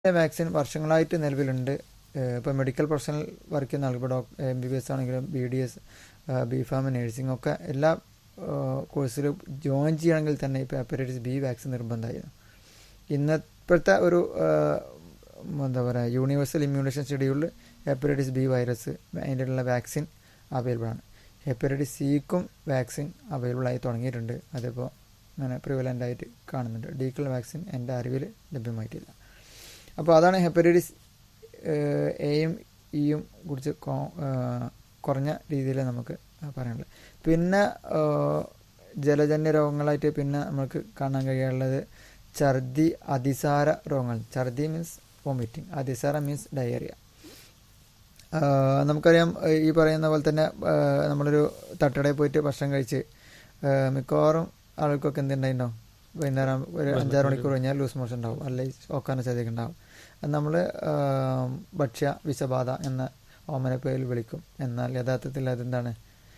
Vaccine വർഷങ്ങളായിട്ട് നിലവിലുണ്ട് ഇപ്പോൾ മെഡിക്കൽ പ്രൊഫഷണൽ വർക്ക് ചെയ്യുന്ന ആൾക്ക് ഇപ്പോൾ doctor M B B S ആണെങ്കിലും B D S B pharm nursing ഒക്കെ എല്ലാ കോഴ്സിലും ജോയിൻ ചെയ്യണമെങ്കിൽ തന്നെ ഇപ്പോൾ ഹെപ്പറ്റൈറ്റിസ് ബി വാക്സിൻ നിർബന്ധമായിരുന്നു ഇന്നപ്പോഴത്തെ ഒരു എന്താ പറയുക യൂണിവേഴ്സൽ ഇമ്മ്യൂണേഷൻ ഷെഡ്യൂളിൽ ഹെപ്പറ്റൈറ്റിസ് ബി വൈറസ് അതിൻ്റെയുള്ള വാക്സിൻ അവൈലബിൾ ആണ് ഹെപ്പറ്റൈറ്റിസ് സിക്കും വാക്സിൻ അവൈലബിൾ ആയി തുടങ്ങിയിട്ടുണ്ട് അതിപ്പോൾ അങ്ങനെ പ്രിവലൻ്റ് ആയിട്ട് കാണുന്നുണ്ട് ഡീക്കൾ വാക്സിൻ എൻ്റെ അറിവിൽ ലഭ്യമായിട്ടില്ല അപ്പോൾ അതാണ് ഹെപ്പറ്റൈറ്റിസ് എയും ഇയും കുറിച്ച് കുറഞ്ഞ രീതിയിൽ നമുക്ക് പറയാനുള്ളത് പിന്നെ ജലജന്യ രോഗങ്ങളായിട്ട് പിന്നെ നമുക്ക് കാണാൻ കഴിയാനുള്ളത് ഛർദി അതിസാര രോഗങ്ങൾ ഛർദി മീൻസ് വോമിറ്റിംഗ് അതിസാര മീൻസ് ഡയറിയ നമുക്കറിയാം ഈ പറയുന്ന പോലെ തന്നെ നമ്മളൊരു തട്ടടയിൽ പോയിട്ട് ഭക്ഷണം കഴിച്ച് മിക്കവാറും ആൾക്കൊക്കെ എന്തുണ്ടായിട്ടുണ്ടാവും വൈകുന്നേരം ഒരു അഞ്ചാറ് മണിക്കൂർ കഴിഞ്ഞാൽ ലൂസ് മോഷൻ ഉണ്ടാവും അല്ലെങ്കിൽ ഓക്കാന സാധ്യത ഉണ്ടാവും നമ്മൾ ഭക്ഷ്യ വിഷബാധ എന്ന ഓമന പേരിൽ വിളിക്കും എന്നാൽ യഥാർത്ഥത്തിൽ അതെന്താണ്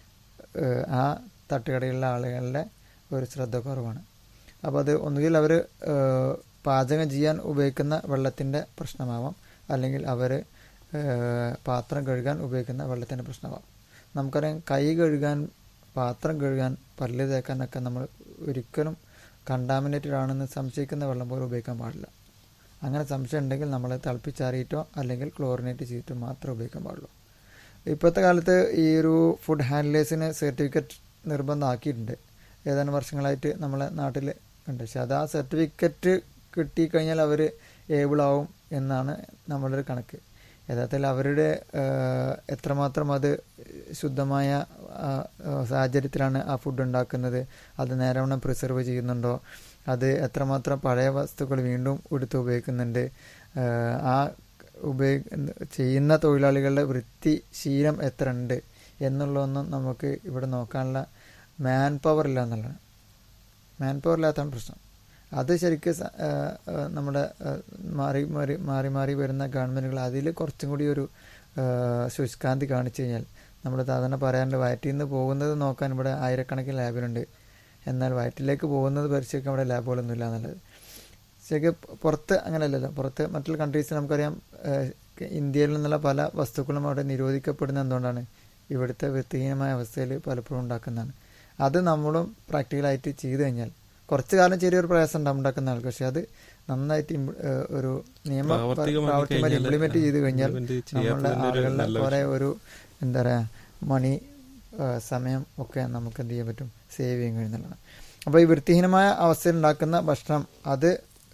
ആ തട്ടുകടയിലുള്ള ആളുകളുടെ ഒരു ശ്രദ്ധ കുറവാണ് അപ്പോൾ അത് ഒന്നുകിൽ അവർ പാചകം ചെയ്യാൻ ഉപയോഗിക്കുന്ന വെള്ളത്തിൻ്റെ പ്രശ്നമാവാം അല്ലെങ്കിൽ അവർ പാത്രം കഴുകാൻ ഉപയോഗിക്കുന്ന വെള്ളത്തിൻ്റെ പ്രശ്നമാവാം നമുക്കറിയാം കൈ കഴുകാൻ പാത്രം കഴുകാൻ പല്ല് തേക്കാനൊക്കെ നമ്മൾ ഒരിക്കലും കണ്ടാമിനേറ്റഡ് ആണെന്ന് സംശയിക്കുന്ന വെള്ളം പോലും ഉപയോഗിക്കാൻ പാടില്ല അങ്ങനെ സംശയം ഉണ്ടെങ്കിൽ നമ്മൾ തിളപ്പിച്ചാറിയിട്ടോ അല്ലെങ്കിൽ ക്ലോറിനേറ്റ് ചെയ്തിട്ടോ മാത്രമേ ഉപയോഗിക്കാൻ പാടുള്ളൂ ഇപ്പോഴത്തെ കാലത്ത് ഈ ഒരു ഫുഡ് ഹാൻഡ്ലേഴ്സിന് സർട്ടിഫിക്കറ്റ് നിർബന്ധമാക്കിയിട്ടുണ്ട് ഏതാനും വർഷങ്ങളായിട്ട് നമ്മളെ നാട്ടിൽ ഉണ്ട് പക്ഷെ അത് ആ സർട്ടിഫിക്കറ്റ് കിട്ടിക്കഴിഞ്ഞാൽ അവർ ഏബിളാവും എന്നാണ് നമ്മളൊരു കണക്ക് യഥാർത്ഥത്തിൽ അവരുടെ എത്രമാത്രം അത് ശുദ്ധമായ സാഹചര്യത്തിലാണ് ആ ഫുഡ് ഉണ്ടാക്കുന്നത് അത് നേരവണ്ണം പ്രിസർവ് ചെയ്യുന്നുണ്ടോ അത് എത്രമാത്രം പഴയ വസ്തുക്കൾ വീണ്ടും എടുത്ത് ഉപയോഗിക്കുന്നുണ്ട് ആ ഉപയോഗ ചെയ്യുന്ന തൊഴിലാളികളുടെ വൃത്തി ശീലം എത്ര ഉണ്ട് എന്നുള്ളതൊന്നും നമുക്ക് ഇവിടെ നോക്കാനുള്ള മാൻ പവർ ഇല്ല എന്നുള്ളതാണ് മാൻ പവർ ഇല്ലാത്താണ് പ്രശ്നം അത് ശരിക്കും നമ്മുടെ മാറി മാറി മാറി മാറി വരുന്ന ഗവൺമെൻറ്റുകൾ അതിൽ കുറച്ചും കൂടി ഒരു ശുഷ്കാന്തി കാണിച്ചു കഴിഞ്ഞാൽ നമ്മൾ സാധാരണ പറയാറുണ്ട് വയറ്റിൽ നിന്ന് പോകുന്നത് നോക്കാൻ ഇവിടെ ആയിരക്കണക്കിന് ലാബിലുണ്ട് എന്നാൽ വയറ്റിലേക്ക് പോകുന്നത് പരിശോധിക്കാൻ ഇവിടെ ലാബുകളൊന്നുമില്ല എന്നുള്ളത് ശരിക്കും പുറത്ത് അങ്ങനെയല്ലല്ലോ പുറത്ത് മറ്റുള്ള കൺട്രീസിൽ നമുക്കറിയാം ഇന്ത്യയിൽ നിന്നുള്ള പല വസ്തുക്കളും അവിടെ നിരോധിക്കപ്പെടുന്ന എന്തുകൊണ്ടാണ് ഇവിടുത്തെ വൃത്തിഹീനമായ അവസ്ഥയിൽ പലപ്പോഴും ഉണ്ടാക്കുന്നതാണ് അത് നമ്മളും പ്രാക്ടിക്കലായിട്ട് ചെയ്തു കഴിഞ്ഞാൽ കുറച്ചു കാലം ചെറിയൊരു പ്രയാസം ഉണ്ടാവും ഉണ്ടാക്കുന്ന ആൾക്ക് പക്ഷെ അത് നന്നായിട്ട് ഒരു നിയമ പ്രാവർത്തികമായി ഇംപ്ലിമെന്റ് ചെയ്ത് കഴിഞ്ഞാൽ നമ്മളുടെ ആളുകളുടെ കുറെ ഒരു എന്താ പറയാ മണി സമയം ഒക്കെ നമുക്ക് എന്ത് ചെയ്യാൻ പറ്റും സേവ് ചെയ്യാൻ കഴിയുന്നതാണ് അപ്പോൾ ഈ വൃത്തിഹീനമായ അവസ്ഥയിൽ ഉണ്ടാക്കുന്ന ഭക്ഷണം അത്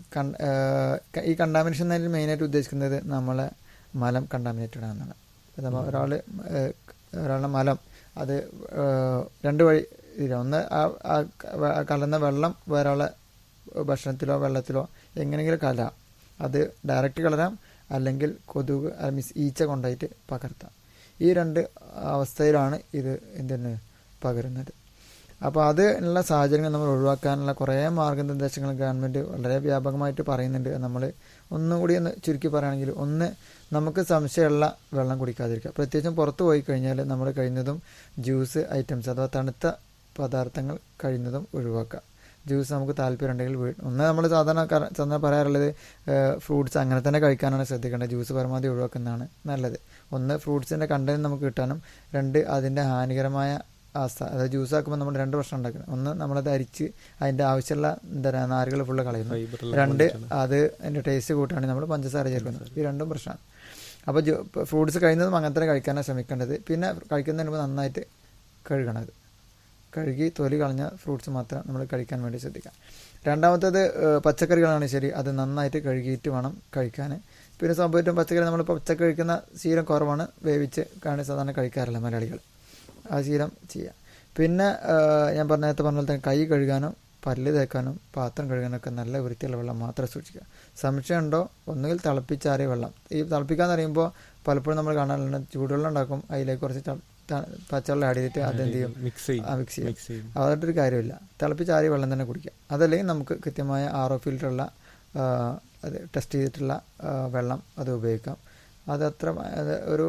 ഈ കണ്ടാമിനേഷൻ എന്നതിൽ മെയിനായിട്ട് ഉദ്ദേശിക്കുന്നത് നമ്മളെ മലം കണ്ടാമിനേറ്റഡ് ആണെന്നാണ് ഒരാൾ ഒരാളുടെ മലം അത് രണ്ട് വഴി ഒന്ന് ആ കലർന്ന വെള്ളം വേറെ ഭക്ഷണത്തിലോ വെള്ളത്തിലോ എങ്ങനെയെങ്കിലും കലരാം അത് ഡയറക്റ്റ് കളരാം അല്ലെങ്കിൽ കൊതുക് മീൻസ് ഈച്ച കൊണ്ടായിട്ട് പകർത്താം ഈ രണ്ട് അവസ്ഥയിലാണ് ഇത് എന്തിന് പകരുന്നത് അപ്പോൾ അത് ഉള്ള സാഹചര്യങ്ങൾ നമ്മൾ ഒഴിവാക്കാനുള്ള കുറേ മാർഗനിർദ്ദേശങ്ങൾ ഗവൺമെൻറ് വളരെ വ്യാപകമായിട്ട് പറയുന്നുണ്ട് നമ്മൾ ഒന്നും കൂടി ഒന്ന് ചുരുക്കി പറയുകയാണെങ്കിൽ ഒന്ന് നമുക്ക് സംശയമുള്ള വെള്ളം കുടിക്കാതിരിക്കുക പ്രത്യേകിച്ചും പുറത്ത് പോയി കഴിഞ്ഞാൽ നമ്മൾ കഴിയുന്നതും ജ്യൂസ് ഐറ്റംസ് അഥവാ തണുത്ത പദാർത്ഥങ്ങൾ കഴിയുന്നതും ഒഴിവാക്കുക ജ്യൂസ് നമുക്ക് താല്പര്യം ഉണ്ടെങ്കിൽ ഒന്ന് നമ്മൾ സാധാരണ സാധാരണ പറയാറുള്ളത് ഫ്രൂട്ട്സ് അങ്ങനെ തന്നെ കഴിക്കാനാണ് ശ്രദ്ധിക്കേണ്ടത് ജ്യൂസ് പരമാവധി ഒഴിവാക്കുന്നതാണ് നല്ലത് ഒന്ന് ഫ്രൂട്ട്സിൻ്റെ കണ്ടന്റ് നമുക്ക് കിട്ടാനും രണ്ട് അതിൻ്റെ ഹാനികരമായ അവസ്ഥ അതായത് ജ്യൂസ് ആക്കുമ്പോൾ നമ്മൾ രണ്ട് പ്രശ്നം ഉണ്ടാക്കുന്നത് ഒന്ന് നമ്മളത് അരിച്ച് അതിൻ്റെ ആവശ്യമുള്ള എന്താ പറയുക നാരുകൾ ഫുള്ള് കളയുന്നു രണ്ട് അത് അതിൻ്റെ ടേസ്റ്റ് കൂട്ടുകയാണെങ്കിൽ നമ്മൾ പഞ്ചസാര ചേർക്കുന്നത് ഈ രണ്ടും പ്രശ്നമാണ് അപ്പോൾ ഫ്രൂട്ട്സ് കഴിയുന്നതും അങ്ങനെ തന്നെ കഴിക്കാനാണ് ശ്രമിക്കേണ്ടത് പിന്നെ കഴിക്കുന്നതിന് മുമ്പ് നന്നായിട്ട് കഴുകണത് കഴുകി തൊലി കളഞ്ഞ ഫ്രൂട്ട്സ് മാത്രം നമ്മൾ കഴിക്കാൻ വേണ്ടി ശ്രദ്ധിക്കാം രണ്ടാമത്തേത് പച്ചക്കറികളാണ് ശരി അത് നന്നായിട്ട് കഴുകിയിട്ട് വേണം കഴിക്കാൻ പിന്നെ സംഭവിച്ചും പച്ചക്കറി നമ്മൾ പച്ചക്കറി കഴിക്കുന്ന ശീലം കുറവാണ് വേവിച്ച് കാണി സാധാരണ കഴിക്കാറില്ല മലയാളികൾ ആ ശീലം ചെയ്യാം പിന്നെ ഞാൻ പറഞ്ഞ നേരത്തെ പറഞ്ഞ പോലെ തന്നെ കൈ കഴുകാനും പല്ല് തേക്കാനും പാത്രം കഴുകാനൊക്കെ നല്ല വൃത്തിയുള്ള വെള്ളം മാത്രം സൂക്ഷിക്കുക സംശയമുണ്ടോ ഒന്നുകിൽ തിളപ്പിച്ചാറിയ വെള്ളം ഈ തിളപ്പിക്കാന്ന് പറയുമ്പോൾ പലപ്പോഴും നമ്മൾ കാണാറുണ്ട് ചൂടുവെള്ളം ഉണ്ടാക്കും അതിലേക്ക് കുറച്ച് പച്ചവെള്ളം ആഡ് ചെയ്തിട്ട് അതെന്ത് ചെയ്യും ആ മിക്സ് ചെയ്യും അതായിട്ടൊരു കാര്യമില്ല തിളപ്പിച്ചാറിയ വെള്ളം തന്നെ കുടിക്കുക അതല്ലെങ്കിൽ നമുക്ക് കൃത്യമായ ആർ ഒ ഫിൽറ്ററുള്ള അത് ടെസ്റ്റ് ചെയ്തിട്ടുള്ള വെള്ളം അത് ഉപയോഗിക്കാം അതത്ര ഒരു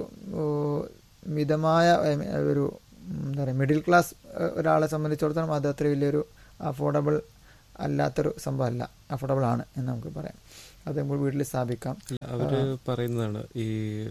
മിതമായ ഒരു എന്താ പറയുക മിഡിൽ ക്ലാസ് ഒരാളെ സംബന്ധിച്ചിടത്തോളം അത് അത്ര വലിയൊരു അഫോർഡബിൾ അല്ലാത്തൊരു സംഭവമല്ല അഫോർഡബിൾ ആണ് എന്ന് നമുക്ക് പറയാം അത് നമ്മൾ വീട്ടിൽ സ്ഥാപിക്കാം അവര് പറയുന്നതാണ് ഈ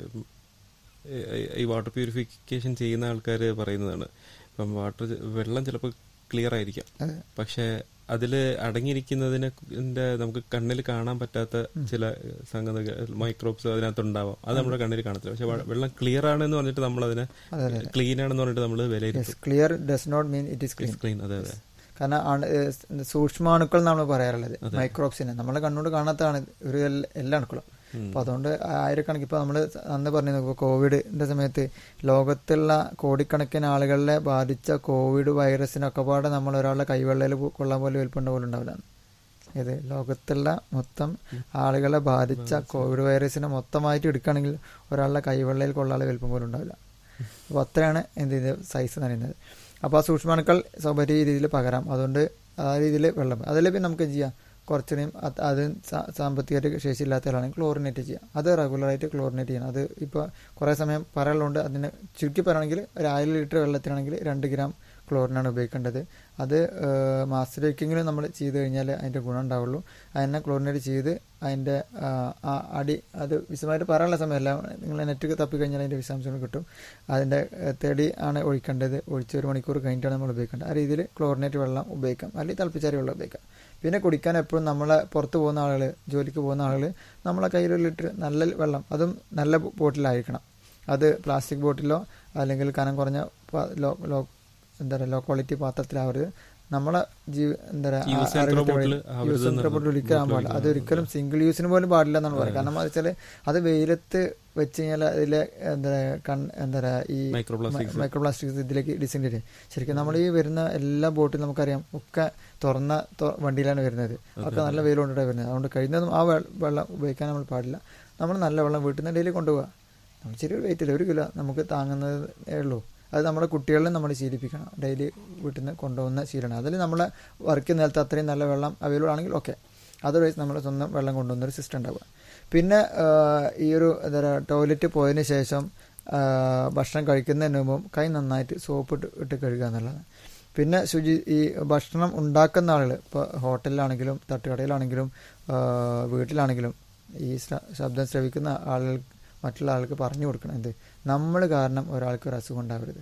ഈ- ഈ വാട്ടർ പ്യൂരിഫിക്കേഷൻ ചെയ്യുന്ന ആൾക്കാർ പറയുന്നതാണ് ഇപ്പം വാട്ടർ വെള്ളം ചിലപ്പോൾ ക്ലിയർ ആയിരിക്കാം അതെ. പക്ഷെ അതിൽ അടങ്ങിയിരിക്കുന്നതിനെ ന്റെ നമുക്ക് കണ്ണിൽ കാണാൻ പറ്റാത്ത ചില സംഗതികൾ മൈക്രോബ്സ് അതിനകത്ത് ഉണ്ടാവാം അത് നമ്മുടെ കണ്ണിൽ കാണത്തില്ല പക്ഷെ വ- വെള്ളം ക്ലിയർ ആണെന്ന് പറഞ്ഞിട്ട് നമ്മൾ അതിനെ അതെ അതെ ക്ലീൻ ആണെന്ന് പറഞ്ഞിട്ട് നമ്മൾ വിലയിരുത്തും clear does not mean it is clean clean അതെ അതെ കാരണം അണു- ഏഹ് സൂക്ഷ്മാണുക്കൾ നമ്മൾ പറയാറുള്ളത് മൈക്രോബ്സിനെ നമ്മളെ കണ്ണുകൊണ്ട് കാണാത്തതാണ് ഒരു എല്ല- എല്ലാ അണുക്കളും അപ്പൊ അതുകൊണ്ട് ആയിരക്കണക്കിന് ഇപ്പൊ നമ്മൾ അന്ന് പറഞ്ഞിരുന്നു ഇപ്പൊ കോവിഡിന്റെ സമയത്ത് ലോകത്തുള്ള കോടിക്കണക്കിന് ആളുകളെ ബാധിച്ച കോവിഡ് വൈറസിനൊക്കെ പാടെ നമ്മൾ ഒരാളുടെ കൈവെള്ളയിൽ കൊള്ളാൻ പോലെ വലിപ്പുണ്ട പോലെ ഉണ്ടാവില്ല ഇത് ലോകത്തുള്ള മൊത്തം ആളുകളെ ബാധിച്ച കോവിഡ് വൈറസിനെ മൊത്തമായിട്ട് എടുക്കുകയാണെങ്കിൽ ഒരാളുടെ കൈവെള്ളയിൽ കൊള്ളാതെ വലിപ്പം പോലും ഉണ്ടാവില്ല അപ്പോൾ അത്രയാണ് എന്ത് ചെയ്ത് സൈസ് എന്ന് പറയുന്നത് അപ്പോൾ ആ സൂക്ഷ്മാണുക്കൾ സൗകര്യ രീതിയിൽ പകരാം അതുകൊണ്ട് ആ രീതിയിൽ വെള്ളം അതിൽ പിന്നെ നമുക്ക് എന്ത് ചെയ്യാം കുറച്ചുകൂടിയും അത് അത് സാ- സാമ്പത്തികമായിട്ട് ശേഷിയില്ലാത്ത ആളാണെങ്കിൽ ക്ലോറിനേറ്റ് ചെയ്യാം അത് റെഗുലറായിട്ട് ക്ലോറിനേറ്റ് ചെയ്യണം അത് ഇപ്പോൾ കുറേ സമയം പറയാനുള്ളതുകൊണ്ട് അതിന് ചുരുക്കി പറയുകയാണെങ്കിൽ ഒരു ആയിരം ലിറ്റർ വെള്ളത്തിനാണെങ്കിൽ രണ്ട് ഗ്രാം ക്ലോറിനാണ് ഉപയോഗിക്കേണ്ടത് അത് ഏഹ്, മാസത്തിലൊരിക്കലെങ്കിലും നമ്മൾ ചെയ്ത് കഴിഞ്ഞാൽ അതിൻ്റെ ഗുണം ഉണ്ടാവുള്ളൂ അതിനെ ക്ലോറിനേറ്റ് ചെയ്ത് അതിൻ്റെ ആ, ആ അടി അത് വിശദമായിട്ട് പറയാനുള്ള സമയമല്ല നിങ്ങൾ നെറ്റ് തപ്പി കഴിഞ്ഞാൽ അതിൻ്റെ വിശദാംശങ്ങൾ കിട്ടും അതിൻ്റെ ഏഹ്, തെടി ആണ് ഒഴിക്കേണ്ടത് ഒഴിച്ച് ഒരു മണിക്കൂർ കഴിഞ്ഞിട്ടാണ് നമ്മൾ ഉപയോഗിക്കേണ്ടത് ആ രീതിയിൽ ക്ലോറിനേറ്റ് വെള്ളം ഉപയോഗിക്കാം അല്ലെങ്കിൽ തിളപ്പിച്ചാരി വെള്ളം ഉപയോഗിക്കാം പിന്നെ കുടിക്കാൻ എപ്പോഴും നമ്മളെ പുറത്ത് പോകുന്ന ആളുകൾ ജോലിക്ക് പോകുന്ന ആളുകൾ നമ്മളെ കയ്യിൽ ഒരു ലിറ്റർ നല്ല വെള്ളം അതും നല്ല ബോട്ടിലായിരിക്കണം അത് പ്ലാസ്റ്റിക് ബോട്ടിലോ അല്ലെങ്കിൽ കനം കുറഞ്ഞ പ- ലോ ലോ എന്താ പറയുക ലോ ക്വാളിറ്റി പാത്രത്തിലാവരുത് നമ്മളെ ജീവ എന്താ Use and throw bottle ആവരുത് യൂസ് എന്നാണ് ബോട്ടിൽ ഒരിക്കലും ആവാൻ പാടില്ല അതൊരിക്കലും സിംഗിൾ യൂസിന് പോലും പാടില്ല എന്നാണ് പറയുക കാരണം എന്താ വെച്ചാൽ അത് വെയിലത്ത് വെച്ച് കഴിഞ്ഞാൽ അതിലെ എന്താ പറയാ കൺ എന്താ പറയാ ഈ മൈക്രോപ്ലാസ്റ്റിക്സ് മൈക്രോ പ്ലാസ്റ്റിക്സ് ഇതിലേക്ക് ഡിസിൻറ്റേറ്റ് ചെയ്യും ശരിക്കും നമ്മൾ ഈ വരുന്ന എല്ലാ ബോട്ടിലും നമുക്കറിയാം ഒക്കെ തുറന്ന തൊ- വണ്ടിയിലാണ് വരുന്നത് ഒക്കെ നല്ല വെയിൽ കൊണ്ടിട്ടാണ് വരുന്നത് അതുകൊണ്ട് കഴിയുന്നതും ആ വെ- വെള്ളം ഉപയോഗിക്കാൻ നമ്മൾ പാടില്ല നമ്മൾ നല്ല വെള്ളം വീട്ടിൽ നിന്ന് ഡെയിലി കൊണ്ടുപോകുക നമ്മൾ ചെറിയൊരു വെയിറ്റ് ഇല്ല ഒരു കിലോ നമുക്ക് താങ്ങുന്നതേ ഉള്ളൂ അത് നമ്മുടെ കുട്ടികളിലും നമ്മൾ ശീലിപ്പിക്കണം ഡെയിലി വീട്ടിൽ നിന്ന് കൊണ്ടുപോകുന്ന ശീലമാണ് അതിൽ നമ്മളെ വർക്ക് നേരത്തെ അത്രയും നല്ല വെള്ളം അവൈലബിൾ ആണെങ്കിൽ ഓക്കെ അതർവൈസ് നമ്മൾ സ്വന്തം വെള്ളം കൊണ്ടുവന്ന ഒരു സിസ്റ്റം ഉണ്ടാവുക പിന്നെ ആ, ഈ ഒരു എന്താ പറയുക ടോയ്ലറ്റ് പോയതിന് ശേഷം ആ, ഭക്ഷണം കഴിക്കുന്നതിന് മുമ്പും കൈ നന്നായിട്ട് സോപ്പ് ഇട്ട് ഇട്ട് കഴുകുക എന്നുള്ളതാണ് പിന്നെ ശുചി ഈ ഭക്ഷണം ഉണ്ടാക്കുന്ന ആളുകൾ ഇപ്പോൾ ഹോട്ടലിലാണെങ്കിലും തട്ടുകടയിലാണെങ്കിലും ആ, വീട്ടിലാണെങ്കിലും ഈ ശ്ര- ശബ്ദം ശ്രവിക്കുന്ന ആളുകൾ മറ്റുള്ള ആൾക്ക് പറഞ്ഞു കൊടുക്കണം എന്ത് നമ്മൾ കാരണം ഒരാൾക്ക് ഒരു അസുഖം ഉണ്ടാവരുത്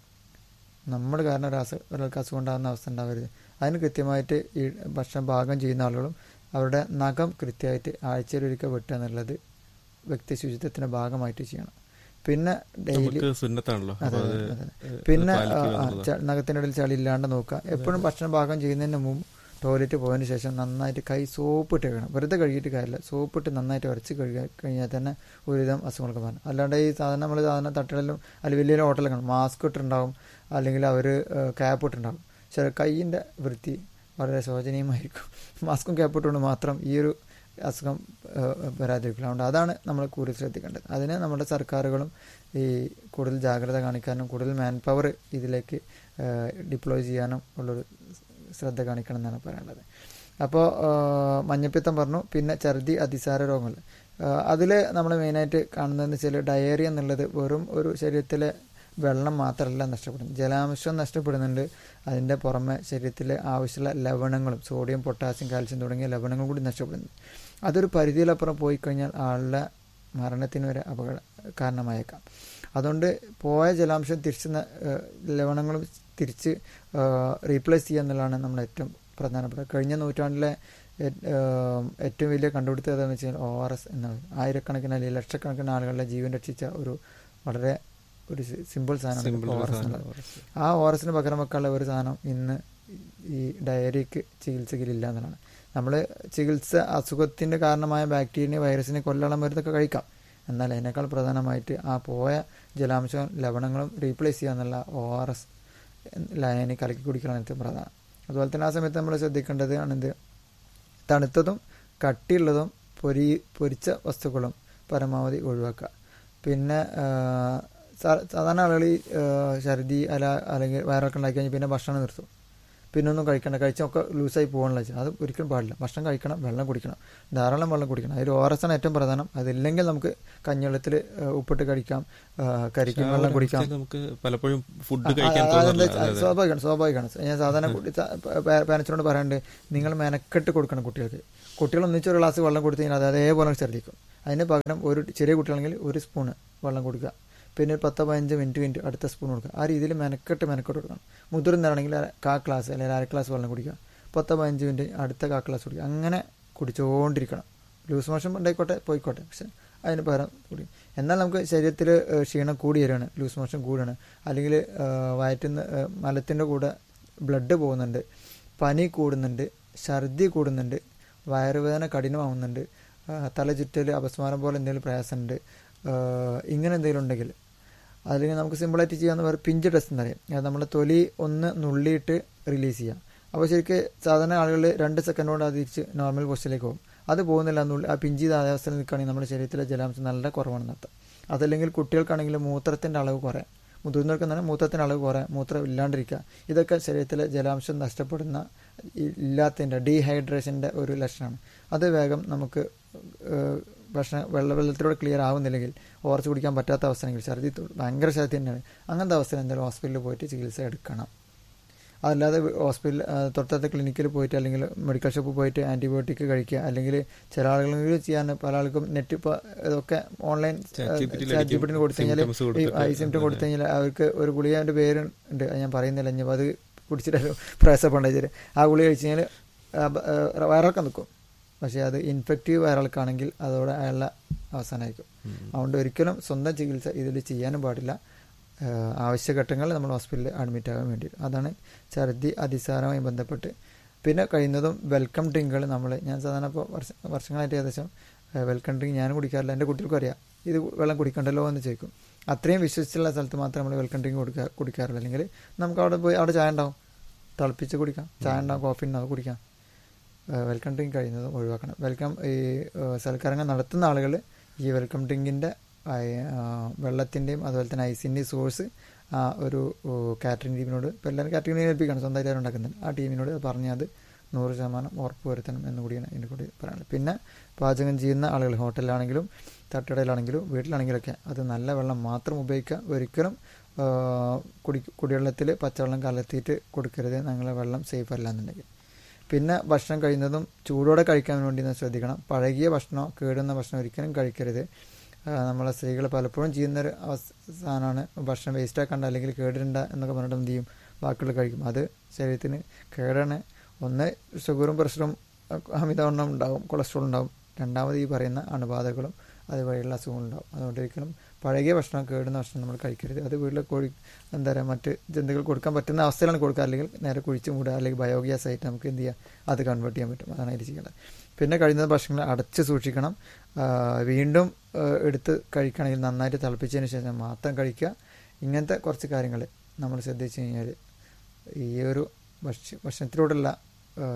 നമ്മൾ കാരണം ഒരു അസു ഒരാൾക്ക് അസുഖം ഉണ്ടാകുന്ന അവസ്ഥ ഉണ്ടാവരുത് അതിന് കൃത്യമായിട്ട് ഈ ഭക്ഷണം പാകം ചെയ്യുന്ന ആളുകളും അവരുടെ നഖം കൃത്യമായിട്ട് ആഴ്ചയിലൊരിക്കൽ വെട്ടുക എന്നുള്ളത് വ്യക്തി ശുചിത്വത്തിന്റെ ഭാഗമായിട്ട് ചെയ്യണം പിന്നെ ഡെയിലി നമുക്ക് സുന്നത്താണല്ലോ അതെ അപ്പൊ അതെ അത് അതെ ഏഹ്, പിന്നെ പാലിക്കുക ആ, ആ, എന്നുള്ളതാണ്. ച- നഖത്തിന്റെ ഇടയിൽ ചളി ഇല്ലാണ്ട് നോക്കുക എപ്പോഴും ഭക്ഷണം പാകം ചെയ്യുന്നതിന് മുമ്പ് ടോയ്ലറ്റ് പോയതിന് ശേഷം നന്നായിട്ട് കൈ സോപ്പ് ഇട്ട് കഴുകണം വെറുതെ കഴുകിയിട്ട് കാര്യമില്ല സോപ്പ് ഇട്ട് നന്നായിട്ട് ഉരച്ച് കഴുകി കഴിഞ്ഞാൽ തന്നെ ഒരുവിധം അസുഖങ്ങളൊക്കെ മാറും അല്ലാണ്ട് ഈ സാധനം നമ്മൾ സാധാരണ തട്ടുകളിലും അല്ലെങ്കിൽ വലിയ വലിയ ഹോട്ടലിൽ കാണും മാസ്ക് ഇട്ടുണ്ടാവും അല്ലെങ്കിൽ അവർ ക്യാപ്പ് ഇട്ടുണ്ടാവും പക്ഷേ കൈയിൻ്റെ വൃത്തി വളരെ ശോചനീയമായിരിക്കും മാസ്കും ക്യാപ്പ് ഇട്ടുകൊണ്ട് മാത്രം ഈ ഒരു അസുഖം ഏഹ്, വരാതിരിക്കില്ല അതുകൊണ്ട് അതാണ് നമ്മൾ കൂടുതൽ ശ്രദ്ധിക്കേണ്ടത് അതിന് നമ്മുടെ സർക്കാരുകളും ഈ കൂടുതൽ ജാഗ്രത കാണിക്കാനും കൂടുതൽ മാൻ പവർ ഇതിലേക്ക് ഡിപ്ലോയ് ചെയ്യാനും ഉള്ളൊരു ശ്രദ്ധ കാണിക്കണം എന്നാണ് പറയാനുള്ളത് അപ്പോൾ മഞ്ഞപ്പിത്തം പറഞ്ഞു പിന്നെ ഛർദി അതിസാര രോഗങ്ങൾ അതിൽ നമ്മൾ മെയിനായിട്ട് കാണുന്നതെന്ന് വെച്ചാൽ ഡയറിയ എന്നുള്ളത് വെറും ഒരു ശരീരത്തിലെ വെള്ളം മാത്രമല്ല നഷ്ടപ്പെടുന്നത് ജലാംശം നഷ്ടപ്പെടുന്നുണ്ട് അതിൻ്റെ പുറമെ ശരീരത്തിലെ ആവശ്യമുള്ള ലവണങ്ങളും സോഡിയം പൊട്ടാസ്യം കാൽസ്യം തുടങ്ങിയ ലവണങ്ങൾ കൂടി നഷ്ടപ്പെടുന്നുണ്ട് അതൊരു പരിധിയിലപ്പുറം പോയി കഴിഞ്ഞാൽ ആളുടെ മരണത്തിന് വരെ അപകട കാരണമായേക്കാം അതുകൊണ്ട് പോയ ജലാംശം തിരിച്ച് ന- ഏഹ് ലവണങ്ങളും തിരിച്ച് റീപ്ലേസ് ചെയ്യുക എന്നുള്ളതാണ് നമ്മൾ ഏറ്റവും പ്രധാനപ്പെട്ട കഴിഞ്ഞ നൂറ്റാണ്ടിലെ ഏ- ഏഹ് ഏറ്റവും വലിയ കണ്ടുപിടുത്തം ഏതാണെന്ന് വെച്ചാൽ ഒ ആർ എസ് എന്നത് ആയിരക്കണക്കിന് അല്ലെങ്കിൽ ലക്ഷക്കണക്കിന് ആളുകളുടെ ജീവൻ രക്ഷിച്ച ഒരു വളരെ ഒരു സിമ്പിൾ സാധനമാണ് സിമ്പിൾ ഒ ആർ എസ് എന്നുള്ളത് ആ ഒ ആർ എസിന് പകരം വെക്കാനുള്ള ഒരു സാധനം ഇന്ന് ഈ ഡയറിക്ക് ചികിത്സയിലില്ല എന്നുള്ളതാണ് നമ്മൾ ചികിത്സ അസുഖത്തിന് കാരണമായ ബാക്ടീരിയനെ വൈറസിനെ കൊല്ലണം മരുന്നൊക്കെ കഴിക്കാം എന്നാൽ അതിനേക്കാൾ പ്രധാനമായിട്ട് ആ പോയ ജലാംശവും ലവണങ്ങളും റീപ്ലേസ് ചെയ്യുക എന്നുള്ള ഒ ആർ എസ് ലയനി കലക്കി കുടിക്കണം ഏറ്റവും പ്രധാനം അതുപോലെ തന്നെ ആ സമയത്ത് നമ്മൾ ശ്രദ്ധിക്കേണ്ടത് ആണെന്ത് തണുത്തതും കട്ടിയുള്ളതും പൊരി പൊരിച്ച വസ്തുക്കളും പരമാവധി ഒഴിവാക്കുക പിന്നെ ആ, സാ- സാധാരണ ആളുകൾ ഈ ആ, ഛർദി അല അല്ലെങ്കിൽ വയറൊക്കെ ഉണ്ടാക്കി കഴിഞ്ഞാൽ പിന്നെ ഭക്ഷണം നിർത്തും പിന്നെ ഒന്നും കഴിക്കണ്ട കഴിച്ചാൽ ഒക്കെ ലൂസായി പോകണമെന്ന് വെച്ചാൽ അത് ഒരിക്കലും പാടില്ല ഭക്ഷണം കഴിക്കണം വെള്ളം കുടിക്കണം ധാരാളം വെള്ളം കുടിക്കണം അതിൽ ഓ ആർ എസ് ആണ് ഏറ്റവും പ്രധാനം അതില്ലെങ്കിൽ നമുക്ക് കഞ്ഞിവെള്ളത്തിൽ ഉപ്പിട്ട് കഴിക്കാം ആ, കരിക്കും വെള്ളം കുടിക്കാം അവസ്ഥയിൽ നമുക്ക് പലപ്പോഴും ഫുഡ് ആ, കഴിക്കാൻ ആ, അതെന്താ തോന്നാറില്ല വെച്ചാ- അതെ, അതെ. സ്വാഭാവികമാണ് സ്വാഭാവികമാണ് ഞാൻ സാധാരണ പാരൻസിനോട് പറയാറുണ്ട് നിങ്ങൾ മെനക്കെട്ട് കൊടുക്കണം കുട്ടികൾക്ക് കുട്ടികൾ ഒന്നിച്ചൊരു ഗ്ലാസ് വെള്ളം കൊടുത്തു കഴിഞ്ഞാൽ അത് അതേപോലെ ഛർദ്ദിക്കും അതിന് പകരം ഒരു ചെറിയ കുട്ടികളാണെങ്കിൽ ഒരു സ്പൂണ് വെള്ളം കൊടുക്കുക പിന്നെ ഒരു പത്തോ പതിനഞ്ച് മിനിറ്റ് മിനിറ്റ് അടുത്ത സ്പൂൺ കൊടുക്കുക ആ രീതിയിൽ മെനക്കെട്ട് മെനക്കെട്ട് കൊടുക്കണം മുതിർന്നതാണെങ്കിൽ കാ ഗ്ലാസ് അല്ലെങ്കിൽ അര ഗ്ലാസ് വെള്ളം കുടിക്കുക പത്തോ പതിനഞ്ച് മിനിറ്റ് അടുത്ത കാ ഗ്ലാസ് കുടിക്കുക അങ്ങനെ കുടിച്ചുകൊണ്ടിരിക്കണം ലൂസ് മോഷൻ ഉണ്ടായിക്കോട്ടെ പോയിക്കോട്ടെ പക്ഷെ അതിന് പകരം കുടി എന്നാൽ നമുക്ക് ശരീരത്തിൽ ക്ഷീണം കൂടി വരികയാണ് ലൂസ് മോഷൻ കൂടുകയാണ് അല്ലെങ്കിൽ വയറ്റിൽ നിന്ന് മലത്തിൻ്റെ കൂടെ ബ്ലഡ് പോകുന്നുണ്ട് പനി കൂടുന്നുണ്ട് ഛർദി കൂടുന്നുണ്ട് വയറുവേദന കഠിനമാവുന്നുണ്ട് ആ, തല ചുറ്റൽ അപസ്മാരം പോലെ എന്തെങ്കിലും പ്രയാസമുണ്ട് ആ, ഇങ്ങനെ എന്തെങ്കിലും ഉണ്ടെങ്കിൽ അല്ലെങ്കിൽ നമുക്ക് സിമ്പിളായിട്ട് ചെയ്യാന്ന് പറയുക പിഞ്ച് ടെസ്റ്റ് എന്ന് പറയും അത് നമ്മൾ തൊലി ഒന്ന് നുള്ളിയിട്ട് റിലീസ് ചെയ്യാം അപ്പോൾ ശരിക്ക് സാധാരണ ആളുകൾ രണ്ട് സെക്കൻഡ് കൊണ്ട് അത് തിരിച്ച് നോർമൽ പൊസിഷനിലേക്ക് പോകും അത് പോകുന്നില്ല നുള്ളി ആ പിഞ്ച് ചെയ്ത അവസ്ഥയിൽ നിൽക്കുകയാണെങ്കിൽ നമ്മുടെ ശരീരത്തിലെ ജലാംശം നല്ല കുറവാണെന്ന് അർത്ഥം അതല്ലെങ്കിൽ കുട്ടികൾക്കാണെങ്കിൽ മൂത്രത്തിൻ്റെ അളവ് കുറയാം മുതിർന്നവർക്ക് തന്നെ മൂത്രത്തിൻ്റെ അളവ് കുറയാം മൂത്രം ഇല്ലാണ്ടിരിക്കുക ഇതൊക്കെ ശരീരത്തിലെ ജലാംശം നഷ്ടപ്പെടുന്ന ഇ- ഇല്ലാത്തതിൻ്റെ ഡീഹൈഡ്രേഷൻ്റെ ഒരു ലക്ഷണമാണ് അത് വേഗം നമുക്ക് ഏഹ്, ഭക്ഷണം വെള്ള വെള്ളത്തിലൂടെ ക്ലിയർ ആവുന്നില്ലെങ്കിൽ ഓർച്ച് കുടിക്കാൻ പറ്റാത്ത അവസ്ഥയാണെങ്കിൽ ഛർദി തു- ഭയങ്കര ഛർദി തന്നെയാണ് അങ്ങനത്തെ അവസ്ഥയിൽ എന്തായാലും ഹോസ്പിറ്റലിൽ പോയിട്ട് ചികിത്സ എടുക്കണം അതല്ലാതെ ഹോസ്പിറ്റൽ തൊട്ടടുത്ത ക്ലിനിക്കിൽ പോയിട്ട് അല്ലെങ്കിൽ മെഡിക്കൽ ഷോപ്പിൽ പോയിട്ട് ആൻറ്റിബയോട്ടിക് കഴിക്കുക അല്ലെങ്കിൽ ചില ആളുകൾ ചെയ്യാൻ പല ആൾക്കും നെറ്റ് ഇപ്പോൾ ഇതൊക്കെ ഓൺലൈൻ ChatGPT യിൽ ചാറ്റ് ജിപിറ്റിന് കൊടുത്തു കഴിഞ്ഞാൽ symptoms കൊടുത്തിട്ട് ഈ സിംറ്റം കൊടുത്തു കഴിഞ്ഞാൽ അവർക്ക് ഒരു ഗുളികൻ്റെ പേരുണ്ട് അത് ഞാൻ പറയുന്നില്ല ഇനി അത് കുടിച്ചിട്ട് പ്രയാസപ്പെണ്ടായി ആ ഗുളിക കഴിച്ചു കഴിഞ്ഞാൽ വയറിളക്കം നിൽക്കും പക്ഷേ അത് ഇൻഫെക്റ്റീവ് വയറിളക്കാണെങ്കിൽ അതോടെ അയാളുടെ അവസാനമായിരിക്കും അതുകൊണ്ട് ഒരിക്കലും സ്വന്തം ചികിത്സ ഇതിൽ ചെയ്യാനും പാടില്ല ഏഹ് ആവശ്യഘട്ടങ്ങളിൽ നമ്മൾ ഹോസ്പിറ്റലിൽ അഡ്മിറ്റ് ആകാൻ വേണ്ടി അതാണ് ഛർദി അതിസാരവുമായി ബന്ധപ്പെട്ട് പിന്നെ കഴിയുന്നതും വെൽക്കം ഡ്രിങ്കുകൾ നമ്മൾ ഞാൻ സാധാരണ ഇപ്പോൾ വർഷ വർഷങ്ങളായിട്ട് ഏകദേശം വെൽക്കം ഡ്രിങ്ക് ഞാൻ കുടിക്കാറില്ല എൻ്റെ കുട്ടികൾക്കും അറിയാം ഇത് വെള്ളം കുടിക്കണ്ടല്ലോ എന്ന് ചോദിക്കും അത്രയും വിശ്വസിച്ചുള്ള സ്ഥലത്ത് മാത്രമേ നമ്മൾ വെൽക്കം ഡ്രിങ്ക് കൊടുക്കുക കുടിക്കാറുള്ളൂ അല്ലെങ്കിൽ നമുക്ക് അവിടെ പോയി അവിടെ ചായ ഉണ്ടാവും തിളപ്പിച്ച് കുടിക്കാം ചായ ഉണ്ടാവും കോഫി ഉണ്ടാവും കുടിക്കാം വെൽക്കം ഡ്രിങ്ക് കഴിയുന്നതും ഒഴിവാക്കണം വെൽക്കം ഈ ഏഹ് സൽക്കാരങ്ങൾ നടത്തുന്ന ആളുകൾ ഈ വെൽക്കം ഡ്രിങ്കിൻ്റെ വെള്ളത്തിൻ്റെയും അതുപോലെ തന്നെ ഐസിൻ്റെയും സോഴ്സ് ആ ഒരു കാറ്ററിംഗ് ടീമിനോട് ഇപ്പോൾ എല്ലാവരും കാറ്ററിംഗ് ടീമിനെ ഏൽപ്പിക്കണം സ്വന്തമായിട്ട് ആരും ഉണ്ടാക്കുന്നില്ല ആ ടീമിനോട് പറഞ്ഞ് അത് നൂറ് ശതമാനം ഉറപ്പ് വരുത്തണം എന്ന് കൂടിയാണ് എൻ്റെ കൂടി പറയാനുള്ളത് പിന്നെ പാചകം ചെയ്യുന്ന ആളുകൾ ഹോട്ടലിലാണെങ്കിലും തട്ടുകടയിലാണെങ്കിലും വീട്ടിലാണെങ്കിലൊക്കെ അത് നല്ല വെള്ളം മാത്രം ഉപയോഗിക്കുക ഒരിക്കലും ആ, കുടി കുടിവെള്ളത്തിൽ പച്ചവെള്ളം കലർത്തിയിട്ട് കൊടുക്കരുത് ഞങ്ങളെ വെള്ളം സേഫ് അല്ല എന്നുണ്ടെങ്കിൽ പിന്നെ ഭക്ഷണം കഴിയുന്നതും ചൂടോടെ കഴിക്കാൻ വേണ്ടി ഒന്ന് ശ്രദ്ധിക്കണം പഴകിയ ഭക്ഷണം കേടുന്ന ഭക്ഷണം ഒരിക്കലും കഴിക്കരുത് ആ, നമ്മളെ സ്ത്രീകൾ പലപ്പോഴും ചെയ്യുന്നൊരു അവസ്ഥ സാധനമാണ് ഭക്ഷണം വേസ്റ്റ് ആക്കണ്ട അല്ലെങ്കിൽ കേടിരണ്ട എന്നൊക്കെ പറഞ്ഞിട്ട് എന്ത് ചെയ്യും ബാക്കിയുള്ള കഴിക്കും അത് ശരീരത്തിന് കേടാണ് ഒന്ന് ഷുഗറും പ്രഷറും അമിതവണ്ണം ഉണ്ടാവും കൊളസ്ട്രോൾ ഉണ്ടാവും രണ്ടാമത് ഈ പറയുന്ന അണുബാധകളും അതുവഴിയുള്ള അസുഖങ്ങളുണ്ടാവും അതുകൊണ്ട് ഒരിക്കലും പഴകിയ ഭക്ഷണം കേടുന്ന ഭക്ഷണം നമ്മൾ കഴിക്കരുത് അത് വീട്ടിൽ കോഴി എന്താ പറയുക മറ്റ് ജന്തുക്കൾ കൊടുക്കാൻ പറ്റുന്ന അവസ്ഥയിലാണ് കൊടുക്കുക അല്ലെങ്കിൽ നേരെ കുഴിച്ച് മൂടുക അല്ലെങ്കിൽ ബയോഗ്യാസ് ആയിട്ട് നമുക്ക് എന്ത് ചെയ്യാം അത് കൺവേർട്ട് ചെയ്യാൻ പറ്റും അതാണ് അതിൽ ചെയ്യേണ്ടത് പിന്നെ കഴിയുന്ന ഭക്ഷണങ്ങൾ അടച്ച് സൂക്ഷിക്കണം ആ, വീണ്ടും ആ, എടുത്ത് കഴിക്കണമെങ്കിൽ നന്നായിട്ട് തിളപ്പിച്ചതിന് ശേഷം മാത്രം കഴിക്കുക ഇങ്ങനത്തെ കുറച്ച് കാര്യങ്ങൾ നമ്മൾ ശ്രദ്ധിച്ചു കഴിഞ്ഞാൽ ഈ ഒരു ഭക്ഷ്യ ഭക്ഷണത്തിലൂടെയുള്ള ആ,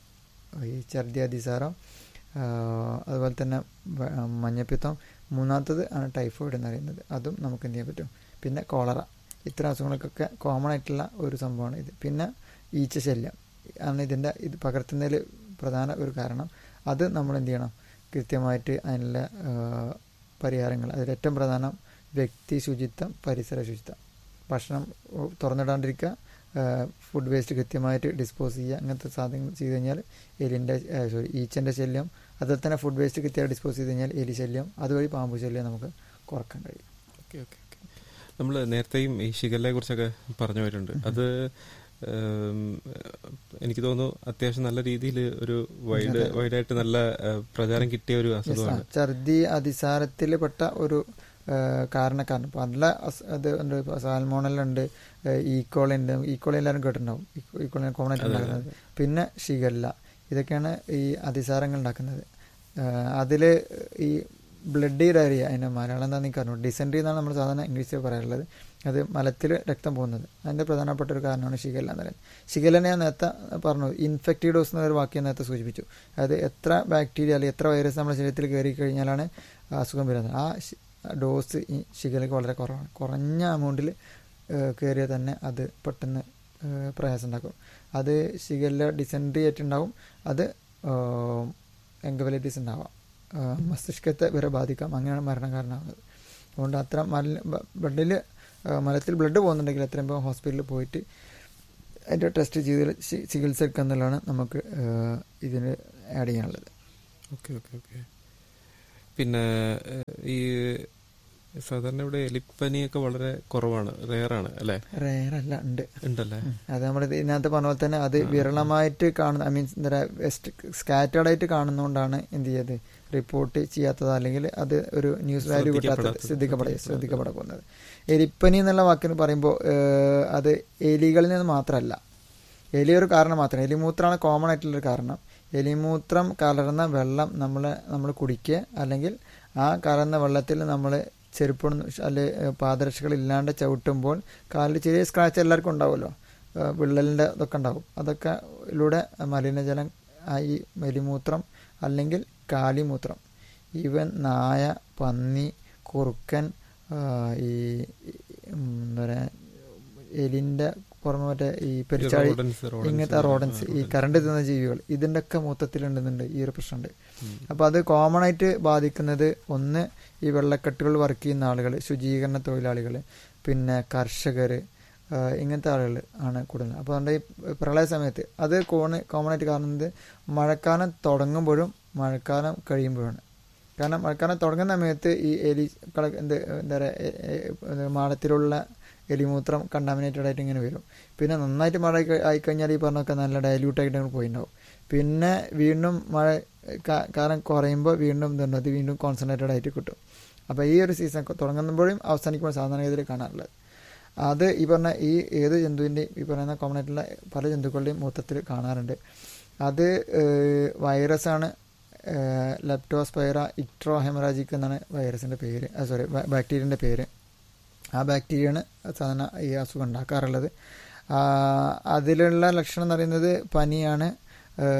ഈ ഛർദി അതിസാരം ആ, അതുപോലെ തന്നെ വ- മഞ്ഞപ്പിത്തം മൂന്നാമത്തത് ആണ് ടൈഫോയിഡ് എന്ന് പറയുന്നത് അതും നമുക്ക് എന്ത് ചെയ്യാൻ പറ്റും പിന്നെ കോളറ ഇത്തരം അസുഖങ്ങൾക്കൊക്കെ കോമൺ ആയിട്ടുള്ള ഒരു സംഭവമാണ് ഇത് പിന്നെ ഈച്ച ശല്യം ആണ് ഇതിൻ്റെ ഇത് പകർത്തുന്നതിൽ പ്രധാന ഒരു കാരണം അത് നമ്മൾ എന്ത് ചെയ്യണം കൃത്യമായിട്ട് അതിനുള്ള ആ, പരിഹാരങ്ങൾ അതിൽ ഏറ്റവും പ്രധാനം വ്യക്തി ശുചിത്വം പരിസര ശുചിത്വം ഭക്ഷണം ഉ- തുറന്നിടാണ്ടിരിക്കുക ഫുഡ് വേസ്റ്റ് കൃത്യമായിട്ട് ഡിസ്പോസ് ചെയ്യുക അങ്ങനത്തെ സാധനങ്ങൾ ചെയ്ത് കഴിഞ്ഞാൽ എലിൻ്റെ സോറി ഈച്ചൻ്റെ ശല്യം അതുപോലെ തന്നെ ഫുഡ് വേസ്റ്റ് കൃത്യമായി ഡിസ്പോസ് ചെയ്ത് കഴിഞ്ഞാൽ എലി ശല്യം അതുവഴി പാമ്പ് ശല്യം നമുക്ക് കുറക്കാൻ കഴിയും ഓക്കെ ഓക്കെ നമ്മൾ നേരത്തെയും ഈ ഷിഗല്ലയെ കുറിച്ചൊക്കെ പറഞ്ഞു പോയിട്ടുണ്ട് അത് ഉം, എനിക്ക് തോന്നുന്നു അത്യാവശ്യം നല്ല രീതിയിൽ ഒരു വൈഡ് വൈഡായിട്ട് നല്ല ഏഹ്, പ്രചാരം കിട്ടിയ ഒരു Yes, ആ. അസുഖമാണ് ഛർദി അതിസാരത്തിൽ പെട്ട ഒരു ആ, കാരണക്കാരൻ പല അസ്- ഇത് ഉണ്ട് സാൽമോണലുണ്ട് ഈക്കോളി ഉണ്ട് ഈക്കോളി എല്ലാവരും കേട്ടിട്ടുണ്ടാവും ഈക്കോളി കോമൺ ആയിട്ട് ഉണ്ടാക്കുന്നത് പിന്നെ ഷിഗല്ല ഇതൊക്കെയാണ് ഈ അതിസാരങ്ങൾ ഉണ്ടാക്കുന്നത് അതിൽ ഈ ബ്ലഡി ഡയറിയ അതിൻ്റെ മലയാളം എന്താണെന്ന് എനിക്ക് അറിഞ്ഞു ഡിസെൻട്രി എന്നാണ് നമ്മൾ സാധാരണ ഇംഗ്ലീഷിൽ പറയാറുള്ളത് അത് മലത്തിൽ രക്തം പോകുന്നത് അതിൻ്റെ പ്രധാനപ്പെട്ട ഒരു കാരണമാണ് ഷിഗല്ല എന്ന് പറയുന്നത് ഷിഗല്ലനെ ഞാൻ നേരത്തെ പറഞ്ഞു ഇൻഫെക്റ്റീഡോസ് എന്നൊരു വാക്യം നേരത്തെ സൂചിപ്പിച്ചു അതായത് എത്ര ബാക്ടീരിയ അല്ലെങ്കിൽ എത്ര വൈറസ് നമ്മുടെ ശരീരത്തിൽ കയറി കഴിഞ്ഞാലാണ് ആ അസുഖം വരുന്നത് ആ ശി- ഡോസ് ഈ ഷിഗലയ്ക്ക് വളരെ കുറവാണ് കുറഞ്ഞ എമൗണ്ടിൽ കയറിയാൽ തന്നെ അത് പെട്ടെന്ന് ഏഹ്, പ്രയാസം ഉണ്ടാക്കും അത് ഷിഗല്ല ഡിസെൻട്രി ആയിട്ടുണ്ടാവും അത് എൻകവലൈറ്റിസ് ഉണ്ടാവാം ഏഹ്, മസ്തിഷ്കത്തെ വരെ ബാധിക്കാം അങ്ങനെയാണ് മരണം കാരണമാകുന്നത് അതുകൊണ്ട് അത്ര മല ബ്ലഡിൽ മലത്തിൽ ബ്ലഡ് പോകുന്നുണ്ടെങ്കിൽ എത്രയും വേഗം ഹോസ്പിറ്റലിൽ പോയിട്ട് അതിൻ്റെ ടെസ്റ്റ് ചെയ്ത് ചി- ചികിത്സ എടുക്കുക എന്നുള്ളതാണ് നമുക്ക് ഏഹ്, ഇതിന് ആഡ് ചെയ്യാനുള്ളത് ഓക്കെ ഓക്കെ ഓക്കെ പിന്നെ ഏഹ്, ഈ സാധാരണ ഇവിടെ എലിപ്പനിയൊക്കെ വളരെ കുറവാണ് റെയറാണ് അല്ലേ റേറല്ല ഉണ്ട് ഉണ്ടല്ലേ ഉം. അത് നമ്മൾ ഇതിനകത്ത് പറഞ്ഞ പോലെ തന്നെ അത് വിരളമായിട്ട് കാണുന്ന ഐ മീൻസ് എന്താ പറയുക സ്കാറ്റേർഡ് ആയിട്ട് കാണുന്നതുകൊണ്ടാണ് എന്ത് ചെയ്യത് റിപ്പോർട്ട് ചെയ്യാത്തത് അല്ലെങ്കിൽ അത് ഒരു ന്യൂസ് വാല്യൂ കിട്ടാത്തത് ശ്രദ്ധിക്കപ്പെട ശ്രദ്ധിക്കപ്പെടക്കുന്നത് എലിപ്പനി എന്നുള്ള വാക്കിന് പറയുമ്പോൾ ഏഹ്, അത് എലികളിൽ നിന്ന് മാത്രമല്ല എലി ഒരു കാരണം മാത്രം എലിമൂത്രമാണ് കോമൺ ആയിട്ടുള്ളൊരു കാരണം എലിമൂത്രം കലർന്ന വെള്ളം നമ്മൾ നമ്മൾ കുടിക്കുക അല്ലെങ്കിൽ ആ കലർന്ന വെള്ളത്തിൽ നമ്മൾ ചെരുപ്പൊന്നും അല്ലെ പാദരക്ഷകൾ ഇല്ലാണ്ട് ചവിട്ടുമ്പോൾ കാലിൽ ചെറിയ സ്ക്രാച്ച് എല്ലാവർക്കും ഉണ്ടാവുമല്ലോ ഏഹ് വിള്ളലിൻ്റെ ഇതൊക്കെ ഉണ്ടാവും അതൊക്കെ ഇതിലൂടെ മലിനജലം ആയി എലിമൂത്രം അല്ലെങ്കിൽ കാലിമൂത്രം ഈവൻ നായ പന്നി കുറുക്കൻ ആഹ് ഈ ഉം, എന്താ പറയുക എലിൻ്റെ പുറമെ മറ്റേ ഈ പെരിച്ചാഴി rodents, rodents, ഇങ്ങനത്തെ റോഡൻസ് ഈ കറണ്ട് തിന്ന ജീവികൾ ഇതിൻ്റെ ഒക്കെ മൊത്തത്തിലുണ്ടെന്നുണ്ട് ഈ ഒരു പ്രശ്നമുണ്ട് അപ്പോൾ അത് കോമൺ ആയിട്ട് ബാധിക്കുന്നത് ഒന്ന് ഈ വെള്ളക്കെട്ടുകൾ വർക്ക് ചെയ്യുന്ന ആളുകൾ ശുചീകരണ തൊഴിലാളികൾ പിന്നെ കർഷകർ ഇങ്ങനത്തെ ആളുകൾ ആണ് കൂടുതൽ അപ്പോൾ അതുകൊണ്ട് ഈ പ്രളയ സമയത്ത് അത് കോണ് കോമൺ ആയിട്ട് കാണുന്നത് മഴക്കാലം തുടങ്ങുമ്പോഴും മഴക്കാലം കഴിയുമ്പോഴാണ് കാരണം മഴക്കാലം തുടങ്ങുന്ന സമയത്ത് ഈ എലി കള എന്ത് എന്താ പറയുക മാളത്തിലുള്ള എലിമൂത്രം കണ്ടാമിനേറ്റഡ് ആയിട്ട് ഇങ്ങനെ വരും പിന്നെ നന്നായിട്ട് മഴ ആയി- ആയിക്കഴിഞ്ഞാൽ ഈ പറഞ്ഞൊക്കെ നല്ല ഡയല്യൂട്ട് ആയിട്ട് അങ്ങ് പോയിട്ടുണ്ടാവും പിന്നെ വീണ്ടും മഴ കാ- കാലം കുറയുമ്പോൾ വീണ്ടും ഇതുണ്ട് അത് വീണ്ടും കോൺസെൻട്രേറ്റഡ് ആയിട്ട് കിട്ടും അപ്പോൾ ഈ ഒരു സീസൺ തുടങ്ങുമ്പോഴും അവസാനിക്കുമ്പോൾ സാധാരണഗതിയിൽ കാണാറുള്ളത് അത് ഈ പറഞ്ഞ ഈ ഏത് ജന്തുവിൻ്റെയും ഈ പറയുന്ന കോമൺ ആയിട്ടുള്ള പല ജന്തുക്കളുടെയും മൊത്തത്തിൽ കാണാറുണ്ട് അത് വൈറസാണ് ലെപ്റ്റോസ്പൈറ ഇക്ട്രോ ഹെമറാജിക് എന്നാണ് വൈറസിൻ്റെ പേര് സോറി ബാക്ടീരിയൻ്റെ പേര് ആ ബാക്ടീരിയയാണ് സാധാരണ ഈ അസുഖം ഉണ്ടാക്കാറുള്ളത് ആ, അതിലുള്ള ലക്ഷണം എന്ന് പറയുന്നത് പനിയാണ് ആ,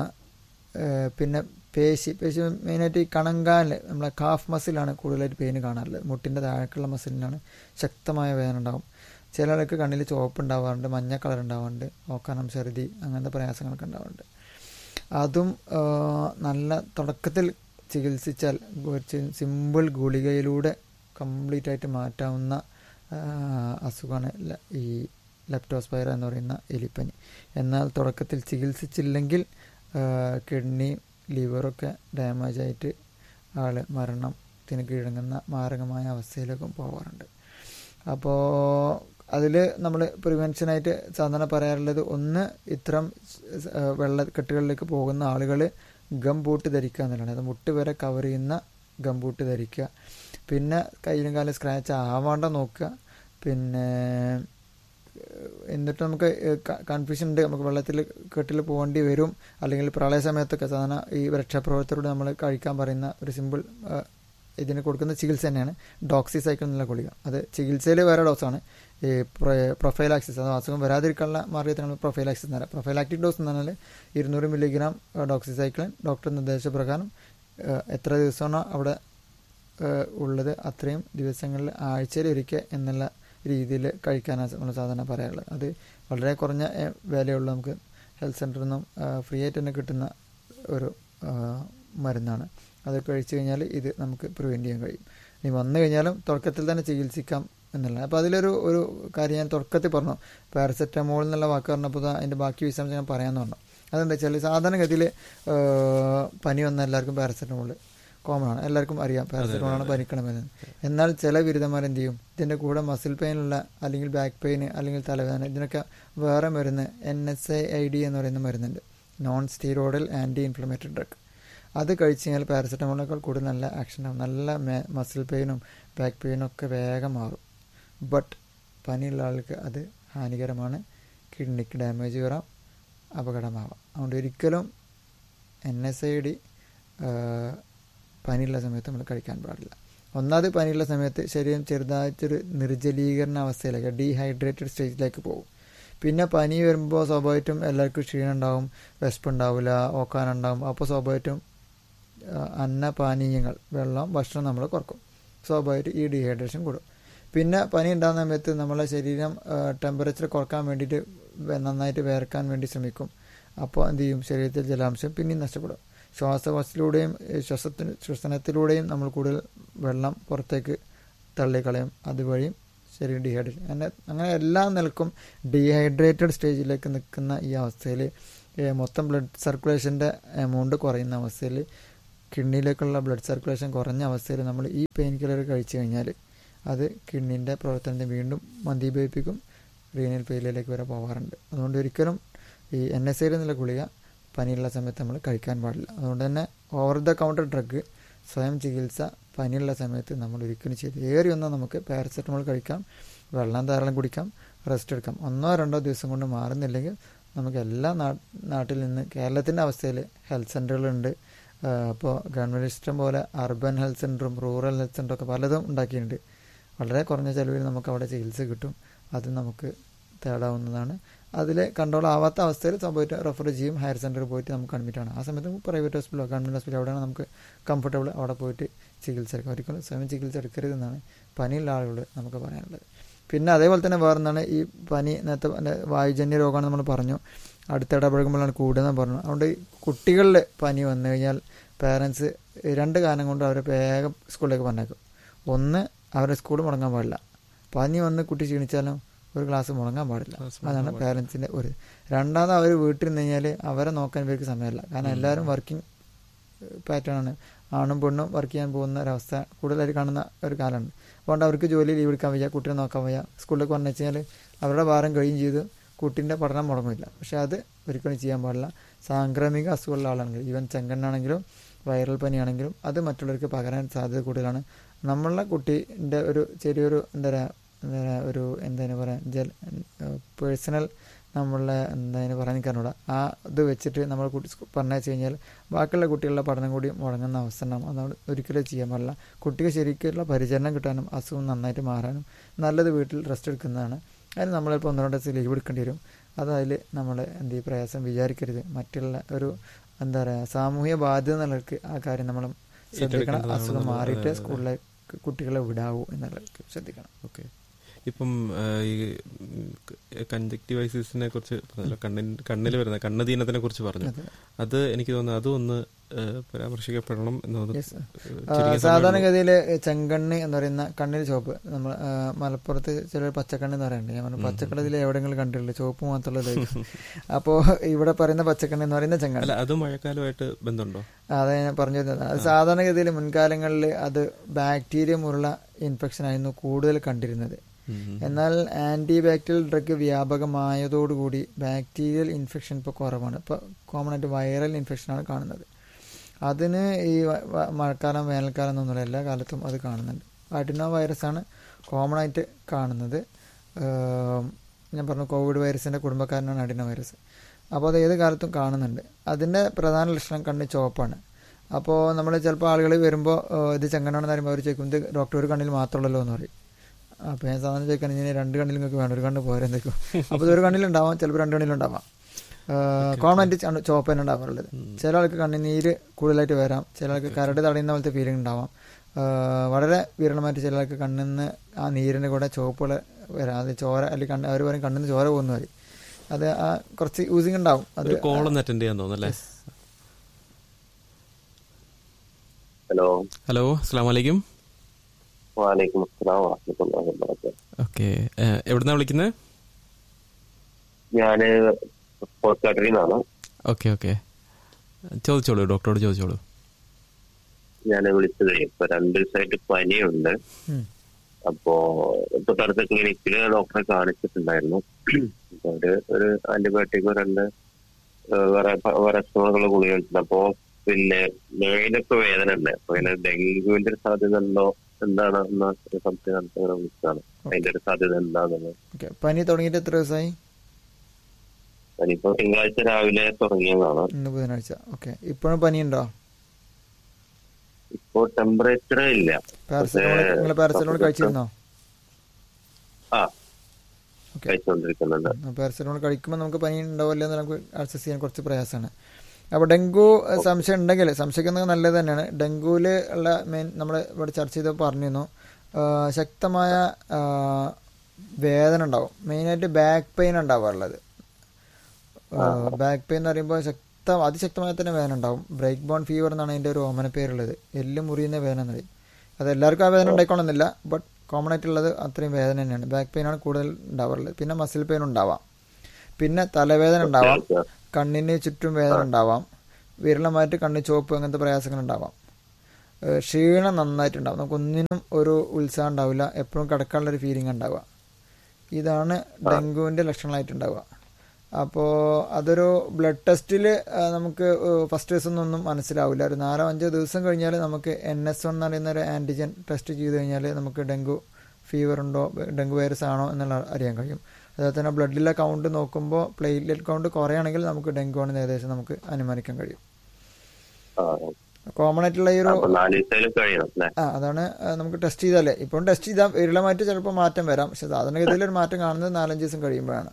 ആ, പിന്നെ പേശി പേശി മെയിനായിട്ട് ഈ കണങ്കാലിൽ നമ്മളെ കാഫ് മസിലാണ് കൂടുതലായിട്ട് പെയിന് കാണാറുള്ളത് മുട്ടിൻ്റെ താഴേക്കുള്ള മസിലിനാണ് ശക്തമായ വേദന ഉണ്ടാവും ചില ആൾക്ക് കണ്ണിൽ ചുവപ്പ് ഉണ്ടാവാറുണ്ട് മഞ്ഞ കളർ ഉണ്ടാവാറുണ്ട് ഓക്കാനം ഛർദി അങ്ങനത്തെ പ്രയാസങ്ങളൊക്കെ ഉണ്ടാവാറുണ്ട് അതും ആ, നല്ല തുടക്കത്തിൽ ചികിത്സിച്ചാൽ കുറച്ച് സിമ്പിൾ ഗുളികയിലൂടെ കംപ്ലീറ്റ് ആയിട്ട് മാറ്റാവുന്ന ആ, അസുഖമാണ് ല- ഈ ലെപ്റ്റോസ്പൈറ എന്ന് പറയുന്ന എലിപ്പനി എന്നാൽ തുടക്കത്തിൽ ചികിത്സിച്ചില്ലെങ്കിൽ കിഡ്നി ലിവറൊക്കെ ഡാമേജ് ആയിട്ട് ആൾ മരണത്തിന് കീഴടങ്ങുന്ന മാരകമായ അവസ്ഥയിലേക്കും പോകാറുണ്ട് അപ്പോൾ അതിൽ നമ്മൾ പ്രിവെൻഷനായിട്ട് സാധാരണ പറയാറുള്ളത് ഒന്ന് ഇത്തരം സ്- ആ, വെള്ളക്കെട്ടുകളിലേക്ക് പോകുന്ന ആളുകൾ ഗം ബൂട്ട് ധരിക്കുക എന്നുള്ളതാണ് അത് മുട്ട് വരെ കവർ ചെയ്യുന്ന ഗം ബൂട്ട് ധരിക്കുക പിന്നെ കയ്യിലും കാലം സ്ക്രാച്ച് ആവാണ്ട നോക്കുക പിന്നെ ഏഹ്, എന്നിട്ട് നമുക്ക് കൺഫ്യൂഷൻ ഉണ്ട് നമുക്ക് വെള്ളത്തിൽ കെട്ടിൽ പോകേണ്ടി വരും അല്ലെങ്കിൽ പ്രളയ സമയത്തൊക്കെ സാധാരണ ഈ രക്ഷാപ്രവർത്തകരോട് നമ്മൾ കഴിക്കാൻ പറയുന്ന ഒരു സിമ്പിൾ ഇതിന് കൊടുക്കുന്ന ചികിത്സ തന്നെയാണ് ഡോക്സി സൈക്കിൾ എന്നുള്ള ഗുളിക അത് ചികിത്സയിൽ വേറെ ഡോസാണ് ഈ പ്രൊഫൈലാക്സിസ് അത് അസുഖം വരാതിരിക്കാനുള്ള മാർഗത്തിനാണ് പ്രൊഫൈലാക്സിസ് എന്ന് പറയുക പ്രൊഫൈലാക്റ്റിക് ഡോസ് എന്ന് പറഞ്ഞാൽ ഇരുന്നൂറ് മില്ലിഗ്രാം ഡോക്സി സൈക്ലിൻ ഡോക്ടർ നിർദ്ദേശപ്രകാരം ഏഹ്, എത്ര ദിവസമാണോ അവിടെ ഏഹ്, ഉള്ളത് അത്രയും ദിവസങ്ങളിൽ ആഴ്ചയിൽ ഒരിക്കൽ എന്നുള്ള രീതിയിൽ കഴിക്കാനാണ് നമ്മൾ സാധാരണ പറയാറുള്ളത് അത് വളരെ കുറഞ്ഞ ഏഹ്, വിലയുള്ള നമുക്ക് ഹെൽത്ത് സെൻ്ററിൽ നിന്നും ഫ്രീ ആയിട്ട് തന്നെ കിട്ടുന്ന ഒരു ഏഹ്, മരുന്നാണ് അത് കഴിച്ചു കഴിഞ്ഞാൽ ഇത് നമുക്ക് പ്രിവെൻറ്റ് ചെയ്യാൻ കഴിയും ഇനി വന്നു കഴിഞ്ഞാലും തുടക്കത്തിൽ തന്നെ ചികിത്സിക്കാം എന്നുള്ളത് അപ്പോൾ അതിലൊരു ഒരു കാര്യം ഞാൻ തുടക്കത്തിൽ പറഞ്ഞു പാരസെറ്റമോൾ എന്നുള്ള വാക്ക് പറഞ്ഞപ്പോൾ ദാ അതിൻ്റെ ബാക്കി വിശദാംശം ഞാൻ പറയാമെന്ന് പറഞ്ഞു അതെന്താ വെച്ചാൽ സാധാരണഗതിയിൽ പനി വന്ന എല്ലാവർക്കും പാരസെറ്റമോൾ കോമൺ ആണ് എല്ലാവർക്കും അറിയാം പാരസെറ്റമോളാണ് പനിക്കണമെന്ന് എന്നാൽ ചില ബിരുദന്മാർ എന്ത് ചെയ്യും ഇതിൻ്റെ കൂടെ മസിൽ പെയിനുള്ള അല്ലെങ്കിൽ ബാക്ക് പെയിൻ അല്ലെങ്കിൽ തലവേദന ഇതിനൊക്കെ വേറെ മരുന്ന് N S A I D എന്ന് പറയുന്ന മരുന്നുണ്ട് non steroidal anti inflammatory drug അത് കഴിച്ച് കഴിഞ്ഞാൽ പാരസെറ്റമോളിനേക്കാൾ കൂടുതൽ നല്ല ആക്ഷൻ ഉണ്ടാവും നല്ല മസിൽ പെയിനും ബാക്ക് പെയിനും ഒക്കെ വേഗം മാറും ബട്ട് പനിയുള്ള ആൾക്ക് അത് ഹാനികരമാണ് കിഡ്നിക്ക് ഡാമേജ് വരാം അപകടമാവാം അതുകൊണ്ട് ഒരിക്കലും എൻ എസ് ഐ ഡി പനിയുള്ള സമയത്ത് നമ്മൾ കഴിക്കാൻ പാടില്ല ഒന്നാമത് പനിയുള്ള സമയത്ത് ശരീരം ചെറുതായിട്ടൊരു നിർജ്ജലീകരണ അവസ്ഥയിലേക്ക് ഡീഹൈഡ്രേറ്റഡ് സ്റ്റേജിലേക്ക് പോകും പിന്നെ പനി വരുമ്പോൾ സ്വാഭാവികമായിട്ടും എല്ലാവർക്കും ക്ഷീണം ഉണ്ടാവും വിശപ്പ് ഉണ്ടാവില്ല ഓക്കാനുണ്ടാവും അപ്പോൾ സ്വാഭാവികമായിട്ടും ആ, അന്നപാനീയങ്ങൾ വെള്ളം ഭക്ഷണം നമ്മൾ കുറക്കും സ്വാഭാവികമായിട്ട് ഈ ഡീഹൈഡ്രേഷൻ കൂടും പിന്നെ പനി ഉണ്ടാകുന്ന സമയത്ത് നമ്മളെ ശരീരം ടെമ്പറേച്ചർ കുറക്കാൻ വേണ്ടിയിട്ട് വെ- നന്നായിട്ട് വേർക്കാൻ വേണ്ടി ശ്രമിക്കും അപ്പോൾ എന്ത് ചെയ്യും ശരീരത്തിൽ ജലാംശം പിന്നെയും നഷ്ടപ്പെടും ശ്വാസകോശത്തിലൂടെയും ഏ, ശ്വസത്തിന് ശ്വസനത്തിലൂടെയും നമ്മൾ കൂടുതൽ വെള്ളം പുറത്തേക്ക് തള്ളിക്കളയും അതുവഴിയും ശരീരം ഡീഹൈഡ്രേഷൻ അങ്ങനെ അങ്ങനെ എല്ലാ നിലക്കും ഡീഹൈഡ്രേറ്റഡ് സ്റ്റേജിലേക്ക് നിൽക്കുന്ന ഈ അവസ്ഥയിൽ മൊത്തം ബ്ലഡ് സർക്കുലേഷൻ്റെ എമൗണ്ട് കുറയുന്ന അവസ്ഥയിൽ കിഡ്നിയിലേക്കുള്ള ബ്ലഡ് സർക്കുലേഷൻ കുറഞ്ഞ അവസ്ഥയിൽ നമ്മൾ ഈ പെയിൻ കില്ലർ കഴിച്ചു കഴിഞ്ഞാൽ അത് കിഡ്നീൻ്റെ പ്രവർത്തനത്തെ വീണ്ടും മന്ദീഭവിപ്പിക്കും റീനൽ ഫെയിലിയറിലേക്ക് വരെ പോകാറുണ്ട് അതുകൊണ്ട് ഒരിക്കലും ഈ എൻ എസ് ഐയിൽ നിന്നുള്ള ഗുളിക പനിയുള്ള സമയത്ത് നമ്മൾ കഴിക്കാൻ പാടില്ല അതുകൊണ്ട് തന്നെ ഓവർ ദ കൗണ്ടർ ഡ്രഗ് സ്വയം ചികിത്സ പനിയുള്ള സമയത്ത് നമ്മൾ ഒരിക്കലും ചെയ്ത് ഏറി ഒന്നോ നമുക്ക് പാരസെറ്റമോൾ കഴിക്കാം വെള്ളം ധാരാളം കുടിക്കാം റെസ്റ്റ് എടുക്കാം ഒന്നോ രണ്ടോ ദിവസം കൊണ്ട് മാറുന്നില്ലെങ്കിൽ നമുക്ക് എല്ലാ നാ- നാട്ടിൽ നിന്ന് കേരളത്തിൻ്റെ അവസ്ഥയിൽ ഹെൽത്ത് സെൻ്ററുകളുണ്ട് അപ്പോൾ ഗവൺമെൻറ് ഇഷ്ടം പോലെ അർബൻ ഹെൽത്ത് സെൻ്ററും റൂറൽ ഹെൽത്ത് സെൻ്ററും ഒക്കെ പലതും ഉണ്ടാക്കിയിട്ടുണ്ട് വളരെ കുറഞ്ഞ ചിലവിൽ നമുക്ക് അവിടെ ചികിത്സ കിട്ടും അത് നമുക്ക് തേടാവുന്നതാണ് അതിൽ കൺട്രോൾ ആവാത്ത അവസ്ഥയിൽ സംഭവിച്ച് റെഫർ ചെയ്യും ഹയർ സെൻറ്ററിൽ പോയിട്ട് നമുക്ക് അഡ്മിറ്റ് ആണ് ആ സമയത്ത് പ്രൈവറ്റ് ഹോസ്പിറ്റലോ ഗവൺമെൻറ് ഹോസ്പിറ്റലോ എവിടെയാണ് നമുക്ക് കംഫർട്ടബിൾ അവിടെ പോയിട്ട് ചികിത്സ എടുക്കാം ഒരിക്കലും സ്വയം ചികിത്സ എടുക്കരുതെന്നാണ് പനിയുള്ള ആളുകളോട് നമുക്ക് പറയാനുള്ളത് പിന്നെ അതേപോലെ തന്നെ വേറൊന്നാണ് ഈ പനി നേരത്തെ പറഞ്ഞ വായുജന്യ രോഗമാണ് നമ്മൾ പറഞ്ഞു അടുത്തിടപഴകുമ്പോഴാണ് കൂടുതലെന്ന് പറഞ്ഞു അതുകൊണ്ട് ഈ കുട്ടികളിൽ പനി വന്നു കഴിഞ്ഞാൽ പേരൻസ് രണ്ട് കാരണം കൊണ്ട് അവരെ വേഗം സ്കൂളിലേക്ക് പറഞ്ഞേക്കും ഒന്ന് അവരെ സ്കൂൾ മുടങ്ങാൻ പാടില്ല പനി വന്ന് കുട്ടി ക്ഷീണിച്ചാലും ഒരു ക്ലാസ് മുടങ്ങാൻ പാടില്ല Class അതാണ് മുടങ്ങാൻ പേരൻസിൻ്റെ ഒരു രണ്ടാമത് അവർ വീട്ടിൽ നിന്ന് കഴിഞ്ഞാൽ അവരെ നോക്കാൻ ഇവർക്ക് സമയമില്ല കാരണം എല്ലാവരും വർക്കിംഗ് പാറ്റേൺ ആണ് ആണും പെണ്ണും വർക്ക് ചെയ്യാൻ പോകുന്ന ഒരവസ്ഥ കൂടുതലായിട്ട് കാണുന്ന ഒരു കാലമാണ് അതുകൊണ്ട് അവർക്ക് ജോലി ലീവ് എടുക്കാൻ വയ്യ കുട്ടീനെ നോക്കാൻ വയ്യ സ്കൂളിലേക്ക് പറഞ്ഞു വെച്ചാൽ അവരുടെ ഭാരം കഴിയും ചെയ്ത് കുട്ടീൻ്റെ പഠനം മുടങ്ങില്ല പക്ഷെ അത് ഒരിക്കലും ചെയ്യാൻ പാടില്ല സാംക്രമിക അസുഖമുള്ള ആളാണെങ്കിൽ ഈവൻ ചെങ്കണ്ണാണെങ്കിലും വൈറൽ പനിയാണെങ്കിലും അത് മറ്റുള്ളവർക്ക് പകരാൻ സാധ്യത കൂടുതലാണ് നമ്മളുടെ കുട്ടീൻ്റെ ഒരു ചെറിയൊരു എന്താ പറയുക എന്താ പറയുക ഒരു എന്താണ് പറയുക ജൽ പേഴ്സണൽ നമ്മളെ എന്തായാലും പറയാൻ നിൽക്കാനൂടെ ആ ഇത് വെച്ചിട്ട് നമ്മൾ കുട്ടി പറഞ്ഞു കഴിഞ്ഞാൽ ബാക്കിയുള്ള കുട്ടികളുടെ പഠനം കൂടി മുടങ്ങുന്ന അവസ്ഥ ഉണ്ടാകും അത് നമ്മൾ ഒരിക്കലും ചെയ്യാൻ പാടില്ല കുട്ടിക്ക് ശരിക്കുള്ള പരിചരണം കിട്ടാനും അസുഖം നന്നായിട്ട് മാറാനും നല്ലത് വീട്ടിൽ റെസ്റ്റ് എടുക്കുന്നതാണ് അതിന് നമ്മളിപ്പോൾ ഒന്നോ രണ്ടോ ദിവസം ലീവ് എടുക്കേണ്ടി വരും അത് അതിൽ നമ്മൾ എന്ത് ഈ പ്രയാസം വിചാരിക്കരുത് മറ്റുള്ള ഒരു എന്താ പറയുക സാമൂഹ്യ ബാധ്യത എന്നുള്ളവർക്ക് ആ കാര്യം നമ്മൾ ശ്രദ്ധിക്കണം ഏറ്റെടുക്കേണ്ടതാണ് അസുഖം എന്നുള്ളത്. മാറിയിട്ട് അതെ, അതെ. സ്കൂളിലേക്ക് കുട്ടികളെ വിടാവൂ എന്നുള്ളത് ശ്രദ്ധിക്കണം ഓക്കെ ഇപ്പം ആ, ഈ കൺജക്റ്റീവൈസിസിനെ കുറിച്ച് പറഞ്ഞല്ലോ കണ്ണിൻ കണ്ണിൽ വരുന്ന കണ്ണുദീനത്തിനെ കുറിച്ച് പറഞ്ഞു അതെ. അത് എനിക്ക് തോന്നുന്നു അതും ഒന്ന് ആ, പരാമർശിക്കപ്പെടണം എന്ന് തോന്നുന്നു Yes, sir. ചുരുങ്ങിയ ആ, സമയമേ സാധാരണഗതിയിൽ ചെങ്കണ്ണ് എന്ന് പറയുന്ന കണ്ണിന് ചുവപ്പ് നമ്മൾ ആ, മലപ്പുറത്ത് ചില പച്ചക്കണ്ണ് എന്ന് പറയുന്നുണ്ട് ഞാൻ പറഞ്ഞു പച്ചക്കടതിൽ എവിടെയെങ്കിലും കണ്ടിട്ടില്ല ചുവപ്പ് മാത്രമുള്ളതായിരിക്കും അപ്പോൾ ഇവിടെ പറയുന്ന പച്ചക്കണ്ണ് എന്ന് പറയുന്ന ചെങ്കണ്ണ് അല്ല അത് മഴക്കാലമായിട്ട് ബന്ധമുണ്ടോ അതെ ഞാൻ പറഞ്ഞു തന്നത് അത് സാധാരണഗതിയിൽ മുൻകാലങ്ങളിൽ അത് ബാക്ടീരിയ മുള്ള ഇൻഫെക്ഷൻ ആയിരുന്നു കൂടുതൽ കണ്ടിരുന്നത് ഉം. എന്നാൽ ആന്റി ബാക്ടീരിയൽ ഡ്രഗ് വ്യാപകമായതോടുകൂടി ബാക്ടീരിയൽ ഇൻഫെക്ഷൻ ഇപ്പോൾ കുറവാണ് ഇപ്പോൾ കോമൺ ആയിട്ട് വൈറൽ ഇൻഫെക്ഷനാണ് കാണുന്നത് അതിന് ഈ വ- വ- മഴക്കാലം വേനൽക്കാലം എന്നൊന്നുമില്ല എല്ലാ കാലത്തും അത് കാണുന്നുണ്ട് അഡിനോ വൈറസാണ് കോമൺ ആയിട്ട് കാണുന്നത് ഏം, ഞാൻ പറഞ്ഞു കോവിഡ് വൈറസിൻ്റെ കുടുംബക്കാരനാണ് അഡിനോ വൈറസ് അപ്പോൾ അത് ഏത് കാലത്തും കാണുന്നുണ്ട് അതിൻ്റെ പ്രധാന ലക്ഷണം കണ്ണ് ചുവപ്പാണ് അപ്പോൾ നമ്മൾ ചിലപ്പോൾ ആളുകൾ വരുമ്പോൾ ഇത് ചെങ്ങനാണെന്ന് പറയുമ്പോൾ അവർ ചോദിക്കും ഇത് ഡോക്ടർ ഒരു കണ്ണിൽ മാത്രമുള്ളല്ലോ എന്ന് പറയും അപ്പോൾ ഞാൻ സാധാരണ ചോദിക്കാൻ ഇനി രണ്ട് കണ്ണിൽ നിങ്ങൾക്ക് വേണം ഒരു കണ്ണ് പോരെ എന്തൊക്കെയോ അപ്പോൾ ഇത് ഒരു കണ്ണിലുണ്ടാവാം ചിലപ്പോൾ രണ്ട് കണ്ണിലുണ്ടാവാം കോമൺ ആയിട്ട് ചുവ- ചുവപ്പ് തന്നെ ഉണ്ടാവാറുള്ളത് ചില ആൾക്ക് കണ്ണിനീര് കൂടുതലായിട്ട് വരാം ചില ആൾക്ക് കരട് തടയുന്ന പോലത്തെ ഫീലിംഗ് ഉണ്ടാവാം ആ, വളരെ വിരളമായിട്ട് ചില ആൾക്ക് കണ്ണിൽ നിന്ന് ആ നീരിൻ്റെ കൂടെ ചുവപ്പുകൾ വരാം അത് ചോര അല്ലെങ്കിൽ കണ്ണ് അവർ പറയും കണ്ണിൽ നിന്ന് ചോര പോകുന്ന പറയും അത് ആ കുറച്ച് യൂസിങ് ഉണ്ടാവും അത് ഒരു കോളൊന്ന് അറ്റൻഡ് ചെയ്യാൻ തോന്നുന്നു അല്ലേ ഹലോ ഹലോ അസ്സാം വലൈക്കും വാലൈക്കും അസ്സലാം വറഹ്മത്തുള്ളാഹി വബറകാതുഹു ഓക്കെ എവിടുന്നാ വിളിക്കുന്നത് ഞാന് പോർക്കാട്ടിൽ നിന്നാണ് ഓക്കെ ഓക്കെ ചോദിച്ചോളൂ ഡോക്ടറോട് ചോദിച്ചോളൂ ഞാൻ വിളിച്ചത് ഇപ്പൊ രണ്ടു ദിവസമായിട്ട് പനിയുണ്ട് ഉം. അപ്പോ തൊട്ടടുത്ത ക്ലിനിക്കില് ഡോക്ടറെ കാണിച്ചിട്ടുണ്ടായിരുന്നു അപ്പൊ അവര് ഒരു ആന്റിബയോട്ടിക് രണ്ട് ഏഹ് വേറെ പ- വേറെ അസുഖങ്ങളുള്ള ഗുളിക കഴിച്ചിട്ടുണ്ട് അപ്പോ പിന്നെ മേലൊക്കെ വേദന ഉണ്ട് അപ്പൊ ഇങ്ങനെ ഡെങ്കുവിന്റെ ഒരു സാധ്യത ഉണ്ടോ എന്താണ് എന്ന ഒരു സംശയം നമുക്ക് അങ്ങനെ വിളിച്ചതാണ് അതിന്റെ ഒരു സാധ്യത എന്താണെന്ന് ഓക്കെ പനി തുടങ്ങിയിട്ട് എത്ര ദിവസമായി ഞാനിപ്പോ തിങ്കളാഴ്ച രാവിലെ തുടങ്ങിയതാണ് ഇന്ന് ബുധനാഴ്ച ഓക്കെ ഇപ്പോഴും പനിയുണ്ടോ ഇപ്പോ ടെമ്പറേച്ചർ ഇല്ല പാരസെറ്റമോൾ നിങ്ങൾ പാരസെറ്റമോൾ കഴിച്ചിരുന്നോ ആ ഓക്കെ കഴിച്ചുകൊണ്ടിരിക്കുന്നുണ്ട് പാരസെറ്റമോൾ കഴിക്കുമ്പോൾ നമുക്ക് പനി ഉണ്ടാവില്ല എന്ന് നമുക്ക് അക്സസ് ചെയ്യാൻ കുറച്ച് പ്രയാസമാണ് അപ്പോൾ ഡെങ്കു ഏഹ്, സംശയം ഉണ്ടെങ്കിൽ സംശയിക്കുന്നത് നല്ലത് തന്നെയാണ് ഡെങ്കുവിൽ ഉള്ള മെയിൻ നമ്മൾ ഇവിടെ ചർച്ച ചെയ്ത് പറഞ്ഞിരുന്നു ആ, ശക്തമായ ആ, വേദന ഉണ്ടാവും മെയിനായിട്ട് ബാക്ക് പെയിൻ ഉണ്ടാവാറുള്ളത് ബാക്ക് പെയിൻ എന്ന് പറയുമ്പോൾ ശക്ത അതിശക്തമായ തന്നെ വേദന ഉണ്ടാവും ബ്രേക്ക് ബോൺ ഫീവർ എന്നാണ് അതിൻ്റെ ഒരു ഓമന പേരുള്ളത് എല്ല് മുറിയുന്ന വേദന എന്ന് പറയും അത് എല്ലാവർക്കും ആ വേദന ഉണ്ടായിക്കോണമെന്നില്ല ബട്ട് കോമൺ ആയിട്ടുള്ളത് അത്രയും വേദന തന്നെയാണ് ബാക്ക് പെയിൻ ആണ് കൂടുതൽ ഉണ്ടാവാറുള്ളത് പിന്നെ മസിൽ പെയിൻ ഉണ്ടാവാം പിന്നെ തലവേദന ഉണ്ടാവാം കണ്ണിന് ചുറ്റും വേദന ഉണ്ടാവാം വിരളമായിട്ട് കണ്ണ് ചോപ്പ് അങ്ങനത്തെ പ്രയാസങ്ങൾ ഉണ്ടാവാം ഏഹ് ക്ഷീണം നന്നായിട്ടുണ്ടാവും നമുക്കൊന്നിനും ഒരു ഉത്സാഹം ഉണ്ടാവില്ല എപ്പോഴും കിടക്കാനുള്ള ഒരു ഫീലിംഗ് ഉണ്ടാവുക ഇതാണ് ഡെങ്കുവിൻ്റെ ലക്ഷണങ്ങളായിട്ടുണ്ടാവുക അപ്പോൾ അതൊരു ബ്ലഡ് ടെസ്റ്റിൽ നമുക്ക് ഫസ്റ്റ് ദിവസം ഒന്നും മനസ്സിലാവില്ല ഒരു നാലോ അഞ്ചോ ദിവസം കഴിഞ്ഞാൽ നമുക്ക് എൻ എസ് വൺ എന്ന് പറയുന്ന ഒരു ആൻറ്റിജൻ ടെസ്റ്റ് ചെയ്ത് കഴിഞ്ഞാൽ നമുക്ക് ഡെങ്കു ഫീവർ ഉണ്ടോ ഡെങ്കു വൈറസ് ആണോ എന്നുള്ള അറിയാൻ കഴിയും അതുപോലെ തന്നെ ബ്ലഡിലെ കൗണ്ട് നോക്കുമ്പോൾ പ്ലേറ്റ്ലെറ്റ് കൗണ്ട് കുറയാണെങ്കിൽ നമുക്ക് ഡെങ്കു ആണെന്ന് ഏകദേശം നമുക്ക് അനുമാനിക്കാൻ കഴിയും ആ കോമൺ ആയിട്ടുള്ള ഈ ഒരു അപ്പൊ നാല് ദിവസത്തിലും കഴിയണം അല്ലെ ആ അതാണ് ആ, നമുക്ക് ടെസ്റ്റ് ചെയ്താലേ ഇപ്പം ടെസ്റ്റ് ചെയ്താൽ വിരളമായിട്ട് ചിലപ്പോൾ മാറ്റം വരാം പക്ഷെ സാധാരണഗതിയിൽ ഒരു മാറ്റം കാണുന്നത് നാലഞ്ച് ദിവസം കഴിയുമ്പോഴാണ്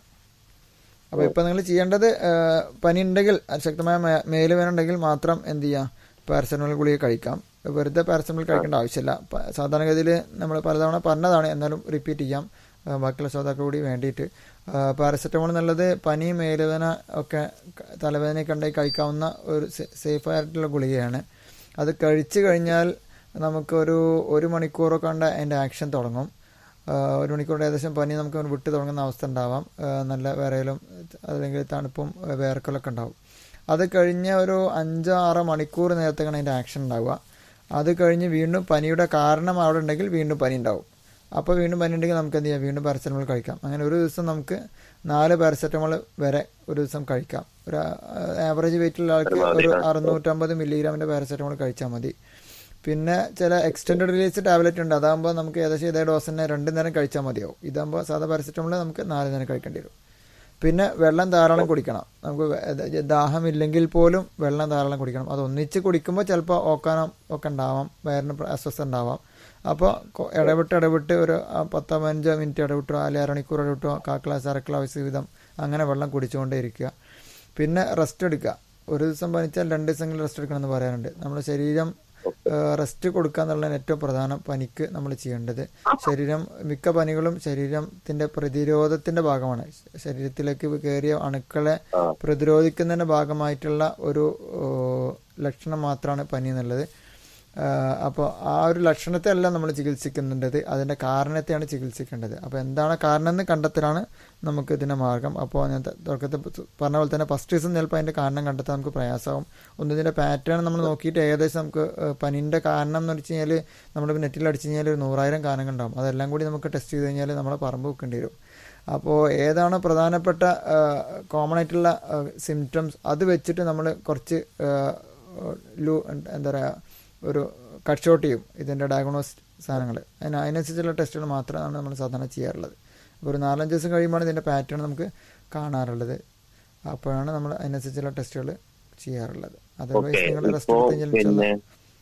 അപ്പോൾ ഇപ്പം നിങ്ങൾ ചെയ്യേണ്ടത് ആ, പനി ഉണ്ടെങ്കിൽ ശക്തമായ മേ- മേലുവേന ഉണ്ടെങ്കിൽ മാത്രം എന്ത് ചെയ്യാം പാരസെറ്റമോൾ ഗുളിക കഴിക്കാം വെറുതെ പാരസെറ്റമോൾ കഴിക്കേണ്ട ആവശ്യമില്ല പ- സാധാരണഗതിയിൽ നമ്മൾ പലതവണ പറഞ്ഞതാണ് എന്നാലും റിപ്പീറ്റ് ചെയ്യാം ആ, ബാക്കിയുള്ള ശ്രോതാക്കൾ കൂടി വേണ്ടിയിട്ട് പാരസെറ്റമോൾ എന്നുള്ളത് പനി മേലുവേന ഒക്കെ ക- തലവേദനയൊക്കെ ഉണ്ടെങ്കിൽ കഴിക്കാവുന്ന ഒരു സേഫ് ആയിട്ടുള്ള ഗുളികയാണ് അത് കഴിച്ചു കഴിഞ്ഞാൽ നമുക്കൊരു ഒരു മണിക്കൂറൊക്കെ കൊണ്ട് അതിൻ്റെ ആക്ഷൻ തുടങ്ങും ആ, ഒരു മണിക്കൂർ ഏകദേശം പനി നമുക്ക് വിട്ട് തുടങ്ങുന്ന അവസ്ഥ ഉണ്ടാവാം ആ, നല്ല വിറയലും അല്ലെങ്കിൽ തണുപ്പും ആ, വേർക്കലൊക്കെ ഉണ്ടാവും അത് കഴിഞ്ഞ ഒരു അഞ്ചോ ആറോ മണിക്കൂർ നേരത്തേക്കാണ് അതിൻ്റെ ആക്ഷൻ ഉണ്ടാവുക അത് കഴിഞ്ഞ് വീണ്ടും പനിയുടെ കാരണം അവിടെ ഉണ്ടെങ്കിൽ വീണ്ടും പനി ഉണ്ടാവും അപ്പോൾ വീണ്ടും പനി ഉണ്ടെങ്കിൽ നമുക്ക് എന്ത് ചെയ്യാം വീണ്ടും പാരസെറ്റമോൾ കഴിക്കാം അങ്ങനെ ഒരു ദിവസം നമുക്ക് നാല് പാരസെറ്റമോൾ വരെ ഒരു ദിവസം കഴിക്കാം ഒരു ആവറേജ് വെയിറ്റുള്ള ആൾക്ക് ഒരു അറുന്നൂറ്റമ്പത് മില്ലിഗ്രാമിൻ്റെ പാരസെറ്റമോൾ കഴിച്ചാൽ മതി പിന്നെ ചില എക്സ്റ്റൻഡ് റിലീസ് ടാബ്ലറ്റ് ഉണ്ട് അതാകുമ്പോൾ നമുക്ക് ഏകദേശം ഇതേ ഡോസ് തന്നെ രണ്ട് നേരം കഴിച്ചാൽ മതിയാവും ഇതാകുമ്പോൾ സാധാ പാരസെറ്റമോൾ നമുക്ക് നാല് നേരം കഴിക്കേണ്ടി വരും പിന്നെ വെള്ളം ധാരാളം കുടിക്കണം നമുക്ക് വെ- ദാഹമില്ലെങ്കിൽ പോലും വെള്ളം ധാരാളം കുടിക്കണം അത് ഒന്നിച്ച് കുടിക്കുമ്പോൾ ചിലപ്പോൾ ഓക്കാനം ഒക്കെ ഉണ്ടാവാം വയറിന് പ്ര- അസ്വസ്ഥ ഉണ്ടാവാം അപ്പോൾ കൊ- ഇടവിട്ട് ഇടവിട്ട് ഒരു ആ, പത്തോ പതിനഞ്ചോ മിനിറ്റ് ഇടവിട്ടോ അല്ലെങ്കിൽ അരമണിക്കൂർ ഇടവിട്ടോ കാ ഗ്ലാസ് അര ഗ്ലാസ് വീതം അങ്ങനെ വെള്ളം കുടിച്ചുകൊണ്ടേ ഇരിക്കുക പിന്നെ റെസ്റ്റ് എടുക്കുക ഒരു ദിവസം പനിച്ചാൽ രണ്ട് ദിവസമെങ്കിലും റെസ്റ്റ് എടുക്കണമെന്ന് പറയാറുണ്ട് നമ്മുടെ ശരീരം റെസ്റ്റ് കൊടുക്കുക എന്നുള്ളതാണ് ഏറ്റവും പ്രധാനം പനിക്ക് നമ്മൾ ചെയ്യേണ്ടത് ശരീരം മിക്ക പനികളും ശരീരത്തിന്റെ പ്രതിരോധത്തിന്റെ ഭാഗമാണ് ശരീരത്തിലേക്ക് കയറിയ അണുക്കളെ പ്രതിരോധിക്കുന്നതിന്റെ ഭാഗമായിട്ടുള്ള ഒരു ഓ, ലക്ഷണം മാത്രമാണ് പനി എന്നുള്ളത് അപ്പോൾ ആ ഒരു ലക്ഷണത്തെ അല്ല നമ്മൾ ചികിത്സിക്കുന്നുണ്ടത് അതിൻ്റെ കാരണത്തെയാണ് ചികിത്സിക്കേണ്ടത് അപ്പോൾ എന്താണ് കാരണം എന്ന് കണ്ടെത്തലാണ് നമുക്ക് ഇതിൻ്റെ മാർഗം അപ്പോൾ ഞാൻ ത- തുടക്കത്തിൽ പറഞ്ഞ പോലെ തന്നെ ഫസ്റ്റ് ദിവസം ചിലപ്പോൾ അതിൻ്റെ കാരണം കണ്ടെത്താൻ നമുക്ക് പ്രയാസമാവും ഒന്ന് ഇതിൻ്റെ പാറ്റേൺ നമ്മൾ നോക്കിയിട്ട് ഏകദേശം നമുക്ക് ഏഹ്, പനീൻ്റെ കാരണം എന്ന് വെച്ച് കഴിഞ്ഞാൽ നമ്മൾ നെറ്റിൽ അടിച്ചു കഴിഞ്ഞാൽ ഒരു നൂറായിരം കാരണങ്ങൾ ഉണ്ടാവും അതെല്ലാം കൂടി നമുക്ക് ടെസ്റ്റ് ചെയ്ത് കഴിഞ്ഞാൽ നമ്മളെ പറമ്പ് വെക്കേണ്ടി വരും അപ്പോൾ ഏതാണ് പ്രധാനപ്പെട്ട കോമൺ ആയിട്ടുള്ള സിംറ്റംസ് അത് വെച്ചിട്ട് നമ്മൾ കുറച്ച് ഏഹ്, ലൂ എന്താ പറയുക ഒരു കട്ട് ഷോട്ട് ചെയ്യും ഇതിൻ്റെ ഡയഗ്നോസ് സാധനങ്ങൾ അതിന് അതിനനുസരിച്ചുള്ള ടെസ്റ്റുകൾ മാത്രമാണ് നമ്മൾ സാധാരണ ചെയ്യാറുള്ളത് അപ്പോൾ ഒരു നാലഞ്ച് ദിവസം കഴിയുമ്പോൾ ഇതിൻ്റെ പാറ്റേൺ നമുക്ക് കാണാറുള്ളത് അപ്പോഴാണ് നമ്മൾ അതിനനുസരിച്ചുള്ള ടെസ്റ്റുകൾ ചെയ്യാറുള്ളത് അതർവൈസ് ഓക്കെ നിങ്ങൾ റെസ്റ്റ് ഇപ്പോ എടുത്ത് കഴിഞ്ഞാൽ പിന്നെ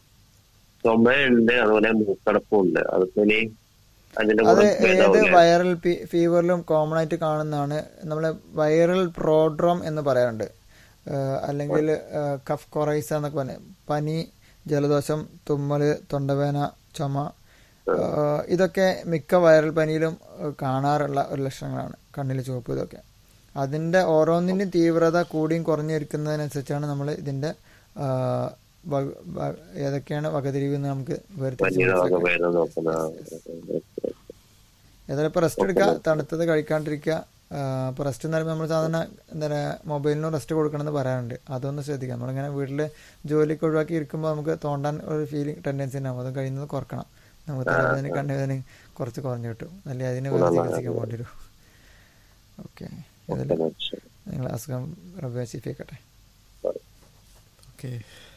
ചുമയുണ്ട് അതുപോലെ മൂക്കടപ്പുണ്ട് അതൊക്കെ ഇനി അതിന്റെ അത് കൂടെ ഏത് ഭേദമാവില്ലേ? വൈറൽ ഫീവറിലും കോമൺ ആയിട്ട് കാണുന്നതാണ് നമ്മൾ വൈറൽ പ്രോഡ്രോം എന്ന് പറയാറുണ്ട് ഏഹ് അല്ലെങ്കിൽ കഫ് കൊറൈസ എന്നൊക്കെ പറഞ്ഞ പനി ജലദോഷം തുമ്മൽ തൊണ്ടവേന ചുമ ഏഹ് ഇതൊക്കെ മിക്ക വൈറൽ പനിയിലും ഏഹ് കാണാറുള്ള ഒരു ലക്ഷണങ്ങളാണ് കണ്ണിൽ ചുവപ്പ് ഇതൊക്കെ അതിൻ്റെ ഓരോന്നിനും തീവ്രത കൂടിയും കുറഞ്ഞിരിക്കുന്നതിനനുസരിച്ചാണ് നമ്മൾ ഇതിൻ്റെ ആഹ് വക- വ- ഏതൊക്കെയാണ് വകതിരിവ് എന്ന് നമുക്ക് വേർതിരിച്ച് പനിയുടെ മനസ്സിലാക്കാം വകഭേദം നോക്കുന്ന ഏതായാലും ഇപ്പോൾ റെസ്റ്റ് എടുക്കുക തണുത്തത് കഴിക്കാണ്ടിരിക്കുക അപ്പോൾ റെസ്റ്റ് എന്ന് പറയുമ്പോൾ നമ്മൾ സാധാരണ എന്താ പറയുക മൊബൈലിനും റെസ്റ്റ് കൊടുക്കണമെന്ന് പറയാറുണ്ട് അതൊന്ന് ശ്രദ്ധിക്കുക നമ്മളിങ്ങനെ വീട്ടിൽ ജോലിക്ക് ഒഴിവാക്കി ഇരിക്കുമ്പോൾ നമുക്ക് തോണ്ടാൻ ഒരു ഫീലിംഗ് ടെൻഡൻസി ഉണ്ടാവും അത് കഴിയുന്നത് കുറക്കണം നമുക്ക് തലവേദന കണ്ണുവേദന കുറച്ച് കുറഞ്ഞു കിട്ടും അല്ലെങ്കിൽ അതിന് വേറെ ചികിത്സിക്കാൻ പോകേണ്ടി വരും ഓക്കെ ഏതായാലും നിങ്ങൾ അസുഖം റബ്ബെ ശിഫിയാക്കട്ടെ ഓക്കെ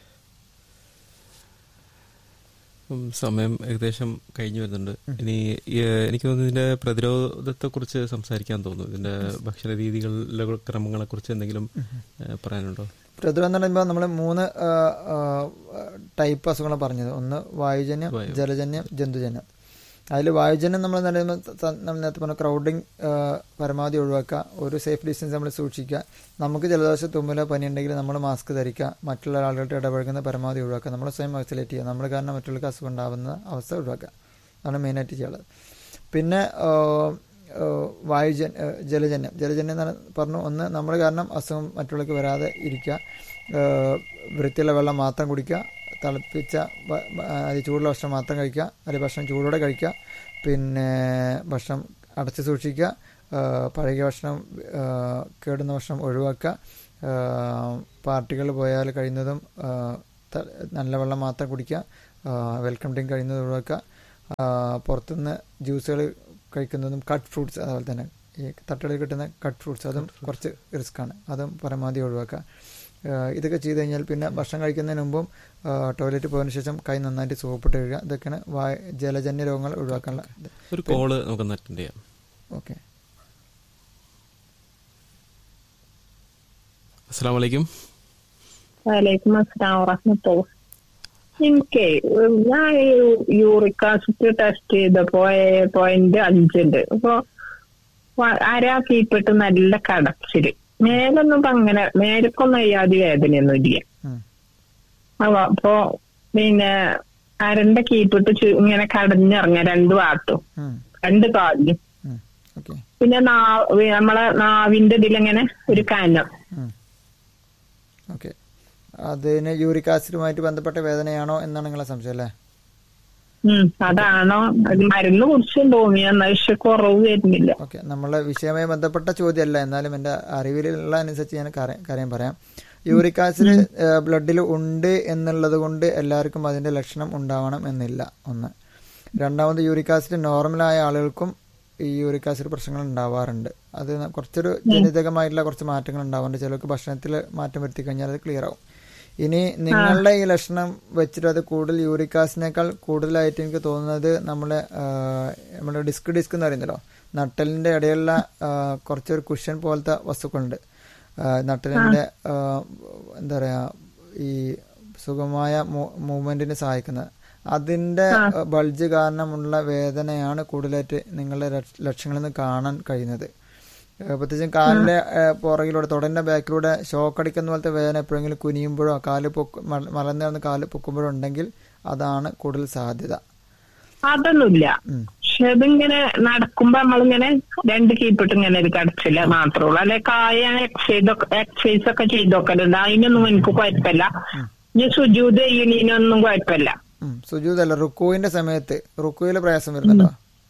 സമയം ഏകദേശം കഴിഞ്ഞു വരുന്നുണ്ട് ഇനി ഈ, എനിക്ക് തോന്നുന്നു ഇതിന്റെ പ്രതിരോധത്തെ കുറിച്ച് സംസാരിക്കാൻ തോന്നുന്നു ഇതിന്റെ ഭക്ഷണ രീതികളിലെ ക്രമങ്ങളെ കുറിച്ച് എന്തെങ്കിലും ഏഹ്, പറയാനുണ്ടോ പ്രതിരോധം എന്ന് പറയുമ്പോൾ നമ്മൾ മൂന്ന് ടൈപ്പ് അസുഖങ്ങൾ പറഞ്ഞത് ഒന്ന് വായുജന്യം വായു. ജലജന്യം ജന്തുജന്യം അതിൽ വായുജന്യം നമ്മൾ പറയുമ്പോൾ ത- നമ്മൾ നേരത്തെ പറഞ്ഞ ക്രൗഡിങ് പരമാവധി ഒഴിവാക്കുക ഒരു സേഫ് ഡിസ്റ്റൻസ് നമ്മൾ സൂക്ഷിക്കുക നമുക്ക് ജലദോഷം തുമ്മലോ പനി ഉണ്ടെങ്കിൽ നമ്മൾ മാസ്ക് ധരിക്കുക മറ്റുള്ള ആളുകളുടെ ഇടപഴകുന്ന പരമാവധി ഒഴിവാക്കുക നമ്മൾ സ്വയം ഐസൊലേറ്റ് ചെയ്യുക നമ്മൾ കാരണം മറ്റുള്ളവർക്ക് അസുഖം ഉണ്ടാകുന്ന അവസ്ഥ ഒഴിവാക്കുക അതാണ് മെയിനായിട്ട് ചെയ്യാനുള്ളത് പിന്നെ ആ, ആ, വായുജൻ ആ, ജലജന്യം ജലജന്യം എന്ന് പറഞ്ഞു ഒന്ന് നമ്മൾ കാരണം അസുഖം മറ്റുള്ളവർക്ക് വരാതെ ഇരിക്കുക ആ, വൃത്തിയുള്ള വെള്ളം മാത്രം കുടിക്കുക തിളപ്പിച്ച ഭ- ഭ- അത് ചൂടുള്ള ഭക്ഷണം മാത്രം കഴിക്കുക അല്ലെങ്കിൽ ഭക്ഷണം ചൂടോടെ കഴിക്കുക പിന്നെ ഭക്ഷണം അടച്ചു സൂക്ഷിക്കുക ആ, പഴകിയ ഭക്ഷണം ആ, കേടുന്ന ഭക്ഷണം ഒഴിവാക്കുക പാർട്ടികൾ പോയാൽ കഴിയുന്നതും ആ, ത- നല്ല വെള്ളം മാത്രം കുടിക്കുക വെൽക്കം ഡ്രിങ്ക് കഴിയുന്നത് ഒഴിവാക്കുക ആ, പുറത്തുനിന്ന് ജ്യൂസുകൾ കഴിക്കുന്നതും കട്ട് ഫ്രൂട്ട്സ് അതുപോലെ തന്നെ ഈ തട്ടുകളിൽ കിട്ടുന്ന കട്ട് ഫ്രൂട്ട്സ് അതും കുറച്ച് റിസ്ക് ആണ് അതും പരമാവധി ഒഴിവാക്കുക ആ, ഇതൊക്കെ ചെയ്ത് കഴിഞ്ഞാൽ പിന്നെ ഭക്ഷണം കഴിക്കുന്നതിന് മുമ്പും ടോയ്ലറ്റ് പോയതിനു ശേഷം കൈ നന്നായിട്ട് സോപ്പിട്ട് കഴുകുക ഇതൊക്കെയാണ് വായ ജലജന്യ രോഗങ്ങൾ ഒഴിവാക്കാനുള്ള ഇത് ഒരു കോള് നമുക്കൊന്ന് അറ്റൻഡ് ചെയ്യാം ഓക്കെ അസ്സാം വലൈക്കും വലൈക്കും അസ്സലാം വറഹ്മത്തുള്ളാഹി എനിക്ക് ഞാൻ യൂറിക് ആസിഡ് ടെസ്റ്റ് ചെയ്തപ്പോ പോയിന്റ് അഞ്ചുണ്ട് അപ്പൊ വ- അരാക്കിപ്പെട്ട് നല്ല കടച്ചില് മേലൊന്നും ഇപ്പൊ അങ്ങനെ മേലക്കൊന്നും അയ്യാതി വേദനയൊന്നും ഇല്ല ഉം. അപ്പൊ അപ്പൊ പിന്നെ അരണ്ട കീപ്പിട്ട് ചു- ഇങ്ങനെ കടഞ്ഞിറങ്ങ രണ്ട് ഭാഗത്തും ഉം. രണ്ട് കാലിലും ഉം. ഓക്കെ പിന്നെ നാ നമ്മളെ നാവിന്റെ ഇതിലിങ്ങനെ ഒരു കനം ഉം. ഓക്കെ അതിന് യൂറിക് ആസിഡുമായിട്ട് ബന്ധപ്പെട്ട വേദനയാണോ എന്നാണ് നിങ്ങളെ സംശയം അല്ലേ ഉം അതാണോ അത് മരുന്ന് കുടിച്ചുണ്ട് ഹോമിയോ എന്നാ പക്ഷെ കുറവ് വരുന്നില്ല ഓക്കെ നമ്മളെ വിഷയവുമായി ബന്ധപ്പെട്ട ചോദ്യമല്ല എന്നാലും എൻ്റെ അറിവിലുള്ള അനുസരിച്ച് ഞാൻ കാര്യം കാര്യം പറയാം യൂറിക് ആസിഡ് ബ്ലഡിൽ ഉണ്ട് എന്നുള്ളത് കൊണ്ട് എല്ലാവർക്കും അതിൻ്റെ ലക്ഷണം ഉണ്ടാവണം എന്നില്ല ഒന്ന് രണ്ടാമത് യൂറിക് ആസിഡ് നോർമലായ ആളുകൾക്കും ഈ യൂറിക് ആസിഡ് പ്രശ്നങ്ങൾ ഉണ്ടാവാറുണ്ട് അത് ന- കുറച്ചൊരു ജനിതകമായിട്ടുള്ള കുറച്ച് മാറ്റങ്ങൾ ഉണ്ടാവാറുണ്ട് ചിലർക്ക് ഭക്ഷണത്തിൽ മാറ്റം വരുത്തി കഴിഞ്ഞാൽ അത് ക്ലിയർ ആവും ഇനി നിങ്ങളുടെ ഈ ലക്ഷണം വെച്ചിട്ട് അത് കൂടുതൽ യൂറിക് ആസിഡിനേക്കാൾ കൂടുതലായിട്ട് എനിക്ക് തോന്നുന്നത് നമ്മളെ ആ, നമ്മുടെ ഡിസ്ക് ഡിസ്ക് എന്ന് പറയുന്നല്ലോ നട്ടലിന്റെ ഇടയിലുള്ള ആ, കുറച്ചൊരു കുഷൻ പോലത്തെ വസ്തുക്കളുണ്ട് ആ, നട്ടലിന്റെ ആ, എന്താ പറയാ ഈ സുഗമമായ മൂവ്മെന്റിന് സഹായിക്കുന്നത് അതിന്റെ ബൾജ് കാരണമുള്ള വേദനയാണ് കൂടുതലായിട്ട് നിങ്ങളുടെ ലക്ഷ- ലക്ഷങ്ങളിൽ നിന്ന് കാണാൻ കഴിയുന്നത് ഏഹ് പ്രത്യേകിച്ചും കാലിന്റെ ഏഹ് പുറകിലൂടെ തുടന്റെ ബാക്കിലൂടെ ഷോക്ക് അടിക്കുന്ന പോലത്തെ വേദന എപ്പോഴെങ്കിലും കുനിയുമ്പോഴോ കാല് പൊക്ക് മല- മലർന്നു കിടന്ന് കാല് പൊക്കുമ്പോഴോ ഉണ്ടെങ്കിൽ അതാണ് കൂടുതൽ സാധ്യത അതൊന്നുമില്ല ഉം. പക്ഷെ ഇതിങ്ങനെ നടക്കുമ്പോ നമ്മളിങ്ങനെ രണ്ട് കീപ്പിട്ട് ഇങ്ങനെ ഒരു കടച്ചില്ല മാത്രമേ ഉള്ളൂ അല്ലെ കായ എക്സസൈസ് ഒക്കെ എക്സസൈസ് ഒക്കെ ചെയ്തൊക്കലുണ്ട് അതിനൊന്നും എനിക്ക് കുഴപ്പമില്ല ഇനി സുജൂത് ചെയ്യണീനൊന്നും കുഴപ്പമില്ല ഉം. സുജൂതല്ല റുക്കുവിന്റെ സമയത്ത് റുക്കുവിൽ പ്രയാസം വരുന്നുണ്ടോ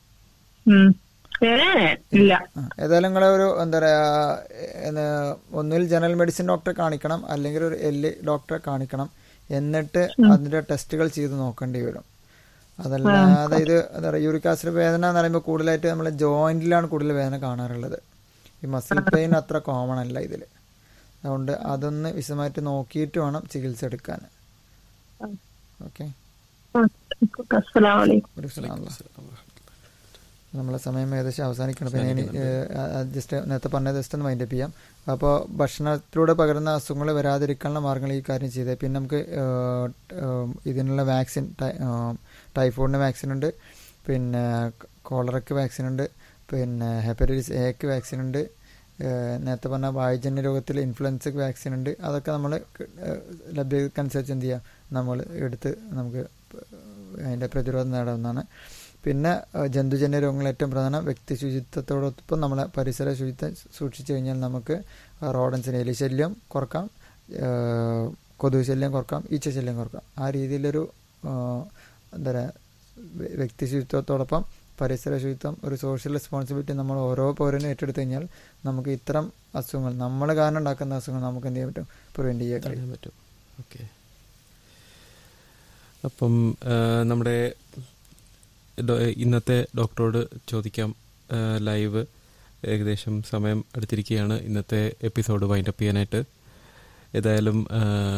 ഉം ഏ ഇല്ല ആ, ഏതായാലും നിങ്ങളെ ഒരു എന്താ പറയാ എന്ന് ഒന്നുകിൽ ജനറൽ മെഡിസിൻ ഡോക്ടറെ കാണിക്കണം അല്ലെങ്കിൽ ഒരു എല്ല് ഡോക്ടറെ കാണിക്കണം എന്നിട്ട് അതിന്റെ ടെസ്റ്റുകൾ ചെയ്ത് നോക്കേണ്ടി വരും അതല്ലാതെ ഇത് എന്താ പറയുക യൂറിക് ആസിഡ് വേദന എന്ന് പറയുമ്പോൾ കൂടുതലായിട്ട് നമ്മളെ ജോയിന്റിലാണ് കൂടുതൽ വേദന കാണാറുള്ളത് ഈ മസിൽ പെയിൻ അത്ര കോമൺ അല്ല ഇതിൽ അതുകൊണ്ട് അതൊന്ന് വിശദമായിട്ട് നോക്കിയിട്ട് വേണം ചികിത്സ എടുക്കാൻ ഓക്കെ അസ്സലാമു അലൈക്കും ഒരു നമ്മളെ സമയം ഏകദേശം അവസാനിക്കണം പിന്നെ ഇനി ജസ്റ്റ് നേരത്തെ പറഞ്ഞ ജസ്റ്റ് ഒന്ന് മൈൻഡപ്പ് ചെയ്യാം അപ്പോൾ ഭക്ഷണത്തിലൂടെ പകരുന്ന അസുഖങ്ങൾ വരാതിരിക്കാനുള്ള മാർഗ്ഗങ്ങൾ ഈ കാര്യം ചെയ്തത് പിന്നെ നമുക്ക് ഏഹ്, ഏഹ്, ഇതിനുള്ള വാക്സിൻ ടൈ- ഏഹ്, ടൈഫോയിഡിന് വാക്സിൻ ഉണ്ട് പിന്നെ കോളറയ്ക്ക് വാക്സിൻ ഉണ്ട് പിന്നെ ഹെപ്പറ്റൈറ്റിസ് എക്ക് വാക്സിൻ ഉണ്ട് ഏഹ്, നേരത്തെ പറഞ്ഞ വായുജന്യ രോഗത്തിൽ ഇൻഫ്ലുവൻസക്ക് വാക്സിൻ ഉണ്ട് അതൊക്കെ നമ്മൾ ലഭ്യതക്കനുസരിച്ച് എന്ത് ചെയ്യാം നമ്മൾ എടുത്ത് നമുക്ക് അതിൻ്റെ പ്രതിരോധം നേടാവുന്നതാണ് പിന്നെ ഏഹ്, ജന്തുജന്യ രോഗങ്ങൾ ഏറ്റവും പ്രധാനം വ്യക്തി ശുചിത്വത്തോടൊപ്പം നമ്മളെ പരിസര ശുചിത്വം സൂക്ഷിച്ചു കഴിഞ്ഞാൽ നമുക്ക് റോഡൻസിന് എലിശല്യം കുറക്കാം ഏഹ്, കൊതുക് ശല്യം കുറക്കാം ഈച്ച ശല്യം കുറക്കാം ആ രീതിയിലൊരു ഏഹ്, എന്താ പറയുക വ്യ- വ്യക്തി ശുചിത്വത്തോടൊപ്പം പരിസര ശുചിത്വം ഒരു സോഷ്യൽ റെസ്പോൺസിബിലിറ്റി നമ്മൾ ഓരോ പൗരനും ഏറ്റെടുത്തു കഴിഞ്ഞാൽ നമുക്ക് ഇത്തരം അസുഖങ്ങൾ നമ്മൾ കാരണം ഉണ്ടാക്കുന്ന അസുഖങ്ങൾ നമുക്ക് എന്ത് ചെയ്യാൻ പറ്റും പ്രിവെന്റ് ചെയ്യാൻ കഴിയും തടയാൻ പറ്റും ഓക്കെ അപ്പം ആ, നമ്മുടെ ഡോ- ഇന്നത്തെ ഡോക്ടറോട് ചോദിക്കാം ആ, ലൈവ് ഏകദേശം സമയം അടുത്തിരിക്കുകയാണ് ഇന്നത്തെ എപ്പിസോഡ് വൈൻഡപ്പ് ചെയ്യാനായിട്ട് ഏതായാലും ആ,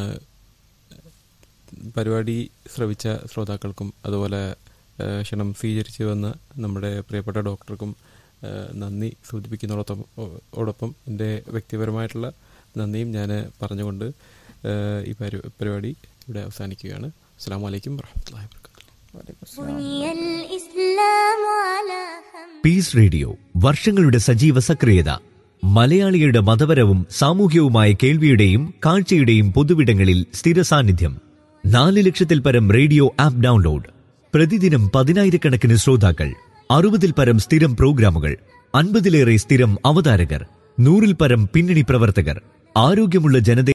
പരിപാടി ശ്രവിച്ച ശ്രോതാക്കൾക്കും അതുപോലെ ആ, ക്ഷണം സ്വീകരിച്ചു വന്ന നമ്മുടെ പ്രിയപ്പെട്ട ഡോക്ടർക്കും ആ, നന്ദി സൂചിപ്പിക്കുന്നതോടൊപ്പം ഓടൊപ്പം എൻ്റെ വ്യക്തിപരമായിട്ടുള്ള നന്ദിയും ഞാൻ പറഞ്ഞുകൊണ്ട് ആ, ഈ പരി- പരിപാടി ഇവിടെ അവസാനിക്കുകയാണ് അസ്സാം വലൈക്കും വാഹമത്തല്ലാ വാബർക്കാത്തു വലൈക്കും അസ്സലാം. بني الإسلام على خمس പീസ് റേഡിയോ വർഷങ്ങളുടെ സജീവ സക്രിയത മലയാളികളുടെ മതപരവും സാമൂഹ്യവുമായ കേൾവിയുടെയും കാഴ്ചയുടെയും പൊതുവിടങ്ങളിൽ സ്ഥിര സാന്നിധ്യം നാല് ലക്ഷത്തിൽ പരം റേഡിയോ ആപ്പ് ഡൗൺലോഡ് പ്രതിദിനം പതിനായിരക്കണക്കിന് ശ്രോതാക്കൾ അറുപതിൽ പരം സ്ഥിരം പ്രോഗ്രാമുകൾ അൻപതിലേറെ സ്ഥിരം അവതാരകർ നൂറിൽ പരം പിന്നണി പ്രവർത്തകർ ആരോഗ്യമുള്ള ജനത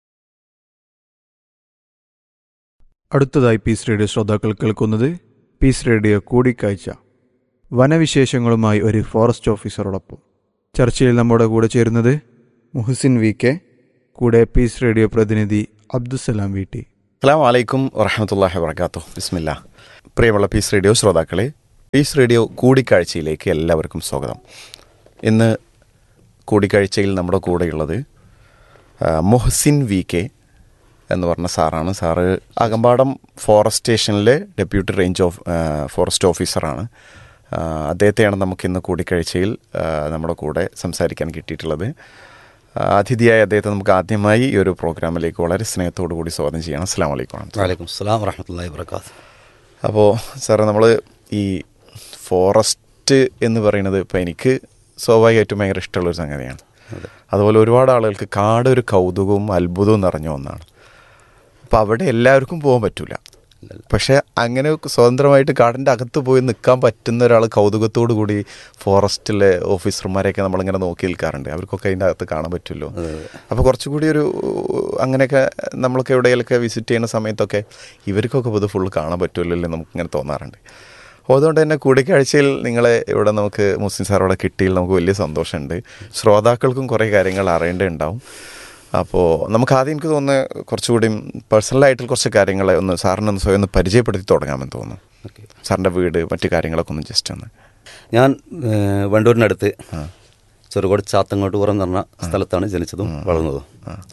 അടുത്തതായി പീസ് റേഡിയോ ശ്രോതാക്കൾ കേൾക്കുന്നത് പീസ് റേഡിയോ കൂടിക്കാഴ്ച വനവിശേഷങ്ങളുമായി ഒരു ഫോറസ്റ്റ് ഓഫീസറോടൊപ്പം ചർച്ചയിൽ നമ്മുടെ കൂടെ ചേരുന്നത് മുഹസിൻ വി കെ കൂടെ പീസ് റേഡിയോ പ്രതിനിധി അബ്ദുസലാം വി ടി അസ്സാം വലൈക്കും വറഹമത്തല്ലാഹി വർക്കാത്തു ബിസ്മില്ല പ്രിയമുള്ള പീസ് റേഡിയോ ശ്രോതാക്കളെ പീസ് റേഡിയോ കൂടിക്കാഴ്ചയിലേക്ക് എല്ലാവർക്കും സ്വാഗതം ഇന്ന് കൂടിക്കാഴ്ചയിൽ നമ്മുടെ കൂടെയുള്ളത് ആ, മുഹസിൻ വി കെ എന്ന് പറഞ്ഞ സാറാണ് സാറ് അകമ്പാടം ഫോറസ്റ്റ് സ്റ്റേഷനിലെ ഡെപ്യൂട്ടി റേഞ്ച് ഓഫ് ആ, ഫോറസ്റ്റ് ഓഫീസറാണ് ആ, അദ്ദേഹത്തെയാണ് നമുക്കിന്ന് കൂടിക്കാഴ്ചയിൽ ആ, നമ്മുടെ കൂടെ സംസാരിക്കാൻ കിട്ടിയിട്ടുള്ളത് ആ, അതിഥിയായ അദ്ദേഹത്തെ നമുക്ക് ആദ്യമായി ഈ ഒരു പ്രോഗ്രാമിലേക്ക് വളരെ സ്നേഹത്തോടു കൂടി സ്വാഗതം ചെയ്യണം അസ്സാം വലൈക്കും വലൈക്കും സ്ലാം വറഹമത്തല്ലാ വാബർക്കാത്ത് അപ്പോൾ സാറേ നമ്മൾ ഈ ഫോറസ്റ്റ് എന്ന് പറയുന്നത് ഇപ്പോൾ എനിക്ക് സ്വാഭാവികമായിട്ടും ഭയങ്കര ഇഷ്ടമുള്ളൊരു സംഗതിയാണ് അതുപോലെ ഒരുപാട് ആളുകൾക്ക് കാട് ഒരു കൗതുകവും അത്ഭുതവും നിറഞ്ഞ ഒന്നാണ് അപ്പോൾ അവിടെ എല്ലാവർക്കും പോകാൻ പറ്റൂല പക്ഷെ അങ്ങനെ സ്വതന്ത്രമായിട്ട് കാടിൻ്റെ അകത്ത് പോയി നിൽക്കാൻ പറ്റുന്ന ഒരാൾ കൗതുകത്തോടു കൂടി ഫോറസ്റ്റിലെ ഓഫീസർമാരെയൊക്കെ നമ്മളിങ്ങനെ നോക്കി നിൽക്കാറുണ്ട് അവർക്കൊക്കെ അതിൻ്റെ അകത്ത് കാണാൻ പറ്റുമല്ലോ അപ്പോൾ കുറച്ചുകൂടി ഒരു അങ്ങനെയൊക്കെ നമ്മളൊക്കെ എവിടെയെങ്കിലൊക്കെ വിസിറ്റ് ചെയ്യുന്ന സമയത്തൊക്കെ ഇവർക്കൊക്കെ ഇത് ഫുള്ള് കാണാൻ പറ്റുമല്ലോ എന്ന് നമുക്കിങ്ങനെ തോന്നാറുണ്ട് അപ്പോൾ അതുകൊണ്ട് തന്നെ കൂടിക്കാഴ്ചയിൽ നിങ്ങളെ ഇവിടെ നമുക്ക് മുസ്ലിം സാറോടെ കിട്ടിയതിൽ നമുക്ക് വലിയ സന്തോഷമുണ്ട് ശ്രോതാക്കൾക്കും കുറേ കാര്യങ്ങൾ അറിയേണ്ടതുണ്ടാവും അപ്പോൾ നമുക്ക് ആദ്യം എനിക്ക് തോന്നുന്നത് കുറച്ചുകൂടി പേഴ്സണലായിട്ട് കുറച്ച് കാര്യങ്ങളെ ഒന്ന് സാറിനൊന്ന് സ്വയം ഒന്ന് പരിചയപ്പെടുത്തി തുടങ്ങാമെന്ന് തോന്നുന്നു സാറിൻ്റെ വീട് മറ്റു കാര്യങ്ങളൊക്കെ ഒന്ന് ജസ്റ്റ് ഒന്ന് ഞാൻ ഏഹ്, വണ്ടൂരിനടുത്ത് ചെറുകോട് ചാത്തങ്ങോട്ടുപുറം എന്ന് പറഞ്ഞ സ്ഥലത്താണ് ജനിച്ചതും വളർന്നതും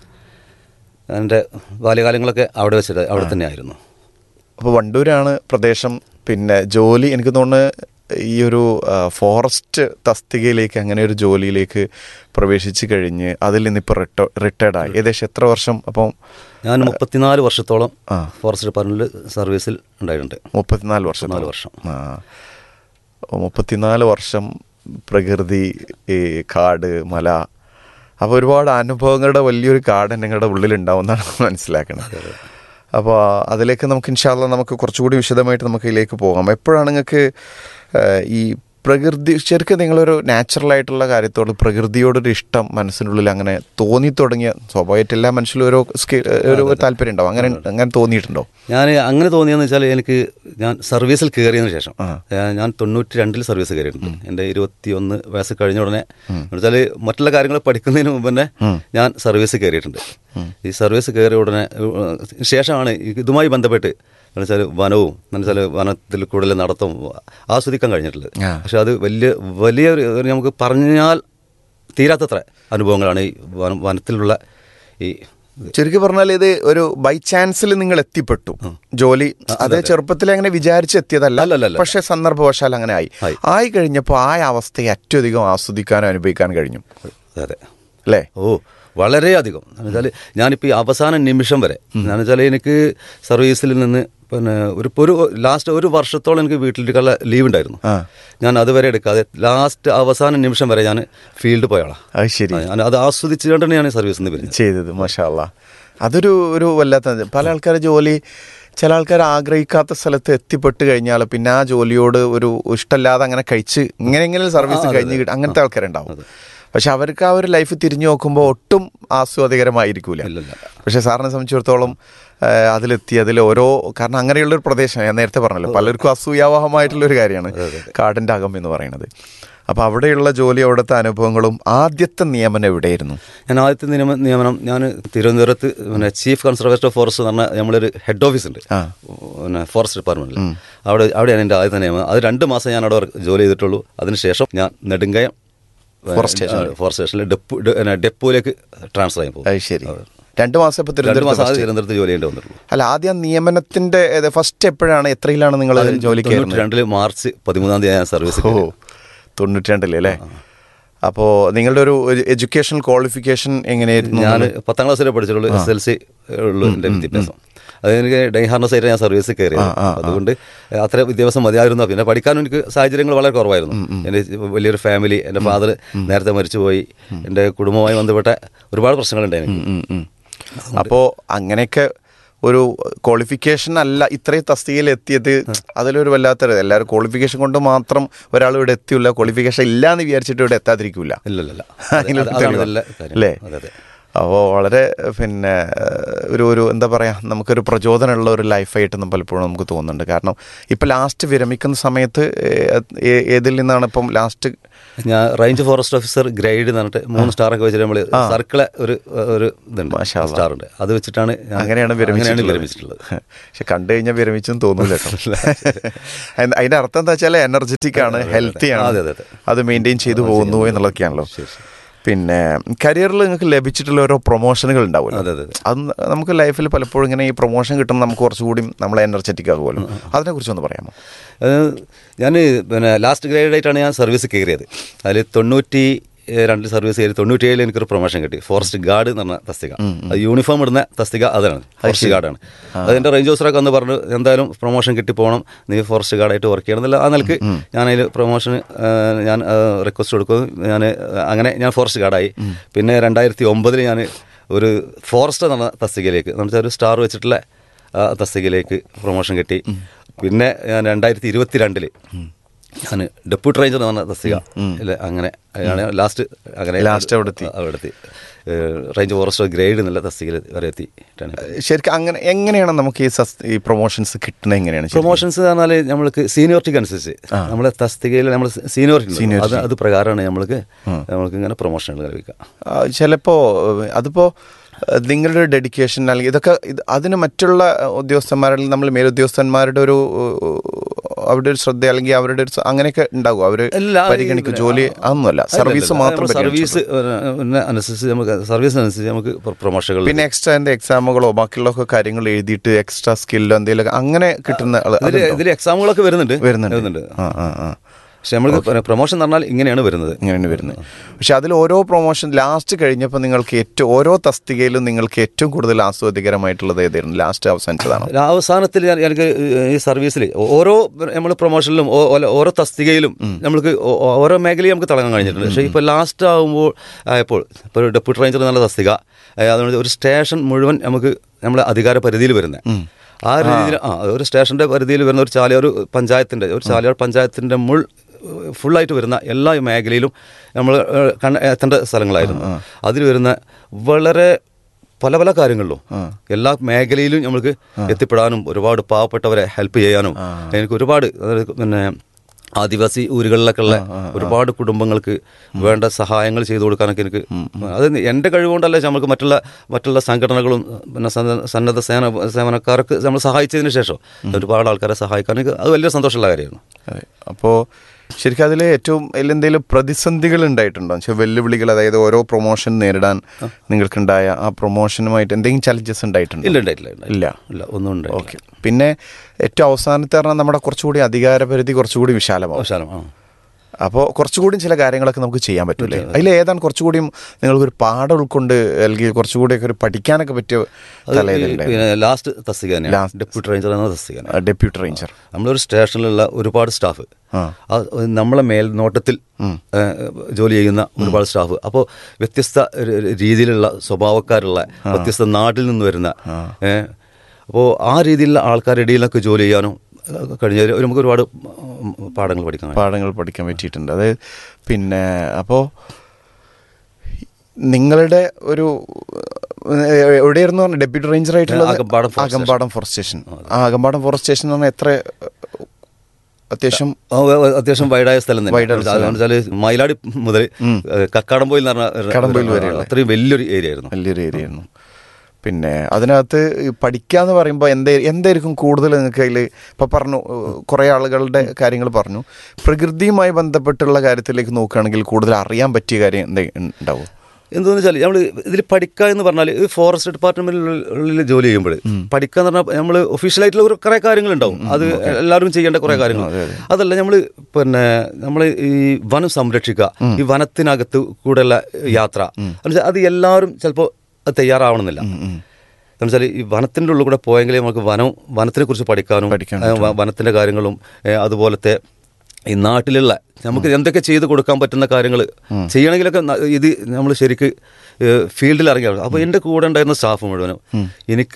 എൻ്റെ ബാല്യകാലങ്ങളൊക്കെ അവിടെ വെച്ചിട്ട് അവിടെ തന്നെയായിരുന്നു അപ്പോൾ വണ്ടൂരാണ് പ്രദേശം പിന്നെ ജോലി എനിക്ക് തോന്നുന്നു ഈ ഒരു ആ, ഫോറസ്റ്റ് തസ്തികയിലേക്ക് അങ്ങനെ ഒരു ജോലിയിലേക്ക് പ്രവേശിച്ച് കഴിഞ്ഞ് അതിൽ നിന്നിപ്പോൾ റിട്ട റിട്ടയർഡായി ഏകദേശം എത്ര വർഷം അപ്പം ഞാൻ മുപ്പത്തിനാല് വർഷത്തോളം ആ. ഫോറസ്റ്റ് ഡിപ്പാർട്ട്മെൻറ്റിൽ സർവീസിൽ ഉണ്ടായിട്ടുണ്ട് മുപ്പത്തിനാല് വർഷം മുപ്പത്തിനാല് വർഷം. ആ ഓ, മുപ്പത്തിനാല് വർഷം പ്രകൃതി ഈ കാട് മല അപ്പോൾ ഒരുപാട് അനുഭവങ്ങളുടെ വലിയൊരു കാട് നിങ്ങളുടെ ഉള്ളിലുണ്ടാവുമെന്നാണ് മനസ്സിലാക്കുന്നത് അപ്പോൾ അതിലേക്ക് നമുക്ക് ഇൻഷാല്ല നമുക്ക് കുറച്ചുകൂടി വിശദമായിട്ട് നമുക്ക് ഇതിലേക്ക് പോകാം എപ്പോഴാണ് നിങ്ങൾക്ക് ഏഹ്, ഈ പ്രകൃതി ശരിക്കും നിങ്ങളൊരു നാച്ചുറൽ ആയിട്ടുള്ള കാര്യത്തോട് പ്രകൃതിയോടൊരു ഇഷ്ടം മനസ്സിനുള്ളിൽ അങ്ങനെ തോന്നി തുടങ്ങിയ സ്വാഭാവികമായിട്ട് എല്ലാ മനുഷ്യരും ഓരോ സ്കിൽ ഒരു താല്പര്യം ഉണ്ടാവും അങ്ങനെ അങ്ങനെ തോന്നിയിട്ടുണ്ടോ ഞാൻ അങ്ങനെ തോന്നിയെന്ന് വെച്ചാൽ എനിക്ക് ഞാൻ സർവീസിൽ കയറിയതിന് ശേഷം ഞാൻ- ഞാൻ തൊണ്ണൂറ്റി രണ്ടിൽ സർവീസ് കയറിയിട്ടുണ്ട് എൻ്റെ ഇരുപത്തി ഒന്ന് വയസ്സ് കഴിഞ്ഞ ഉടനെ എന്ന് വെച്ചാൽ മറ്റുള്ള കാര്യങ്ങൾ പഠിക്കുന്നതിന് മുമ്പ് തന്നെ ഞാൻ സർവീസ് കയറിയിട്ടുണ്ട് ഈ സർവീസ് കയറിയ ഉടനെ ഏഹ്, ശേഷമാണ് ഈ ഇതുമായി ബന്ധപ്പെട്ട് എന്ന് വെച്ചാൽ വനവും എന്ന് വെച്ചാൽ വനത്തിൽ കൂടുതൽ നടത്തവും ആസ്വദിക്കാൻ കഴിഞ്ഞിട്ടുള്ളത് പക്ഷെ അത് വലിയ വലിയ ഒരു ഒരു നമുക്ക് പറഞ്ഞാൽ തീരാത്തത്ര അനുഭവങ്ങളാണ് ഈ വനം- വനത്തിലുള്ള ഈ ചുരുക്കി പറഞ്ഞാൽ ഇത് ഒരു ബൈ ചാൻസിൽ നിങ്ങൾ എത്തിപ്പെട്ടു ജോലി അത് ചെറുപ്പത്തിൽ അങ്ങനെ വിചാരിച്ച് എത്തിയതല്ല അല്ലല്ലല്ല. പക്ഷെ സന്ദർഭവശാൽ അങ്ങനെ ആയി ആയി. ആയി കഴിഞ്ഞപ്പോൾ ആ അവസ്ഥയെ അത്യധികം ആസ്വദിക്കാനും അനുഭവിക്കാൻ കഴിഞ്ഞു അതെ അല്ലേ ഓ വളരെയധികം എന്ന് വെച്ചാൽ ഞാനിപ്പോൾ ഈ അവസാന നിമിഷം വരെ എന്ന് വെച്ചാൽ എനിക്ക് സർവീസിൽ നിന്ന് പിന്നെ ഒരു ഇപ്പൊ ഒരു ലാസ്റ്റ് ഒരു വർഷത്തോളം എനിക്ക് വീട്ടിലേക്കുള്ള ലീവ് ഉണ്ടായിരുന്നു ഞാൻ അതുവരെ എടുക്കാതെ ലാസ്റ്റ് അവസാന നിമിഷം വരെ ഞാൻ ഫീൽഡ് പോയാളാ അത് ശരി ഞാൻ അത് ആസ്വദിച്ചുകൊണ്ട് തന്നെയാണ് സർവീസിൽ നിന്ന് വരുന്നത് ചെയ്തത് മഷാല്ല അതൊരു ഒരു വല്ലാത്ത പല ആൾക്കാരുടെ ജോലി ചില ആൾക്കാർ ആഗ്രഹിക്കാത്ത സ്ഥലത്ത് എത്തിപ്പെട്ട് കഴിഞ്ഞാൽ പിന്നെ ആ ജോലിയോട് ഒരു ഇഷ്ടമില്ലാതെ അങ്ങനെ കഴിച്ച് ഇങ്ങനെയെങ്കിലും സർവീസ് കഴിഞ്ഞ് കിട്ടും അങ്ങനത്തെ ആൾക്കാരുണ്ടാവും പക്ഷെ അവർക്ക് ആ ഒരു ലൈഫ് തിരിഞ്ഞു നോക്കുമ്പോൾ ഒട്ടും ആസ്വാദികരമായിരിക്കൂല ഇല്ലില്ല. പക്ഷെ സാറിനെ സംബന്ധിച്ചിടത്തോളം ആ, അതിലെത്തി അതിൽ ഓരോ കാരണം അങ്ങനെയുള്ള ഒരു പ്രദേശം ഞാൻ നേരത്തെ പറഞ്ഞല്ലോ പലർക്കും അസൂയാവഹമായിട്ടുള്ള ഒരു കാര്യമാണ് കാടിന്റെ അകം എന്ന് പറയുന്നത് അപ്പൊ അവിടെയുള്ള ജോലി അവിടുത്തെ അനുഭവങ്ങളും ആദ്യത്തെ നിയമനം എവിടെയായിരുന്നു ഞാൻ ആദ്യത്തെ നിയമ നിയമനം ഞാൻ തിരുവനന്തപുരത്ത് പിന്നെ ചീഫ് കൺസർവേറ്റർ ഫോറസ്റ്റ് എന്ന് പറഞ്ഞ നമ്മളൊരു ഹെഡ് ഓഫീസ് ഉണ്ട് പിന്നെ ഫോറസ്റ്റ് ഡിപ്പാർട്ട്മെന്റിൽ അവിടെ അവിടെയാണ് എൻ്റെ ആദ്യത്തെ നിയമനം അത് രണ്ട് മാസം ഞാൻ അവിടെ വർക്ക് ജോലി ചെയ്തിട്ടുള്ളൂ അതിനുശേഷം ഞാൻ നെടുങ്കയം ഫോറസ്റ്റ് സ്റ്റേഷനിൽ. ഫോറസ്റ്റ് സ്റ്റേഷനിൽ ഡെപ്പു ഡെ- പിന്നെ ഡെപ്പോയിലേക്ക് ട്രാൻസ്ഫർ ചെയ്യാൻ പോകും അത് ശരി രണ്ടു മാസം ഇപ്പൊ രണ്ട് മാസം തിരുവനന്തപുരത്ത് ആദ്യം first. തിരുവനന്തപുരത്ത് ജോലി ചെയ്യേണ്ടി വന്നിട്ടുള്ളൂ അല്ല ആദ്യം ആ നിയമനത്തിന്റെ ഫസ്റ്റ് എപ്പോഴാണ് എത്രയിലാണ് നിങ്ങൾ ജോലിക്ക് തൊണ്ണൂറ്റി കയറുന്നത് രണ്ടില് മാർച്ച് പതിമൂന്നാം തീയതി ഞാൻ സർവീസ് ഓ തൊണ്ണൂറ്റി രണ്ടില് അല്ലേ അപ്പോ നിങ്ങളുടെ ഒരു എഡ്യൂക്കേഷൻ ക്വാളിഫിക്കേഷൻ എങ്ങനെയായിരുന്നു ഞാൻ പത്താം ക്ലാസ് വരെ പഠിച്ചിട്ടുള്ളൂ എസ് എൽ സി ഉള്ളൂ എൻ്റെ വിദ്യാഭ്യാസം അത് എനിക്ക് ഡൈഹാർനസ് ആയിട്ട് ഞാൻ സർവീസിൽ കയറിയത് അതുകൊണ്ട് അത്ര വിദ്യാഭ്യാസം മതിയായിരുന്നു പിന്നെ പഠിക്കാനും എനിക്ക് സാഹചര്യങ്ങൾ വളരെ കുറവായിരുന്നു എൻ്റെ വലിയൊരു ഫാമിലി എൻ്റെ ഫാദർ നേരത്തെ മരിച്ചുപോയി എൻ്റെ കുടുംബവുമായി ബന്ധപ്പെട്ട ഒരുപാട് പ്രശ്നങ്ങളുണ്ട് എനിക്ക് ഉം, ഉം. അപ്പോ അങ്ങനെയൊക്കെ ഒരു ക്വാളിഫിക്കേഷൻ അല്ല ഇത്രയും തസ്തികയിൽ എത്തിയത് അതിലൊരു വല്ലാത്തൊരു എല്ലാവരും ക്വാളിഫിക്കേഷൻ കൊണ്ട് മാത്രം ഒരാൾ ഇവിടെ എത്തിയില്ല ക്വാളിഫിക്കേഷൻ ഇല്ല എന്ന് വിചാരിച്ചിട്ട് ഇവിടെ എത്താതിരിക്കില്ല ഇല്ലല്ല അതിലൊരു അതാണ് തെളിവാ. നല്ല കാര്യം അല്ലേ അതെ അതെ അപ്പോൾ വളരെ പിന്നെ ഒരു ഒരു എന്താ പറയുക നമുക്കൊരു പ്രചോദനമുള്ള ഒരു ലൈഫായിട്ട് നമുക്ക് പലപ്പോഴും നമുക്ക് തോന്നുന്നുണ്ട് കാരണം ഇപ്പം ലാസ്റ്റ് വിരമിക്കുന്ന സമയത്ത് ഏ- ഏ- ഏതിൽ നിന്നാണ് ഇപ്പം ലാസ്റ്റ് ഞാൻ റേഞ്ച് ഫോറസ്റ്റ് ഓഫീസർ ഗ്രേഡ് എന്ന് പറഞ്ഞിട്ട് മൂന്ന് സ്റ്റാർ ഒക്കെ വെച്ചിട്ട് നമ്മൾ സർക്കിളെ ഒരു ഒരു ഇതുണ്ട് മാഷാ അല്ലാ. സ്റ്റാർ ഉണ്ട് അത് വെച്ചിട്ടാണ് ഞാൻ- അങ്ങനെയാണ് അങ്ങനെയാണ് വിരമിച്ചിട്ടുള്ളത് വിരമിച്ചിട്ടുള്ളത് പക്ഷെ കണ്ടു കഴിഞ്ഞാൽ വിരമിച്ചെന്ന് തോന്നൂല കേട്ടോ അതിന്റെ അതിന്റെ അർത്ഥം എന്താ വെച്ചാൽ എനർജറ്റിക് ആണ് ഹെൽത്തി അതെ, ആണ് അതെ, അതെ. അത് മെയിൻറ്റെയിൻ ചെയ്തു പോകുന്നു എന്നുള്ളതൊക്കെയാണല്ലോ പിന്നെ കരിയറിൽ നിങ്ങൾക്ക് ലഭിച്ചിട്ടുള്ള ഓരോ പ്രൊമോഷനുകൾ ഉണ്ടാവുമല്ലോ അതെ, അതെ, അതെ. അത് നമുക്ക് ലൈഫിൽ പലപ്പോഴും ഇങ്ങനെ ഈ പ്രൊമോഷൻ കിട്ടുമ്പോൾ നമുക്ക് കുറച്ചുകൂടി നമ്മളെ എനർജറ്റിക് ആകുമല്ലോ അതിനെ കുറിച്ച് ഒന്ന് പറയാമോ ഞാൻ പിന്നെ ലാസ്റ്റ് ഗ്രേഡ് ആയിട്ടാണ് ഞാൻ സർവീസ് കയറിയത് അതിൽ തൊണ്ണൂറ്റി ഏഹ്, രണ്ട് സർവീസ് കയറി തൊണ്ണൂറ്റി ഏഴിൽ എനിക്കൊരു പ്രൊമോഷൻ കിട്ടി ഫോറസ്റ്റ് ഗാർഡ് എന്ന് പറഞ്ഞ തസ്തിക അത് യൂണിഫോം ഇടുന്ന തസ്തിക അതാണ് ഫോറസ്റ്റ് ഗാർഡാണ് അതിൻ്റെ റേഞ്ച് ഓഫീസറൊക്കെ ഒന്ന് പറഞ്ഞു എന്തായാലും പ്രൊമോഷൻ കിട്ടി പോകണം നീ ഫോറസ്റ്റ് ഗാർഡായിട്ട് വർക്ക് ചെയ്യണമെന്നില്ല ആ നിലക്ക് ഞാൻ അതിൽ പ്രൊമോഷൻ ഞാൻ റിക്വസ്റ്റ് കൊടുക്കും ഞാൻ അങ്ങനെ ഞാൻ ഫോറസ്റ്റ് ഗാർഡായി പിന്നെ രണ്ടായിരത്തി ഒമ്പതിൽ ഞാൻ ഒരു ഫോറസ്റ്റ് എന്ന് പറഞ്ഞ തസ്തികയിലേക്ക് എന്ന് വെച്ചാൽ ഒരു സ്റ്റാർ വെച്ചിട്ടുള്ള ആ തസ്തികയിലേക്ക് പ്രൊമോഷൻ കിട്ടി പിന്നെ ഞാൻ രണ്ടായിരത്തി ഇരുപത്തി രണ്ടില് ഞാൻ ഡെപ്യൂട്ടി റേഞ്ചർ എന്ന് പറഞ്ഞ തസ്തിക ഇല്ല, അങ്ങനെ ആണ് ലാസ്റ്റ് അങ്ങനെ Last അവിടെ എത്തി. അവിടെ എത്തി ഏഹ് റേഞ്ച് ഫോറസ്റ്റ് ഗ്രേഡ് എന്നുള്ള തസ്തികയിൽ വരെ എത്തി ശരിക്കും അങ്ങനെ എങ്ങനെയാണ് നമുക്ക് ഈ സസ്- ഈ പ്രൊമോഷൻസ് കിട്ടുന്നത് എങ്ങനെയാണ് ശരിക്കും? പ്രൊമോഷൻസ് എന്ന് പറഞ്ഞാൽ നമ്മൾക്ക് സീനിയോറിറ്റിക്ക് അനുസരിച്ച് നമ്മളെ തസ്തികയിൽ നമ്മൾ സീനിയോറിറ്റി അത് അത് പ്രകാരമാണ് നമ്മൾക്ക് നമ്മൾക്ക് ഇങ്ങനെ പ്രൊമോഷനുകൾ ലഭിക്കുക ആ, ചിലപ്പോ ഏഹ്, അതിപ്പോ ഏഹ്, നിങ്ങളുടെ ഡെഡിക്കേഷൻ അല്ലെങ്കിൽ ഇതൊക്കെ ഇത് അതിന് മറ്റുള്ള ഉദ്യോഗസ്ഥന്മാരിൽ നമ്മൾ മേലുദ്യോഗസ്ഥന്മാരുടെ ഒരു ഏഹ്, അവരുടെ ഒരു ശ്രദ്ധ അല്ലെങ്കിൽ അവരുടെ ഒരു സ- അങ്ങനെയൊക്കെ ഉണ്ടാകും അവര് എല്ലാ ഈ പരിഗണിക്കും പിന്നെ ജോലി അതൊന്നുമല്ല സർവീസ് മാത്രം സർവീസ് പരിഗണിച്ചു. അനുസരിച്ച് നമുക്ക് സർവീസിനനുസരിച്ച് നമുക്ക് പ്രൊമോഷനുകൾ പിന്നെ എക്സ്ട്രാ എന്താ എക്സാമുകളോ ബാക്കിയുള്ളൊക്കെ കാര്യങ്ങൾ എഴുതിയിട്ട് എക്സ്ട്രാ സ്കില്ലോ എന്തെങ്കിലും അങ്ങനെ കിട്ടുന്ന ആള് ഇതിൽ അതുണ്ടോ? ഇതിൽ എക്സാമുകളൊക്കെ വരുന്നുണ്ട് വരുന്നുണ്ട് ആ ആ ആ പക്ഷെ നമ്മൾ പ്രൊമോഷൻ എന്ന് പറഞ്ഞാൽ ഇങ്ങനെയാണ് വരുന്നത് ഇങ്ങനെയാണ് വരുന്നത് പക്ഷെ അതിൽ ഓരോ പ്രൊമോഷൻ ലാസ്റ്റ് കഴിഞ്ഞപ്പോൾ നിങ്ങൾക്ക് ഏറ്റവും ഓരോ തസ്തികയിലും നിങ്ങൾക്ക് ഏറ്റവും കൂടുതൽ ആസ്വാദികരമായിട്ടുള്ളത് ഏതായിരുന്നു ലാസ്റ്റ് അവസാനിച്ചതാണോ ഒരു അവസാനത്തിൽ ഞാൻ- എനിക്ക് ഈ സർവീസിൽ ഓരോ നമ്മൾ പ്രൊമോഷനിലും ഓ- ഓല- ഓരോ തസ്തികയിലും നമ്മൾക്ക് ഓ- ഓരോ മേഖലയും നമുക്ക് തിളങ്ങാൻ കഴിഞ്ഞിട്ടുണ്ട് പക്ഷേ ഇപ്പോൾ ലാസ്റ്റ് ആകുമ്പോൾ ആയപ്പോൾ ഇപ്പോൾ ഒരു ഡെപ്യൂട്ടി റേഞ്ചർ എന്നുള്ള തസ്തിക ഏ, അതുകൊണ്ട് ഒരു സ്റ്റേഷൻ മുഴുവൻ നമുക്ക് നമ്മളെ അധികാര പരിധിയിൽ വരുന്നത് ആ രീതിയിൽ ആ ഒരു സ്റ്റേഷന്റെ പരിധിയിൽ വരുന്ന ഒരു ചാലിയാർ പഞ്ചായത്തിന്റെ ഒരു ചാലിയാർ പഞ്ചായത്തിന്റെ മുൾ ഫുള്ളായിട്ട് വരുന്ന എല്ലാ മേഖലയിലും നമ്മൾ കണ്ട എത്തേണ്ട സ്ഥലങ്ങളായിരുന്നു അതിൽ വരുന്ന വളരെ പല പല കാര്യങ്ങളിലും എല്ലാ മേഖലയിലും നമുക്ക് എത്തിപ്പെടാനും ഒരുപാട് പാവപ്പെട്ടവരെ ഹെൽപ്പ് ചെയ്യാനും എനിക്ക് ഒരുപാട് അതായത് പിന്നെ ആദിവാസി ഊരുകളിലൊക്കെ ഉള്ള ഒരുപാട് കുടുംബങ്ങൾക്ക് വേണ്ട സഹായങ്ങൾ ചെയ്തു കൊടുക്കാനൊക്കെ എനിക്ക് അത് എൻ്റെ കഴിവുകൊണ്ടല്ല നമുക്ക് മറ്റുള്ള മറ്റുള്ള സംഘടനകളും പിന്നെ സന്ന- സന്നദ്ധ സേന സേവനക്കാർക്ക് നമ്മൾ സഹായിച്ചതിന് ശേഷം ഒരുപാട് ആൾക്കാരെ സഹായിക്കാൻ എനിക്ക് അത് വലിയ സന്തോഷമുള്ള കാര്യമാണ് അതെ അപ്പോൾ ശരിക്കും അതിൽ ഏറ്റവും എന്തെങ്കിലും പ്രതിസന്ധികൾ ഉണ്ടായിട്ടുണ്ടോ എന്ന് വെച്ചാൽ വെല്ലുവിളികൾ അതായത് ഓരോ പ്രൊമോഷൻ നേരിടാൻ നിങ്ങൾക്കുണ്ടായ ആ പ്രൊമോഷനുമായിട്ട് എന്തെങ്കിലും ചലഞ്ചസ് ഉണ്ടായിട്ടുണ്ടോ ഇല്ല ഉണ്ടായിട്ടില്ല ഉണ്ടായിട്ടില്ല. ഇല്ല ഇല്ല ഒന്നും ഉണ്ടായിട്ടില്ല ഓക്കെ പിന്നെ ഏറ്റവും അവസാനത്തെ പറഞ്ഞാൽ നമ്മുടെ കുറച്ചുകൂടി അധികാരപരിധി കുറച്ചുകൂടി വിശാലമാവും അവസാനം ആ അപ്പോൾ കുറച്ചുകൂടി ചില കാര്യങ്ങളൊക്കെ നമുക്ക് ചെയ്യാൻ പറ്റൂലേ അതിൽ ഏതാണ് കുറച്ചുകൂടിയും നിങ്ങൾക്കൊരു പാഠം ഉൾക്കൊണ്ട് അല്ലെങ്കിൽ കുറച്ചുകൂടിയൊക്കെ ഒരു പഠിക്കാനൊക്കെ പറ്റിയ അത് ഈ തലയിലുണ്ട് പിന്നെ ലാസ്റ്റ് തസ്തിക തന്നെയാണ് Last ഡെപ്യൂട്ടി റേഞ്ചർ എന്ന തസ്തിക തന്നെയാണ്. ഡെപ്യൂട്ടി റേഞ്ചർ നമ്മളൊരു സ്റ്റേഷനിലുള്ള ഒരുപാട് സ്റ്റാഫ് ആ. ആ, നമ്മളെ മേൽനോട്ടത്തിൽ ഏ, ജോലി ചെയ്യുന്ന ഒരുപാട് സ്റ്റാഫ് അപ്പോൾ വ്യത്യസ്ത ര- ര- രീതിയിലുള്ള സ്വഭാവക്കാരുള്ള വ്യത്യസ്ത നാട്ടിൽ നിന്ന് വരുന്ന അപ്പോൾ ആ രീതിയിലുള്ള ആൾക്കാരുടെ ഇടയിലൊക്കെ ജോലി ചെയ്യാനും ഏ, കഴിഞ്ഞ ഒരു- നമുക്ക് ഒരുപാട് ഉം, പാഠങ്ങൾ പഠിക്കാൻ കഴിയും. പാഠങ്ങൾ പഠിക്കാൻ പറ്റിയിട്ടുണ്ട് അത് പിന്നെ അപ്പോൾ നിങ്ങളുടെ ഒരു ഏഹ്, എവിടെയായിരുന്നു പറഞ്ഞത് ഡെപ്യൂട്ടി റേഞ്ചർ ആയിട്ടുള്ളത് Akampadam forest Akampadam forest station ആ അകമ്പാടം ഫോറസ്റ്റ് സ്റ്റേഷൻ എന്ന് പറഞ്ഞാൽ എത്ര അത്യാവശ്യം ആ, വ- വ- അത്യാവശ്യം വൈഡായ സ്ഥലം തന്നെ വൈഡായ സ്ഥലം. അതെന്ന് വെച്ചാൽ മയിലാടി മുതൽ കക്കാടംപോയിൽ എന്ന് പറഞ്ഞ ഒരു- കടമ്പയിൽ ഒരു- വരെയുള്ള. അത്രയും വലിയൊരു ഏരിയ ആയിരുന്നു വലിയൊരു ഏരിയ ആയിരുന്നു പിന്നെ അതിനകത്ത് ഈ പഠിക്കാന്ന് പറയുമ്പോൾ എന്താ എന്തായിരിക്കും കൂടുതൽ നിങ്ങൾക്ക് അതിൽ ഇപ്പം പറഞ്ഞു കുറേ ആളുകളുടെ കാര്യങ്ങൾ പറഞ്ഞു പ്രകൃതിയുമായി ബന്ധപ്പെട്ടുള്ള കാര്യത്തിലേക്ക് നോക്കുകയാണെങ്കിൽ കൂടുതൽ അറിയാൻ പറ്റിയ കാര്യം എന്താ ഉണ്ടാവും എന്താണെന്ന് വെച്ചാൽ നമ്മൾ ഇതിൽ പഠിക്കുക എന്ന് പറഞ്ഞാൽ ഇത് ഫോറസ്റ്റ് ഡിപ്പാർട്ട്മെന്റിനുള്ളിൽ ജോലി ചെയ്യുമ്പോൾ പഠിക്കുക എന്ന് പറഞ്ഞാൽ നമ്മൾ ഒഫീഷ്യലായിട്ടുള്ള ഒരു കുറേ കാര്യങ്ങളുണ്ടാവും അത് എല്ലാവരും ചെയ്യേണ്ട കുറേ കാര്യങ്ങൾ അതല്ല നമ്മൾ പിന്നെ നമ്മൾ ഈ വനം സംരക്ഷിക്കുക ഈ വനത്തിനകത്ത് കൂടെയുള്ള യാത്ര എന്നുവെച്ചാൽ അത് എല്ലാവരും ചിലപ്പോൾ തയ്യാറാവണമെന്നില്ല എന്നുവെച്ചാൽ ഈ വനത്തിൻ്റെ ഉള്ളിൽ കൂടെ പോയെങ്കിലേ നമുക്ക് വനം വനത്തിനെ കുറിച്ച് പഠിക്കാനും പഠിക്കാൻ ഏ, വ- വനത്തിൻ്റെ കാര്യങ്ങളും ഏ, അതുപോലത്തെ ഈ നാട്ടിലുള്ള നമുക്ക് എന്തൊക്കെ ചെയ്ത് കൊടുക്കാൻ പറ്റുന്ന കാര്യങ്ങൾ ചെയ്യണമെങ്കിലൊക്കെ ന- ഇത് നമ്മൾ ശരിക്ക് ഫീൽഡിൽ ഇറങ്ങിയാണ് അപ്പോൾ എൻ്റെ കൂടെ ഉണ്ടായിരുന്ന സ്റ്റാഫ് മുഴുവനും എനിക്ക്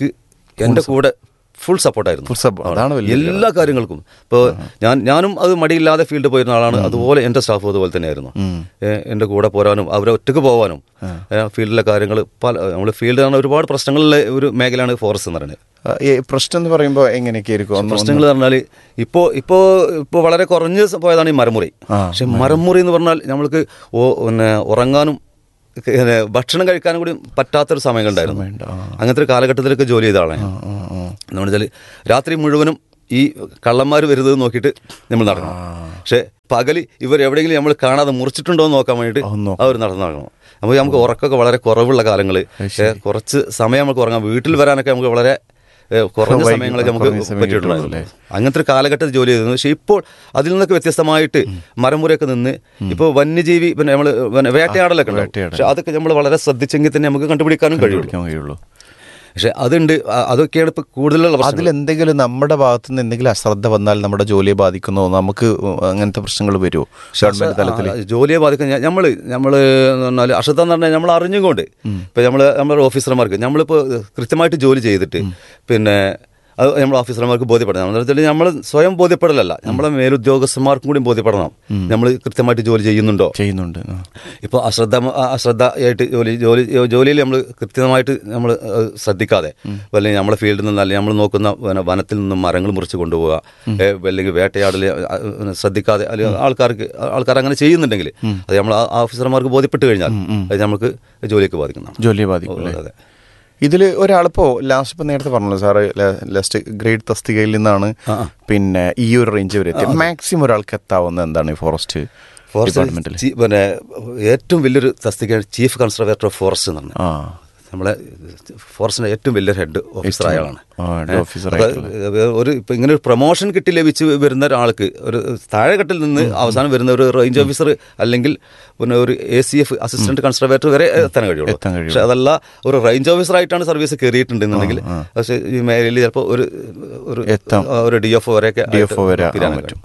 എൻ്റെ കൂടെ ഫുൾ സപ്പോർട്ടായിരുന്നു Full support. അതാണ് വലിയ എല്ലാ കാര്യങ്ങൾക്കും ഇപ്പോൾ ഞാൻ ഞാനും അത് മടിയില്ലാതെ ഫീൽഡിൽ പോയിരുന്ന ആളാണ് അതുപോലെ എൻ്റെ സ്റ്റാഫും അതുപോലെ തന്നെയായിരുന്നു ഏ, എൻ്റെ കൂടെ പോരാനും അവരെ ഒറ്റക്ക് പോകാനും ഏ, ഫീൽഡിലെ കാര്യങ്ങൾ പല നമ്മൾ ഫീൽഡ് ആണ് ഒരുപാട് പ്രശ്നങ്ങളിലെ ഒരു മേഖലയാണ് ഫോറസ്റ്റ് എന്ന് പറയുന്നത് ആ, ഈ പ്രശ്നം എന്ന് പറയുമ്പോൾ എങ്ങനെയൊക്കെ ആയിരിക്കും ഒന്ന് പ്രശ്നങ്ങൾ പറഞ്ഞാൽ ഇപ്പോൾ ഇപ്പോൾ ഇപ്പോൾ വളരെ കുറഞ്ഞ് പോയതാണ് ഈ മരമുറി പക്ഷെ മരമുറി എന്ന് പറഞ്ഞാൽ നമ്മൾക്ക് ഓ- പിന്നെ ഉറങ്ങാനും പിന്നെ ഭക്ഷണം കഴിക്കാനും കൂടി പറ്റാത്തൊരു സമയങ്ങളുണ്ടായിരുന്നു അങ്ങനത്തെ ഒരു കാലഘട്ടത്തിലൊക്കെ ജോലി ചെയ്ത ആളാണ് എന്ന് വെച്ചാൽ രാത്രി മുഴുവനും ഈ കള്ളന്മാർ വരുന്നത് നോക്കിയിട്ട് നമ്മൾ നടക്കണം പക്ഷെ പകല് ഇവർ എവിടെയെങ്കിലും നമ്മൾ കാണാതെ മുറിച്ചിട്ടുണ്ടോ എന്ന് നോക്കാൻ വേണ്ടിയിട്ട് അവർ നടന്നു നടക്കണം അപ്പോൾ നമുക്ക് ഉറക്കമൊക്കെ വളരെ കുറവുള്ള കാലങ്ങൾ കുറച്ച് സമയം നമുക്ക് ഉറങ്ങാം വീട്ടിൽ വരാനൊക്കെ നമുക്ക് വളരെ ഏ, കുറഞ്ഞ വൈകി- സമയങ്ങളൊക്കെ നമുക്ക് കുറഞ്ഞ സമയം പറ്റിയിട്ടുണ്ടായിരുന്നു കിട്ടുള്ളൂ അങ്ങനത്തെ ഒരു കാലഘട്ടത്തിൽ ജോലി ചെയ്തിരുന്നു പക്ഷെ ഇപ്പോൾ അതിൽ നിന്നൊക്കെ വ്യത്യസ്തമായിട്ട് മരമുറയൊക്കെ നിന്ന് ഇപ്പോൾ വന്യജീവി പിന്നെ നമ്മൾ വേട്ടയാടലൊക്കെ ഉണ്ട് പക്ഷെ അതൊക്കെ നമ്മൾ വളരെ ശ്രദ്ധിച്ചെങ്കിൽ തന്നെ നമുക്ക് കണ്ടുപിടിക്കാനും കഴിയുള്ളൂ കഴിയുള്ളൂ പക്ഷെ അതുണ്ട് അ- അതൊക്കെയാണ് ഇപ്പൊ കൂടുതലുള്ള പ്രശ്നങ്ങൾ. അതിലെന്തെങ്കിലും നമ്മുടെ ഭാഗത്തു നിന്ന് എന്തെങ്കിലും അശ്രദ്ധ വന്നാൽ നമ്മുടെ ജോലിയെ ബാധിക്കുന്നോ നമുക്ക് അങ്ങനത്തെ പ്രശ്നങ്ങൾ വരുമോ ഗവൺമെന്റ് തലത്തിൽ ആ, ജോലിയെ ബാധിക്കുന്ന നമ്മൾ നമ്മൾ എന്ന് പറഞ്ഞാൽ അശ്രദ്ധ എന്ന് പറഞ്ഞാൽ നമ്മൾ അറിഞ്ഞുകൊണ്ട് ഇപ്പം നമ്മൾ നമ്മുടെ ഓഫീസർമാർക്ക് നമ്മളിപ്പോൾ കൃത്യമായിട്ട് ജോലി ചെയ്തിട്ട് പിന്നെ അത് നമ്മൾ ഓഫീസർമാർക്ക് ബോധ്യപ്പെടണം എന്ന് വെച്ചാൽ നമ്മൾ സ്വയം ബോധ്യപ്പെടലല്ല നമ്മളെ മേലുദ്യോഗസ്ഥന്മാർക്കും കൂടി ബോധ്യപ്പെടണം നമ്മൾ കൃത്യമായിട്ട് ജോലി ചെയ്യുന്നുണ്ടോ ചെയ്യുന്നുണ്ട് ഇപ്പോൾ അശ്രദ്ധ അശ്രദ്ധയായിട്ട് ജോലി ജോലി ജോലിയിൽ നമ്മൾ കൃത്യമായിട്ട് നമ്മൾ ശ്രദ്ധിക്കാതെ അല്ലെങ്കിൽ നമ്മളെ ഫീൽഡിൽ നിന്ന് അല്ലെങ്കിൽ നമ്മൾ നോക്കുന്ന പിന്നെ വനത്തിൽ നിന്നും മരങ്ങൾ മുറിച്ച് കൊണ്ടുപോവുക ഏ, അല്ലെങ്കിൽ വേട്ടയാടൽ ആ, പിന്നെ ശ്രദ്ധിക്കാതെ അല്ലെങ്കിൽ ആൾക്കാർക്ക് ആൾക്കാർ അങ്ങനെ ചെയ്യുന്നുണ്ടെങ്കിൽ അത് നമ്മൾ ആ ഓഫീസർമാർക്ക് ബോധ്യപ്പെട്ട് കഴിഞ്ഞാൽ അത് നമുക്ക് ജോലിയൊക്കെ ബാധിക്കുന്നതാണ് ജോലിയെ ബാധിക്കും ഓ, അല്ലേ? അതെ ഇതിൽ ഒരാളിപ്പോ ലാസ്റ്റ് ഇപ്പൊ നേരത്തെ പറഞ്ഞല്ലോ സാറ് ലാസ്റ്റ് ഗ്രേഡ് തസ്തികയിൽ നിന്നാണ് പിന്നെ ഈ ഒരു റേഞ്ച് വരെ എത്തിയത് മാക്സിമം ഒരാൾക്ക് എത്താവുന്ന എന്താണ് ഈ ഫോറസ്റ്റ് ഡിപ്പാർട്ട്മെന്റിൽ ഫോറസ്റ്റ് പിന്നെ ഏറ്റവും വലിയൊരു തസ്തികയാണ് ചീഫ് കൺസർവേറ്റർ ഓഫ് ഫോറസ്റ്റ് എന്ന് ആ പറഞ്ഞത് നമ്മളെ ഫോറസ്റ്റിന്റെ ഏറ്റവും വലിയ ഹെഡ് ഓഫീസർ ആളാണ് ആ, head officer അപ്പൊ ആയിട്ടുള്ള. ഒരു ഇപ്പൊ ഇങ്ങനെ ഒരു പ്രൊമോഷൻ കിട്ടി ലഭിച്ച് വരുന്ന ഒരാൾക്ക് ഒരു താഴെഘട്ടിൽ നിന്ന് അവസാനം വരുന്ന ഒരു റേഞ്ച് ഓഫീസർ അല്ലെങ്കിൽ പിന്നെ ഒരു A C F assistant conservator വരെ എത്താൻ കഴിയുള്ളൂ എത്താൻ കഴിയുള്ളൂ. പക്ഷെ അതല്ല ഒരു റേഞ്ച് ഓഫീസർ ആയിട്ടാണ് സർവീസ് കയറിയിട്ടുണ്ടെന്നുണ്ടെങ്കിൽ പക്ഷേ ഈ മേഖലയിൽ ചിലപ്പോൾ ഒരു ഒരു എത്താം. ആ, ഒരു ഡി എഫ് ഒ വരെയൊക്കെ ഡി എഫ് ഒ വരെ ആകാൻ തീരാനൊക്കെ പറ്റും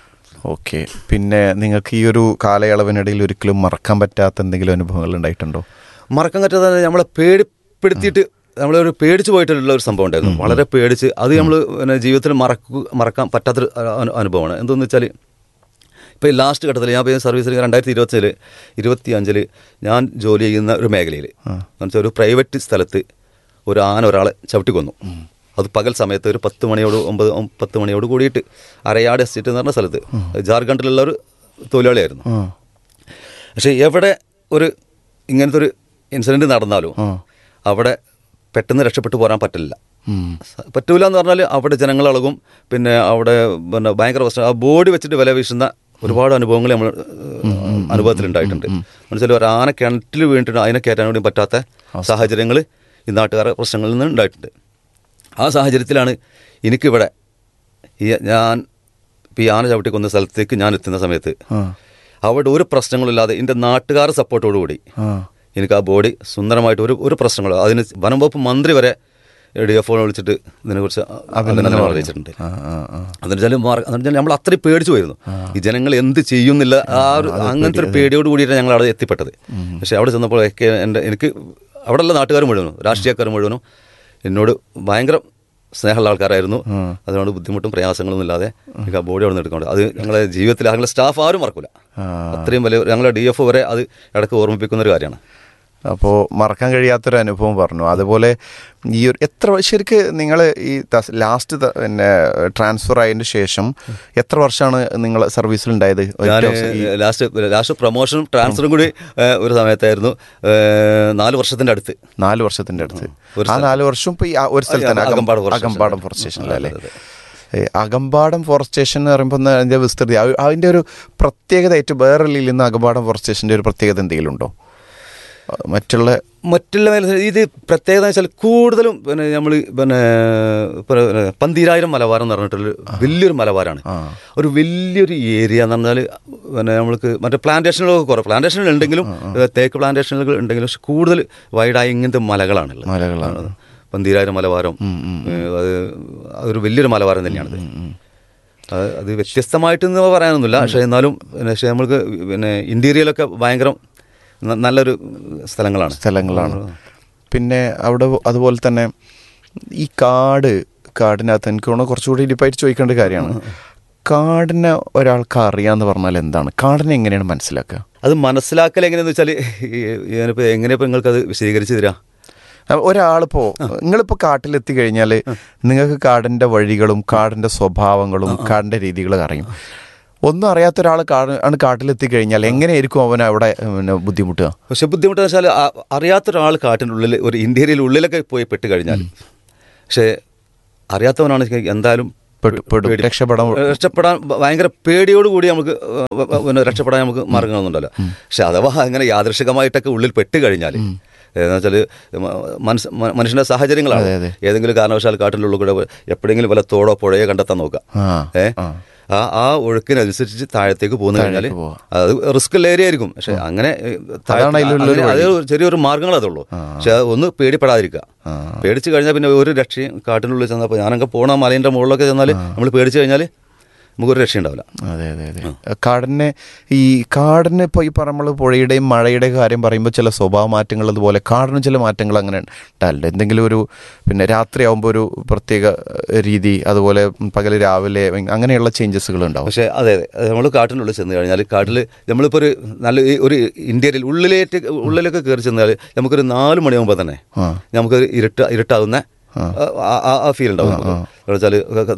ഓക്കെ പിന്നെ നിങ്ങൾക്ക് ഈ ഒരു കാലയളവിനിടയിൽ ഒരിക്കലും മറക്കാൻ പറ്റാത്ത എന്തെങ്കിലും അനുഭവങ്ങൾ ഉണ്ടായിട്ടുണ്ടോ മറക്കാൻ പറ്റാതെ നമ്മളെ പേടിപ്പെടുത്തിയിട്ട് നമ്മളൊരു പേടിച്ചു പോയിട്ടുള്ള ഒരു സംഭവം ഉണ്ടായിരുന്നു വളരെ പേടിച്ച് അത് നമ്മൾ പിന്നെ ജീവിതത്തിൽ മറക്കു മറക്കാൻ പറ്റാത്തൊരു അനു- അനുഭവമാണ് എന്തെന്ന് വെച്ചാൽ ഇപ്പോൾ ഈ ലാസ്റ്റ് ഘട്ടത്തിൽ ഞാൻ ഇപ്പോൾ സർവീസിൽ രണ്ടായിരത്തി ഇരുപത്തില് ഇരുപത്തി അഞ്ചില് ഞാൻ ജോലി ചെയ്യുന്ന ഒരു മേഖലയിൽ എന്ന് വെച്ചാൽ ഒരു പ്രൈവറ്റ് സ്ഥലത്ത് ഒരു ആന ഒരാളെ ചവിട്ടി കൊന്നു അത് പകൽ സമയത്ത് ഒരു പത്ത് മണിയോട് ഒമ്പത് ഒം- പത്ത് മണിയോട് കൂടിയിട്ട് അരയാട് എസ്റ്റേറ്റ് എന്ന് പറഞ്ഞ സ്ഥലത്ത് ജാർഖണ്ഡിലുള്ള ഒരു തൊഴിലാളിയായിരുന്നു പക്ഷേ എവിടെ ഒരു ഇങ്ങനത്തെ ഒരു ഇൻസിഡന്റ് നടന്നാലും അവിടെ പെട്ടെന്ന് രക്ഷപ്പെട്ടു പോരാൻ പറ്റില്ല പറ്റൂല എന്ന് പറഞ്ഞാൽ അവിടെ ജനങ്ങൾ അളകും പിന്നെ അവിടെ പിന്നെ ഭയങ്കര പ്രശ്നം ആ ബോഡി വെച്ചിട്ട് വില വീശുന്ന ഒരുപാട് അനുഭവങ്ങൾ നമ്മൾ അനുഭവത്തിലുണ്ടായിട്ടുണ്ട് മനസ്സിലായി ഒരു ആന കിണറ്റിൽ വീണിട്ട് അതിനെ കയറ്റാൻ കൂടി പറ്റാത്ത സാഹചര്യങ്ങൾ ഈ നാട്ടുകാരുടെ പ്രശ്നങ്ങളിൽ നിന്ന് ഉണ്ടായിട്ടുണ്ട് ആ സാഹചര്യത്തിലാണ് എനിക്കിവിടെ ഈ ഞാൻ ഇപ്പോൾ ഈ ആന ചവിട്ടി കൊന്ന സ്ഥലത്തേക്ക് ഞാൻ എത്തുന്ന സമയത്ത് അവിടെ ഒരു പ്രശ്നങ്ങളില്ലാതെ എൻ്റെ നാട്ടുകാർ സപ്പോർട്ടോടുകൂടി എനിക്ക് ആ ബോഡി സുന്ദരമായിട്ട് ഒരു ഒരു പ്രശ്നങ്ങളോ അതിന് വനം വകുപ്പ് മന്ത്രി വരെ ഡി എഫ് വിളിച്ചിട്ട് ഇതിനെക്കുറിച്ച് അഭിനന്ദനം അറിയിച്ചിട്ടുണ്ട് അതെന്ന് വെച്ചാൽ മാർ- അതെന്ന് വെച്ചാൽ നമ്മൾ അത്രയും പേടിച്ചു പോയിരുന്നു ഈ ജനങ്ങൾ എന്ത് ചെയ്യുന്നില്ല ആ ഒരു അങ്ങനത്തെ ഒരു പേടിയോട് കൂടിയിട്ടാണ് ഞങ്ങൾ അവിടെ എത്തിപ്പെട്ടത് പക്ഷെ അവിടെ ചെന്നപ്പോൾ ഒക്കെ എൻ്റെ എനിക്ക് അവിടെയുള്ള നാട്ടുകാർ മുഴുവനും രാഷ്ട്രീയക്കാർ മുഴുവനും എന്നോട് ഭയങ്കര സ്നേഹമുള്ള ആൾക്കാരായിരുന്നു അതുകൊണ്ട് ബുദ്ധിമുട്ടും പ്രയാസങ്ങളൊന്നും ഇല്ലാതെ എനിക്ക് ആ ബോഡി അവിടെ നിന്ന് എടുക്കുന്നുണ്ട് അത് ഞങ്ങളെ ജീവിതത്തിൽ ഞങ്ങളുടെ സ്റ്റാഫ് ആരും മറക്കില്ല അത്രയും വലിയ ഞങ്ങളെ ഡി എഫ് വരെ അത് ഇടയ്ക്ക് ഓർമ്മിപ്പിക്കുന്ന ഒരു കാര്യമാണ് അപ്പോൾ മറക്കാൻ കഴിയാത്തൊരു അനുഭവം പറഞ്ഞു അതുപോലെ ഈ ഒരു എത്ര ശരിക്ക് നിങ്ങൾ ഈ ലാസ്റ്റ് പിന്നെ ട്രാൻസ്ഫർ ആയതിന് ശേഷം എത്ര വർഷമാണ് നിങ്ങൾ സർവീസിലുണ്ടായത് ഞാൻ ഒറ്റ ദിവസം ഈ ലാസ്റ്റ് ലാസ്റ്റ് പ്രൊമോഷനും ട്രാൻസ്ഫറും കൂടി ഏഹ്, ഒരു സമയത്തായിരുന്നു ഏഹ്, നാല് വർഷത്തിന്റെ അടുത്ത് നാല് വർഷത്തിന്റെ അടുത്ത് ഒരു ആ നാല് വർഷം ഇപ്പൊ ഈ ആ ഒരു സ്ഥലത്താണ് ആ, Akampadam forest Akampadam station. Forest സ്റ്റേഷനിലല്ലേ അതെ, ഏ, അകമ്പാടം ഫോറസ്റ്റ് സ്റ്റേഷൻ എന്ന് പറയുമ്പോൾ ഒന്ന് അതിന്റെ വിസ്തൃതി ആ- അതിന്റെ ഒരു പ്രത്യേകത ഏറ്റവും വേറെ ജില്ലയിൽ നിന്ന് അകമ്പാടം ഫോറസ്റ്റ് സ്റ്റേഷന്റെ ഒരു പ്രത്യേകത എന്തെങ്കിലും ഉണ്ടോ ആ, മറ്റുള്ള മറ്റുള്ള മേഖല ഇത് പ്രത്യേകത എന്ന് വെച്ചാൽ കൂടുതലും പിന്നെ നമ്മൾ പിന്നെ പിന്നെ പന്തീരായിരം മലബാരം എന്ന് പറഞ്ഞിട്ടുള്ള വലിയൊരു മലബാരമാണ് ഒരു വലിയൊരു ഏരിയ എന്ന് പറഞ്ഞാൽ പിന്നെ നമ്മൾക്ക് മറ്റേ പ്ലാന്റേഷനുകളൊക്കെ കുറേ പ്ലാന്റേഷനുകൾ ഉണ്ടെങ്കിലും തേക്ക് പ്ലാന്റേഷനുകൾ ഉണ്ടെങ്കിലും പക്ഷെ കൂടുതൽ വൈഡായ ഇങ്ങനത്തെ മലകളാണുള്ളത് മലകളാണ്. പന്തീരായിരം മലബാരം ഏഹ് അത് അതൊരു വലിയൊരു മലബാരം തന്നെയാണത് അത് അത് വ്യത്യസ്തമായിട്ടെന്ന് പറയാനൊന്നുമില്ല പക്ഷേ എന്നാലും പിന്നെ പക്ഷേ നമ്മൾക്ക് പിന്നെ ഇന്റീരിയലൊക്കെ ഭയങ്കര ന- നല്ലൊരു സ്ഥലങ്ങളാണ് സ്ഥലങ്ങളാണ് പിന്നെ അവിടെ അതുപോലെ തന്നെ ഈ കാട് കാടിനകത്ത് എനിക്ക് തോന്നുന്നു കുറച്ചുകൂടി ഡീപ്പായിട്ട് ചോദിക്കേണ്ട കാര്യമാണ് കാടിനെ ഒരാൾക്ക് അറിയാന്ന് പറഞ്ഞാൽ എന്താണ് കാടിനെ എങ്ങനെയാണ് മനസ്സിലാക്കുക അത് മനസ്സിലാക്കൽ എങ്ങനെയാന്ന് വെച്ചാൽ ഞാനിപ്പോൾ എങ്ങനെയപ്പോൾ നിങ്ങൾക്ക് അത് വിശദീകരിച്ച് തരാം ഒരാളിപ്പോ നിങ്ങളിപ്പോ കാട്ടിലെത്തി കഴിഞ്ഞാൽ നിങ്ങൾക്ക് കാടിന്റെ വഴികളും കാടിന്റെ സ്വഭാവങ്ങളും കാടിന്റെ രീതികളും അറിയും ഒന്നും അറിയാത്ത ഒരാൾ കാട് ആണ് കാട്ടിലെത്തി കഴിഞ്ഞാൽ എങ്ങനെയായിരിക്കും അവൻ അവിടെ പിന്നെ ബുദ്ധിമുട്ടുക പക്ഷെ ബുദ്ധിമുട്ട് വെച്ചാൽ അറിയാത്ത ഒരാൾ കാട്ടിൻ്റെ ഉള്ളിൽ ഒരു ഇന്ത്യയിൽ ഉള്ളിലൊക്കെ പോയി പെട്ട് കഴിഞ്ഞാൽ പക്ഷേ അറിയാത്തവനാണ് എന്തായാലും പെട്ടു- പെടും. പേടി. രക്ഷപ്പെടാൻ രക്ഷപ്പെടാൻ ഭയങ്കര പേടിയോട് കൂടി നമുക്ക് വ- വ- പിന്നെ രക്ഷപ്പെടാൻ നമുക്ക് മാർഗങ്ങളൊന്നുണ്ടല്ലോ പക്ഷെ അഥവാ അങ്ങനെ യാദൃശികമായിട്ടൊക്കെ ഉള്ളിൽ പെട്ട് കഴിഞ്ഞാൽ എന്ന് വെച്ചാൽ മനസ്സ് മ- മനുഷ്യന്റെ സാഹചര്യങ്ങളാണ് ഏതെങ്കിലും കാരണവശാൽ കാട്ടിൻ്റെ ഉള്ളിൽ കൂടെ എപ്പോഴെങ്കിലും വല്ല തോടോ പുഴയോ കണ്ടെത്താൻ നോക്കാം ആ, ഏ ആ ആ ഒഴുക്കിനനുസരിച്ച് താഴത്തേക്ക് പോന്നു കഴിഞ്ഞാൽ അത് റിസ്ക് ഉള്ള ഏരിയ ആയിരിക്കും പക്ഷെ അങ്ങനെ ഏ, താഴത്ത് അതാണ് അതിലുള്ള ഒരു അങ്ങനെ വഴി. അത് ചെറിയൊരു മാർഗ്ഗങ്ങൾ അതുള്ളൂ പക്ഷെ അത് ഒന്ന് പേടിപ്പെടാതിരിക്കുക പേടിച്ച് കഴിഞ്ഞാൽ പിന്നെ ഒരു രക്ഷയും കാട്ടിനുള്ളിൽ ചെന്നപ്പോൾ ഞാനൊക്കെ പോണ മലേൻ്റെ മുകളിലൊക്കെ ചെന്നാൽ നമ്മൾ പേടിച്ച് കഴിഞ്ഞാൽ നമുക്കൊരു രക്ഷയുണ്ടാവില്ല അതെ അതെ അതെ കാടിനെ ഈ കാടിന് ഇപ്പോൾ ഈ നമ്മൾ പുഴയുടെയും മഴയുടെയും കാര്യം പറയുമ്പോൾ ചില സ്വഭാവ മാറ്റങ്ങൾ അതുപോലെ കാടിന് ചില മാറ്റങ്ങൾ അങ്ങനെ ഉണ്ടാവില്ല എന്തെങ്കിലും ഒരു പിന്നെ രാത്രിയാവുമ്പോൾ ഒരു പ്രത്യേക ഏഹ്, രീതി അതുപോലെ പകൽ രാവിലെ അങ്ങനെയുള്ള ചേഞ്ചസുകൾ ഉണ്ടാവും പക്ഷേ അതെ അതെ നമ്മൾ കാട്ടിനുള്ളിൽ ചെന്ന് കഴിഞ്ഞാൽ കാട്ടിൽ നമ്മളിപ്പോൾ ഒരു നല്ല ഈ ഒരു ഇന്ത്യയിൽ ഉള്ളിലേക്ക് ഉള്ളിലൊക്കെ കയറി ചെന്നാൽ നമുക്കൊരു നാല് മണിയാകുമ്പോൾ തന്നെ നമുക്ക് ഇരുട്ട ഇരുട്ടാവുന്ന ആ- ആ- ആ ഫീൽ ഉണ്ടാവും നമുക്ക്. എന്ന് വെച്ചാൽ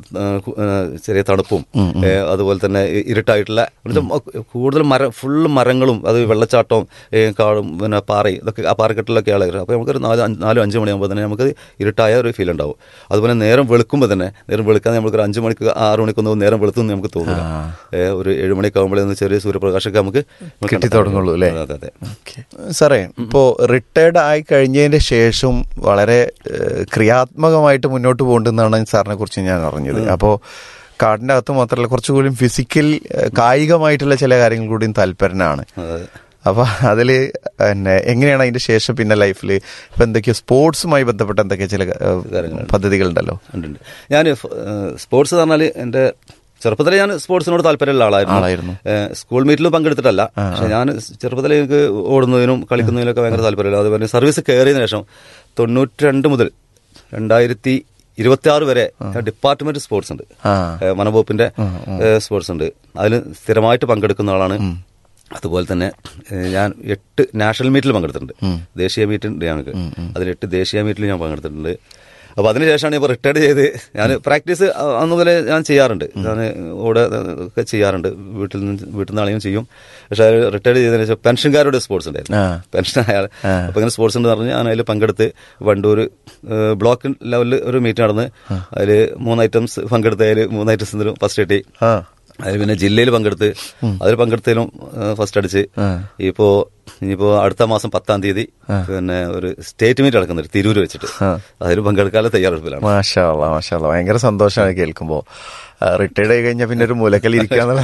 ചെറിയ തണുപ്പും ഏ, അതുപോലെ തന്നെ ഈ ഇരുട്ടായിട്ടുള്ള എന്ന് വെച്ചാൽ മ- കൂടുതൽ മര ഫുള്ള് മരങ്ങളും അത് വെള്ളച്ചാട്ടവും ഏ, കാടും പിന്നെ പാറയും ഇതൊക്കെ ആ പാറക്കെട്ടിലൊക്കെ ആളുകൾ അപ്പോൾ നമുക്കൊരു നാല് അഞ്ച് നാലും അഞ്ച് മണിയാകുമ്പോൾ തന്നെ നമുക്ക് ഇരുട്ടായ ഒരു ഫീൽ ഉണ്ടാവും അതുപോലെ നേരം വെളുക്കുമ്പോൾ തന്നെ നേരം വെളുക്കാൻ നമുക്കൊരു അഞ്ച് മണിക്ക് ആറ് മണിക്കൊന്നും നേരം വെളുത്തെന്ന് നമുക്ക് തോന്നില്ല ഏ, ഒരു ഏഴ് മണിയൊക്കെ ആകുമ്പോഴേ ചെറിയ സൂര്യപ്രകാശമൊക്കെ നമുക്ക് നമുക്ക് കിട്ടി തുടങ്ങുള്ളൂ അല്ലേ അതെ അതെ സാറേ ഇപ്പോൾ റിട്ടയർഡ് ആയി കഴിഞ്ഞതിന് ശേഷം വളരെ ഏഹ്, ക്രിയാത്മകമായിട്ട് മുന്നോട്ട് പോകണ്ടെന്നാണ് സാറിനെ കുറിച്ച് ഞാൻ അറിഞ്ഞത് അപ്പോൾ കാടിൻ്റെ അകത്ത് മാത്രമല്ല കുറച്ചുകൂടി ഫിസിക്കൽ ഏഹ്, കായികമായിട്ടുള്ള ചില കാര്യങ്ങൾ കൂടിയും താല്പര്യനാണ് അപ്പൊ അതില് പിന്നെ എങ്ങനെയാണ് അതിന്റെ ശേഷം പിന്നെ ലൈഫിൽ ഇപ്പൊ എന്തൊക്കെയോ സ്പോർട്സുമായി ബന്ധപ്പെട്ട എന്തൊക്കെ ചില ഏഹ്, പദ്ധതികളുണ്ടല്ലോ ഉണ്ട് ഞാൻ സ്പോർട്സ് എന്ന് പറഞ്ഞാൽ എൻ്റെ ചെറുപ്പത്തിലെ ഞാൻ സ്പോർട്സിനോട് താല്പര്യമുള്ള ആളായിരുന്നു. ആളായിരുന്നു ഏഹ്, സ്കൂൾ മീറ്റിലും പങ്കെടുത്തിട്ടല്ല പക്ഷെ ഞാൻ ചെറുപ്പത്തിലെ എനിക്ക് ഓടുന്നതിനും കളിക്കുന്നതിനൊക്കെ ഭയങ്കര താല്പര്യമില്ല അതുപോലെ സർവീസ് കയറിയതിനു ശേഷം തൊണ്ണൂറ്റി രണ്ട് മുതൽ രണ്ടായിരത്തി ഇരുപത്തി ആറ് വരെ ഡിപ്പാർട്ട്മെന്റ് സ്പോർട്സ് ഉണ്ട് ആ. ഏഹ്, വനംവകുപ്പിന്റെ സ്പോർട്സ് ഉണ്ട് അതിൽ സ്ഥിരമായിട്ട് പങ്കെടുക്കുന്ന ആളാണ് അതുപോലെ തന്നെ ഏഹ്, ഞാൻ എട്ട് നാഷണൽ മീറ്റിൽ പങ്കെടുത്തിട്ടുണ്ട് ദേശീയ മീറ്റ് ഉണ്ട് ഞങ്ങൾക്ക് അതിൽ എട്ട് ദേശീയ മീറ്റിൽ ഞാൻ പങ്കെടുത്തിട്ടുണ്ട് അപ്പോൾ അതിനുശേഷമാണ് ഇപ്പോൾ റിട്ടയർഡ് ചെയ്ത് ഞാൻ പ്രാക്ടീസ് അന്ന് മുതലേ ഞാൻ ചെയ്യാറുണ്ട് ഞാൻ ഓടെ ഒക്കെ ചെയ്യാറുണ്ട് വീട്ടിൽ നിന്ന് വീട്ടിൽ നിന്നാണെങ്കിലും ചെയ്യും പക്ഷേ റിട്ടയർഡ് ചെയ്തതിനു ശേഷം പെൻഷൻകാരുടെ സ്പോർട്സ് ഉണ്ടായിരുന്നു ആ. പെൻഷൻ അയാൾ അപ്പോൾ ഇങ്ങനെ സ്പോർട്സ് ഉണ്ട് പറഞ്ഞ് ഞാൻ അതിൽ പങ്കെടുത്ത് വണ്ടൂർ ഏഹ്, ബ്ലോക്ക് ലെവലിൽ ഒരു മീറ്റ് നടന്ന് അതിൽ മൂന്ന് ഐറ്റംസ് പങ്കെടുത്ത് അതിൽ മൂന്ന് ഐറ്റംസ് ഫസ്റ്റ് കിട്ടി ആ അതിൽ പിന്നെ ജില്ലയിൽ പങ്കെടുത്ത് അതിൽ പങ്കെടുത്തതിലും ഫസ്റ്റ് അടിച്ച് ഇപ്പോ ഇനിയിപ്പോ അടുത്ത മാസം പത്താം തീയതി പിന്നെ ഒരു സ്റ്റേറ്റ് മീറ്റ് നടക്കുന്നുണ്ട് തിരൂര് വെച്ചിട്ട് അതിൽ പങ്കെടുക്കാനുള്ള തയ്യാറെടുപ്പിലാണ് മാഷാള്ള മാഷാള്ള ഭയങ്കര സന്തോഷമാണ് കേൾക്കുമ്പോൾ റിട്ടയർഡ് ആയി കഴിഞ്ഞാൽ പിന്നെ ഒരു മൂലക്കൽ ഇരിക്കാന്നുള്ള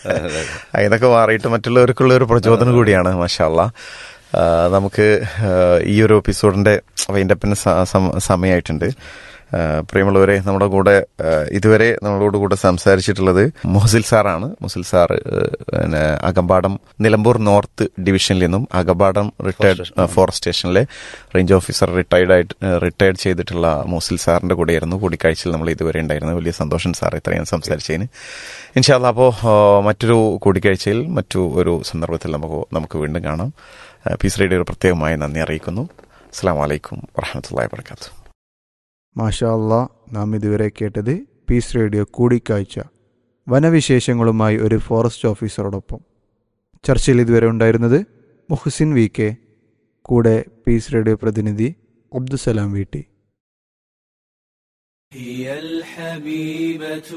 അതിനൊക്കെ മാറിയിട്ട് മറ്റുള്ളവർക്കുള്ള ഒരു പ്രചോദനം കൂടിയാണ് മാഷാള്ള നമുക്ക് ആ, ഈ ഒരു എപ്പിസോഡിന്റെ വൈൻഡപ്പിന് സമയമായിട്ടുണ്ട് ആ, പ്രിയമുള്ളവരെ നമ്മുടെ കൂടെ ആ, ഇതുവരെ നമ്മളോട് കൂടെ സംസാരിച്ചിട്ടുള്ളത് മുഹസിൽ സാറാണ് മുഹസിൽ സാർ പിന്നെ അകമ്പാടം നിലമ്പൂർ നോർത്ത് ഡിവിഷനിൽ നിന്നും അകമ്പാടം റിട്ടയർഡ് ഫോറസ്റ്റ് സ്റ്റേഷനിലെ റേഞ്ച് ഓഫീസർ റിട്ടയർഡ് ആയിട്ട് റിട്ടയർഡ് ചെയ്തിട്ടുള്ള മുഹസിൽ സാറിന്റെ കൂടെയായിരുന്നു കൂടിക്കാഴ്ചയിൽ നമ്മൾ ഇതുവരെ ഉണ്ടായിരുന്നത് വലിയ സന്തോഷം സാർ ഇത്രയും സംസാരിച്ചതിന് ഇൻഷാല്ല അപ്പോൾ മറ്റൊരു കൂടിക്കാഴ്ചയിൽ മറ്റു ഒരു സന്ദർഭത്തിൽ നമുക്ക് നമുക്ക് വീണ്ടും കാണാം ആ, പീസ് റേഡിയോ പ്രത്യേകമായി നന്ദി അറിയിക്കുന്നു അസ്സാം വലൈക്കും വാഹമത്തല്ലാ വാത്തു മാഷാ അല്ലാ നാം ഇതുവരെ കേട്ടത് പീസ് റേഡിയോ കൂടിക്കാഴ്ച വനവിശേഷങ്ങളുമായി ഒരു ഫോറസ്റ്റ് ഓഫീസറോടൊപ്പം ചർച്ചയിൽ ഇതുവരെ ഉണ്ടായിരുന്നത് മുഹസിൻ വി കെ കൂടെ പീസ് റേഡിയോ പ്രതിനിധി അബ്ദുസലാം വീട്ടി هي الحبيبة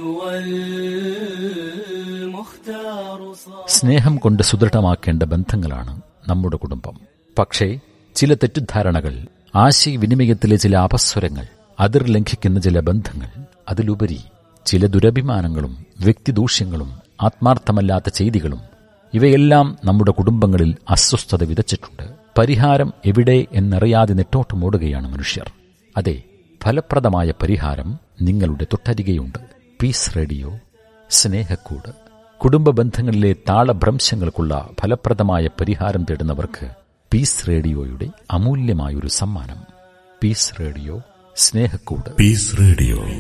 والمختار صار സ്നേഹം കൊണ്ട് സുദൃഢമാക്കേണ്ട ബന്ധങ്ങളാണ് നമ്മുടെ കുടുംബം പക്ഷേ ചില തെറ്റിദ്ധാരണകൾ ആശയവിനിമയത്തിലെ ചില അപസ്വരങ്ങൾ അതിർ ലംഘിക്കുന്ന ചില ബന്ധങ്ങൾ അതിലുപരി ചില ദുരഭിമാനങ്ങളും വ്യക്തിദൂഷ്യങ്ങളും ആത്മാർത്ഥമല്ലാത്ത ചെയ്തികളും ഇവയെല്ലാം നമ്മുടെ കുടുംബങ്ങളിൽ അസ്വസ്ഥത വിതച്ചിട്ടുണ്ട് പരിഹാരം എവിടെ എന്നറിയാതെ നെട്ടോട്ടമോടുകയാണ് മനുഷ്യർ അതെ ഫലപ്രദമായ പരിഹാരം നിങ്ങളുടെ തൊട്ടരികെയുണ്ട് പീസ് റേഡിയോ സ്നേഹക്കൂട് കുടുംബ ബന്ധങ്ങളിലെ താളഭ്രംശങ്ങൾക്കുള്ള ഫലപ്രദമായ പരിഹാരം തേടുന്നവർക്ക് പീസ് റേഡിയോയുടെ അമൂല്യമായൊരു സമ്മാനം പീസ് റേഡിയോ സ്നേഹക്കൂട് പീസ് റേഡിയോ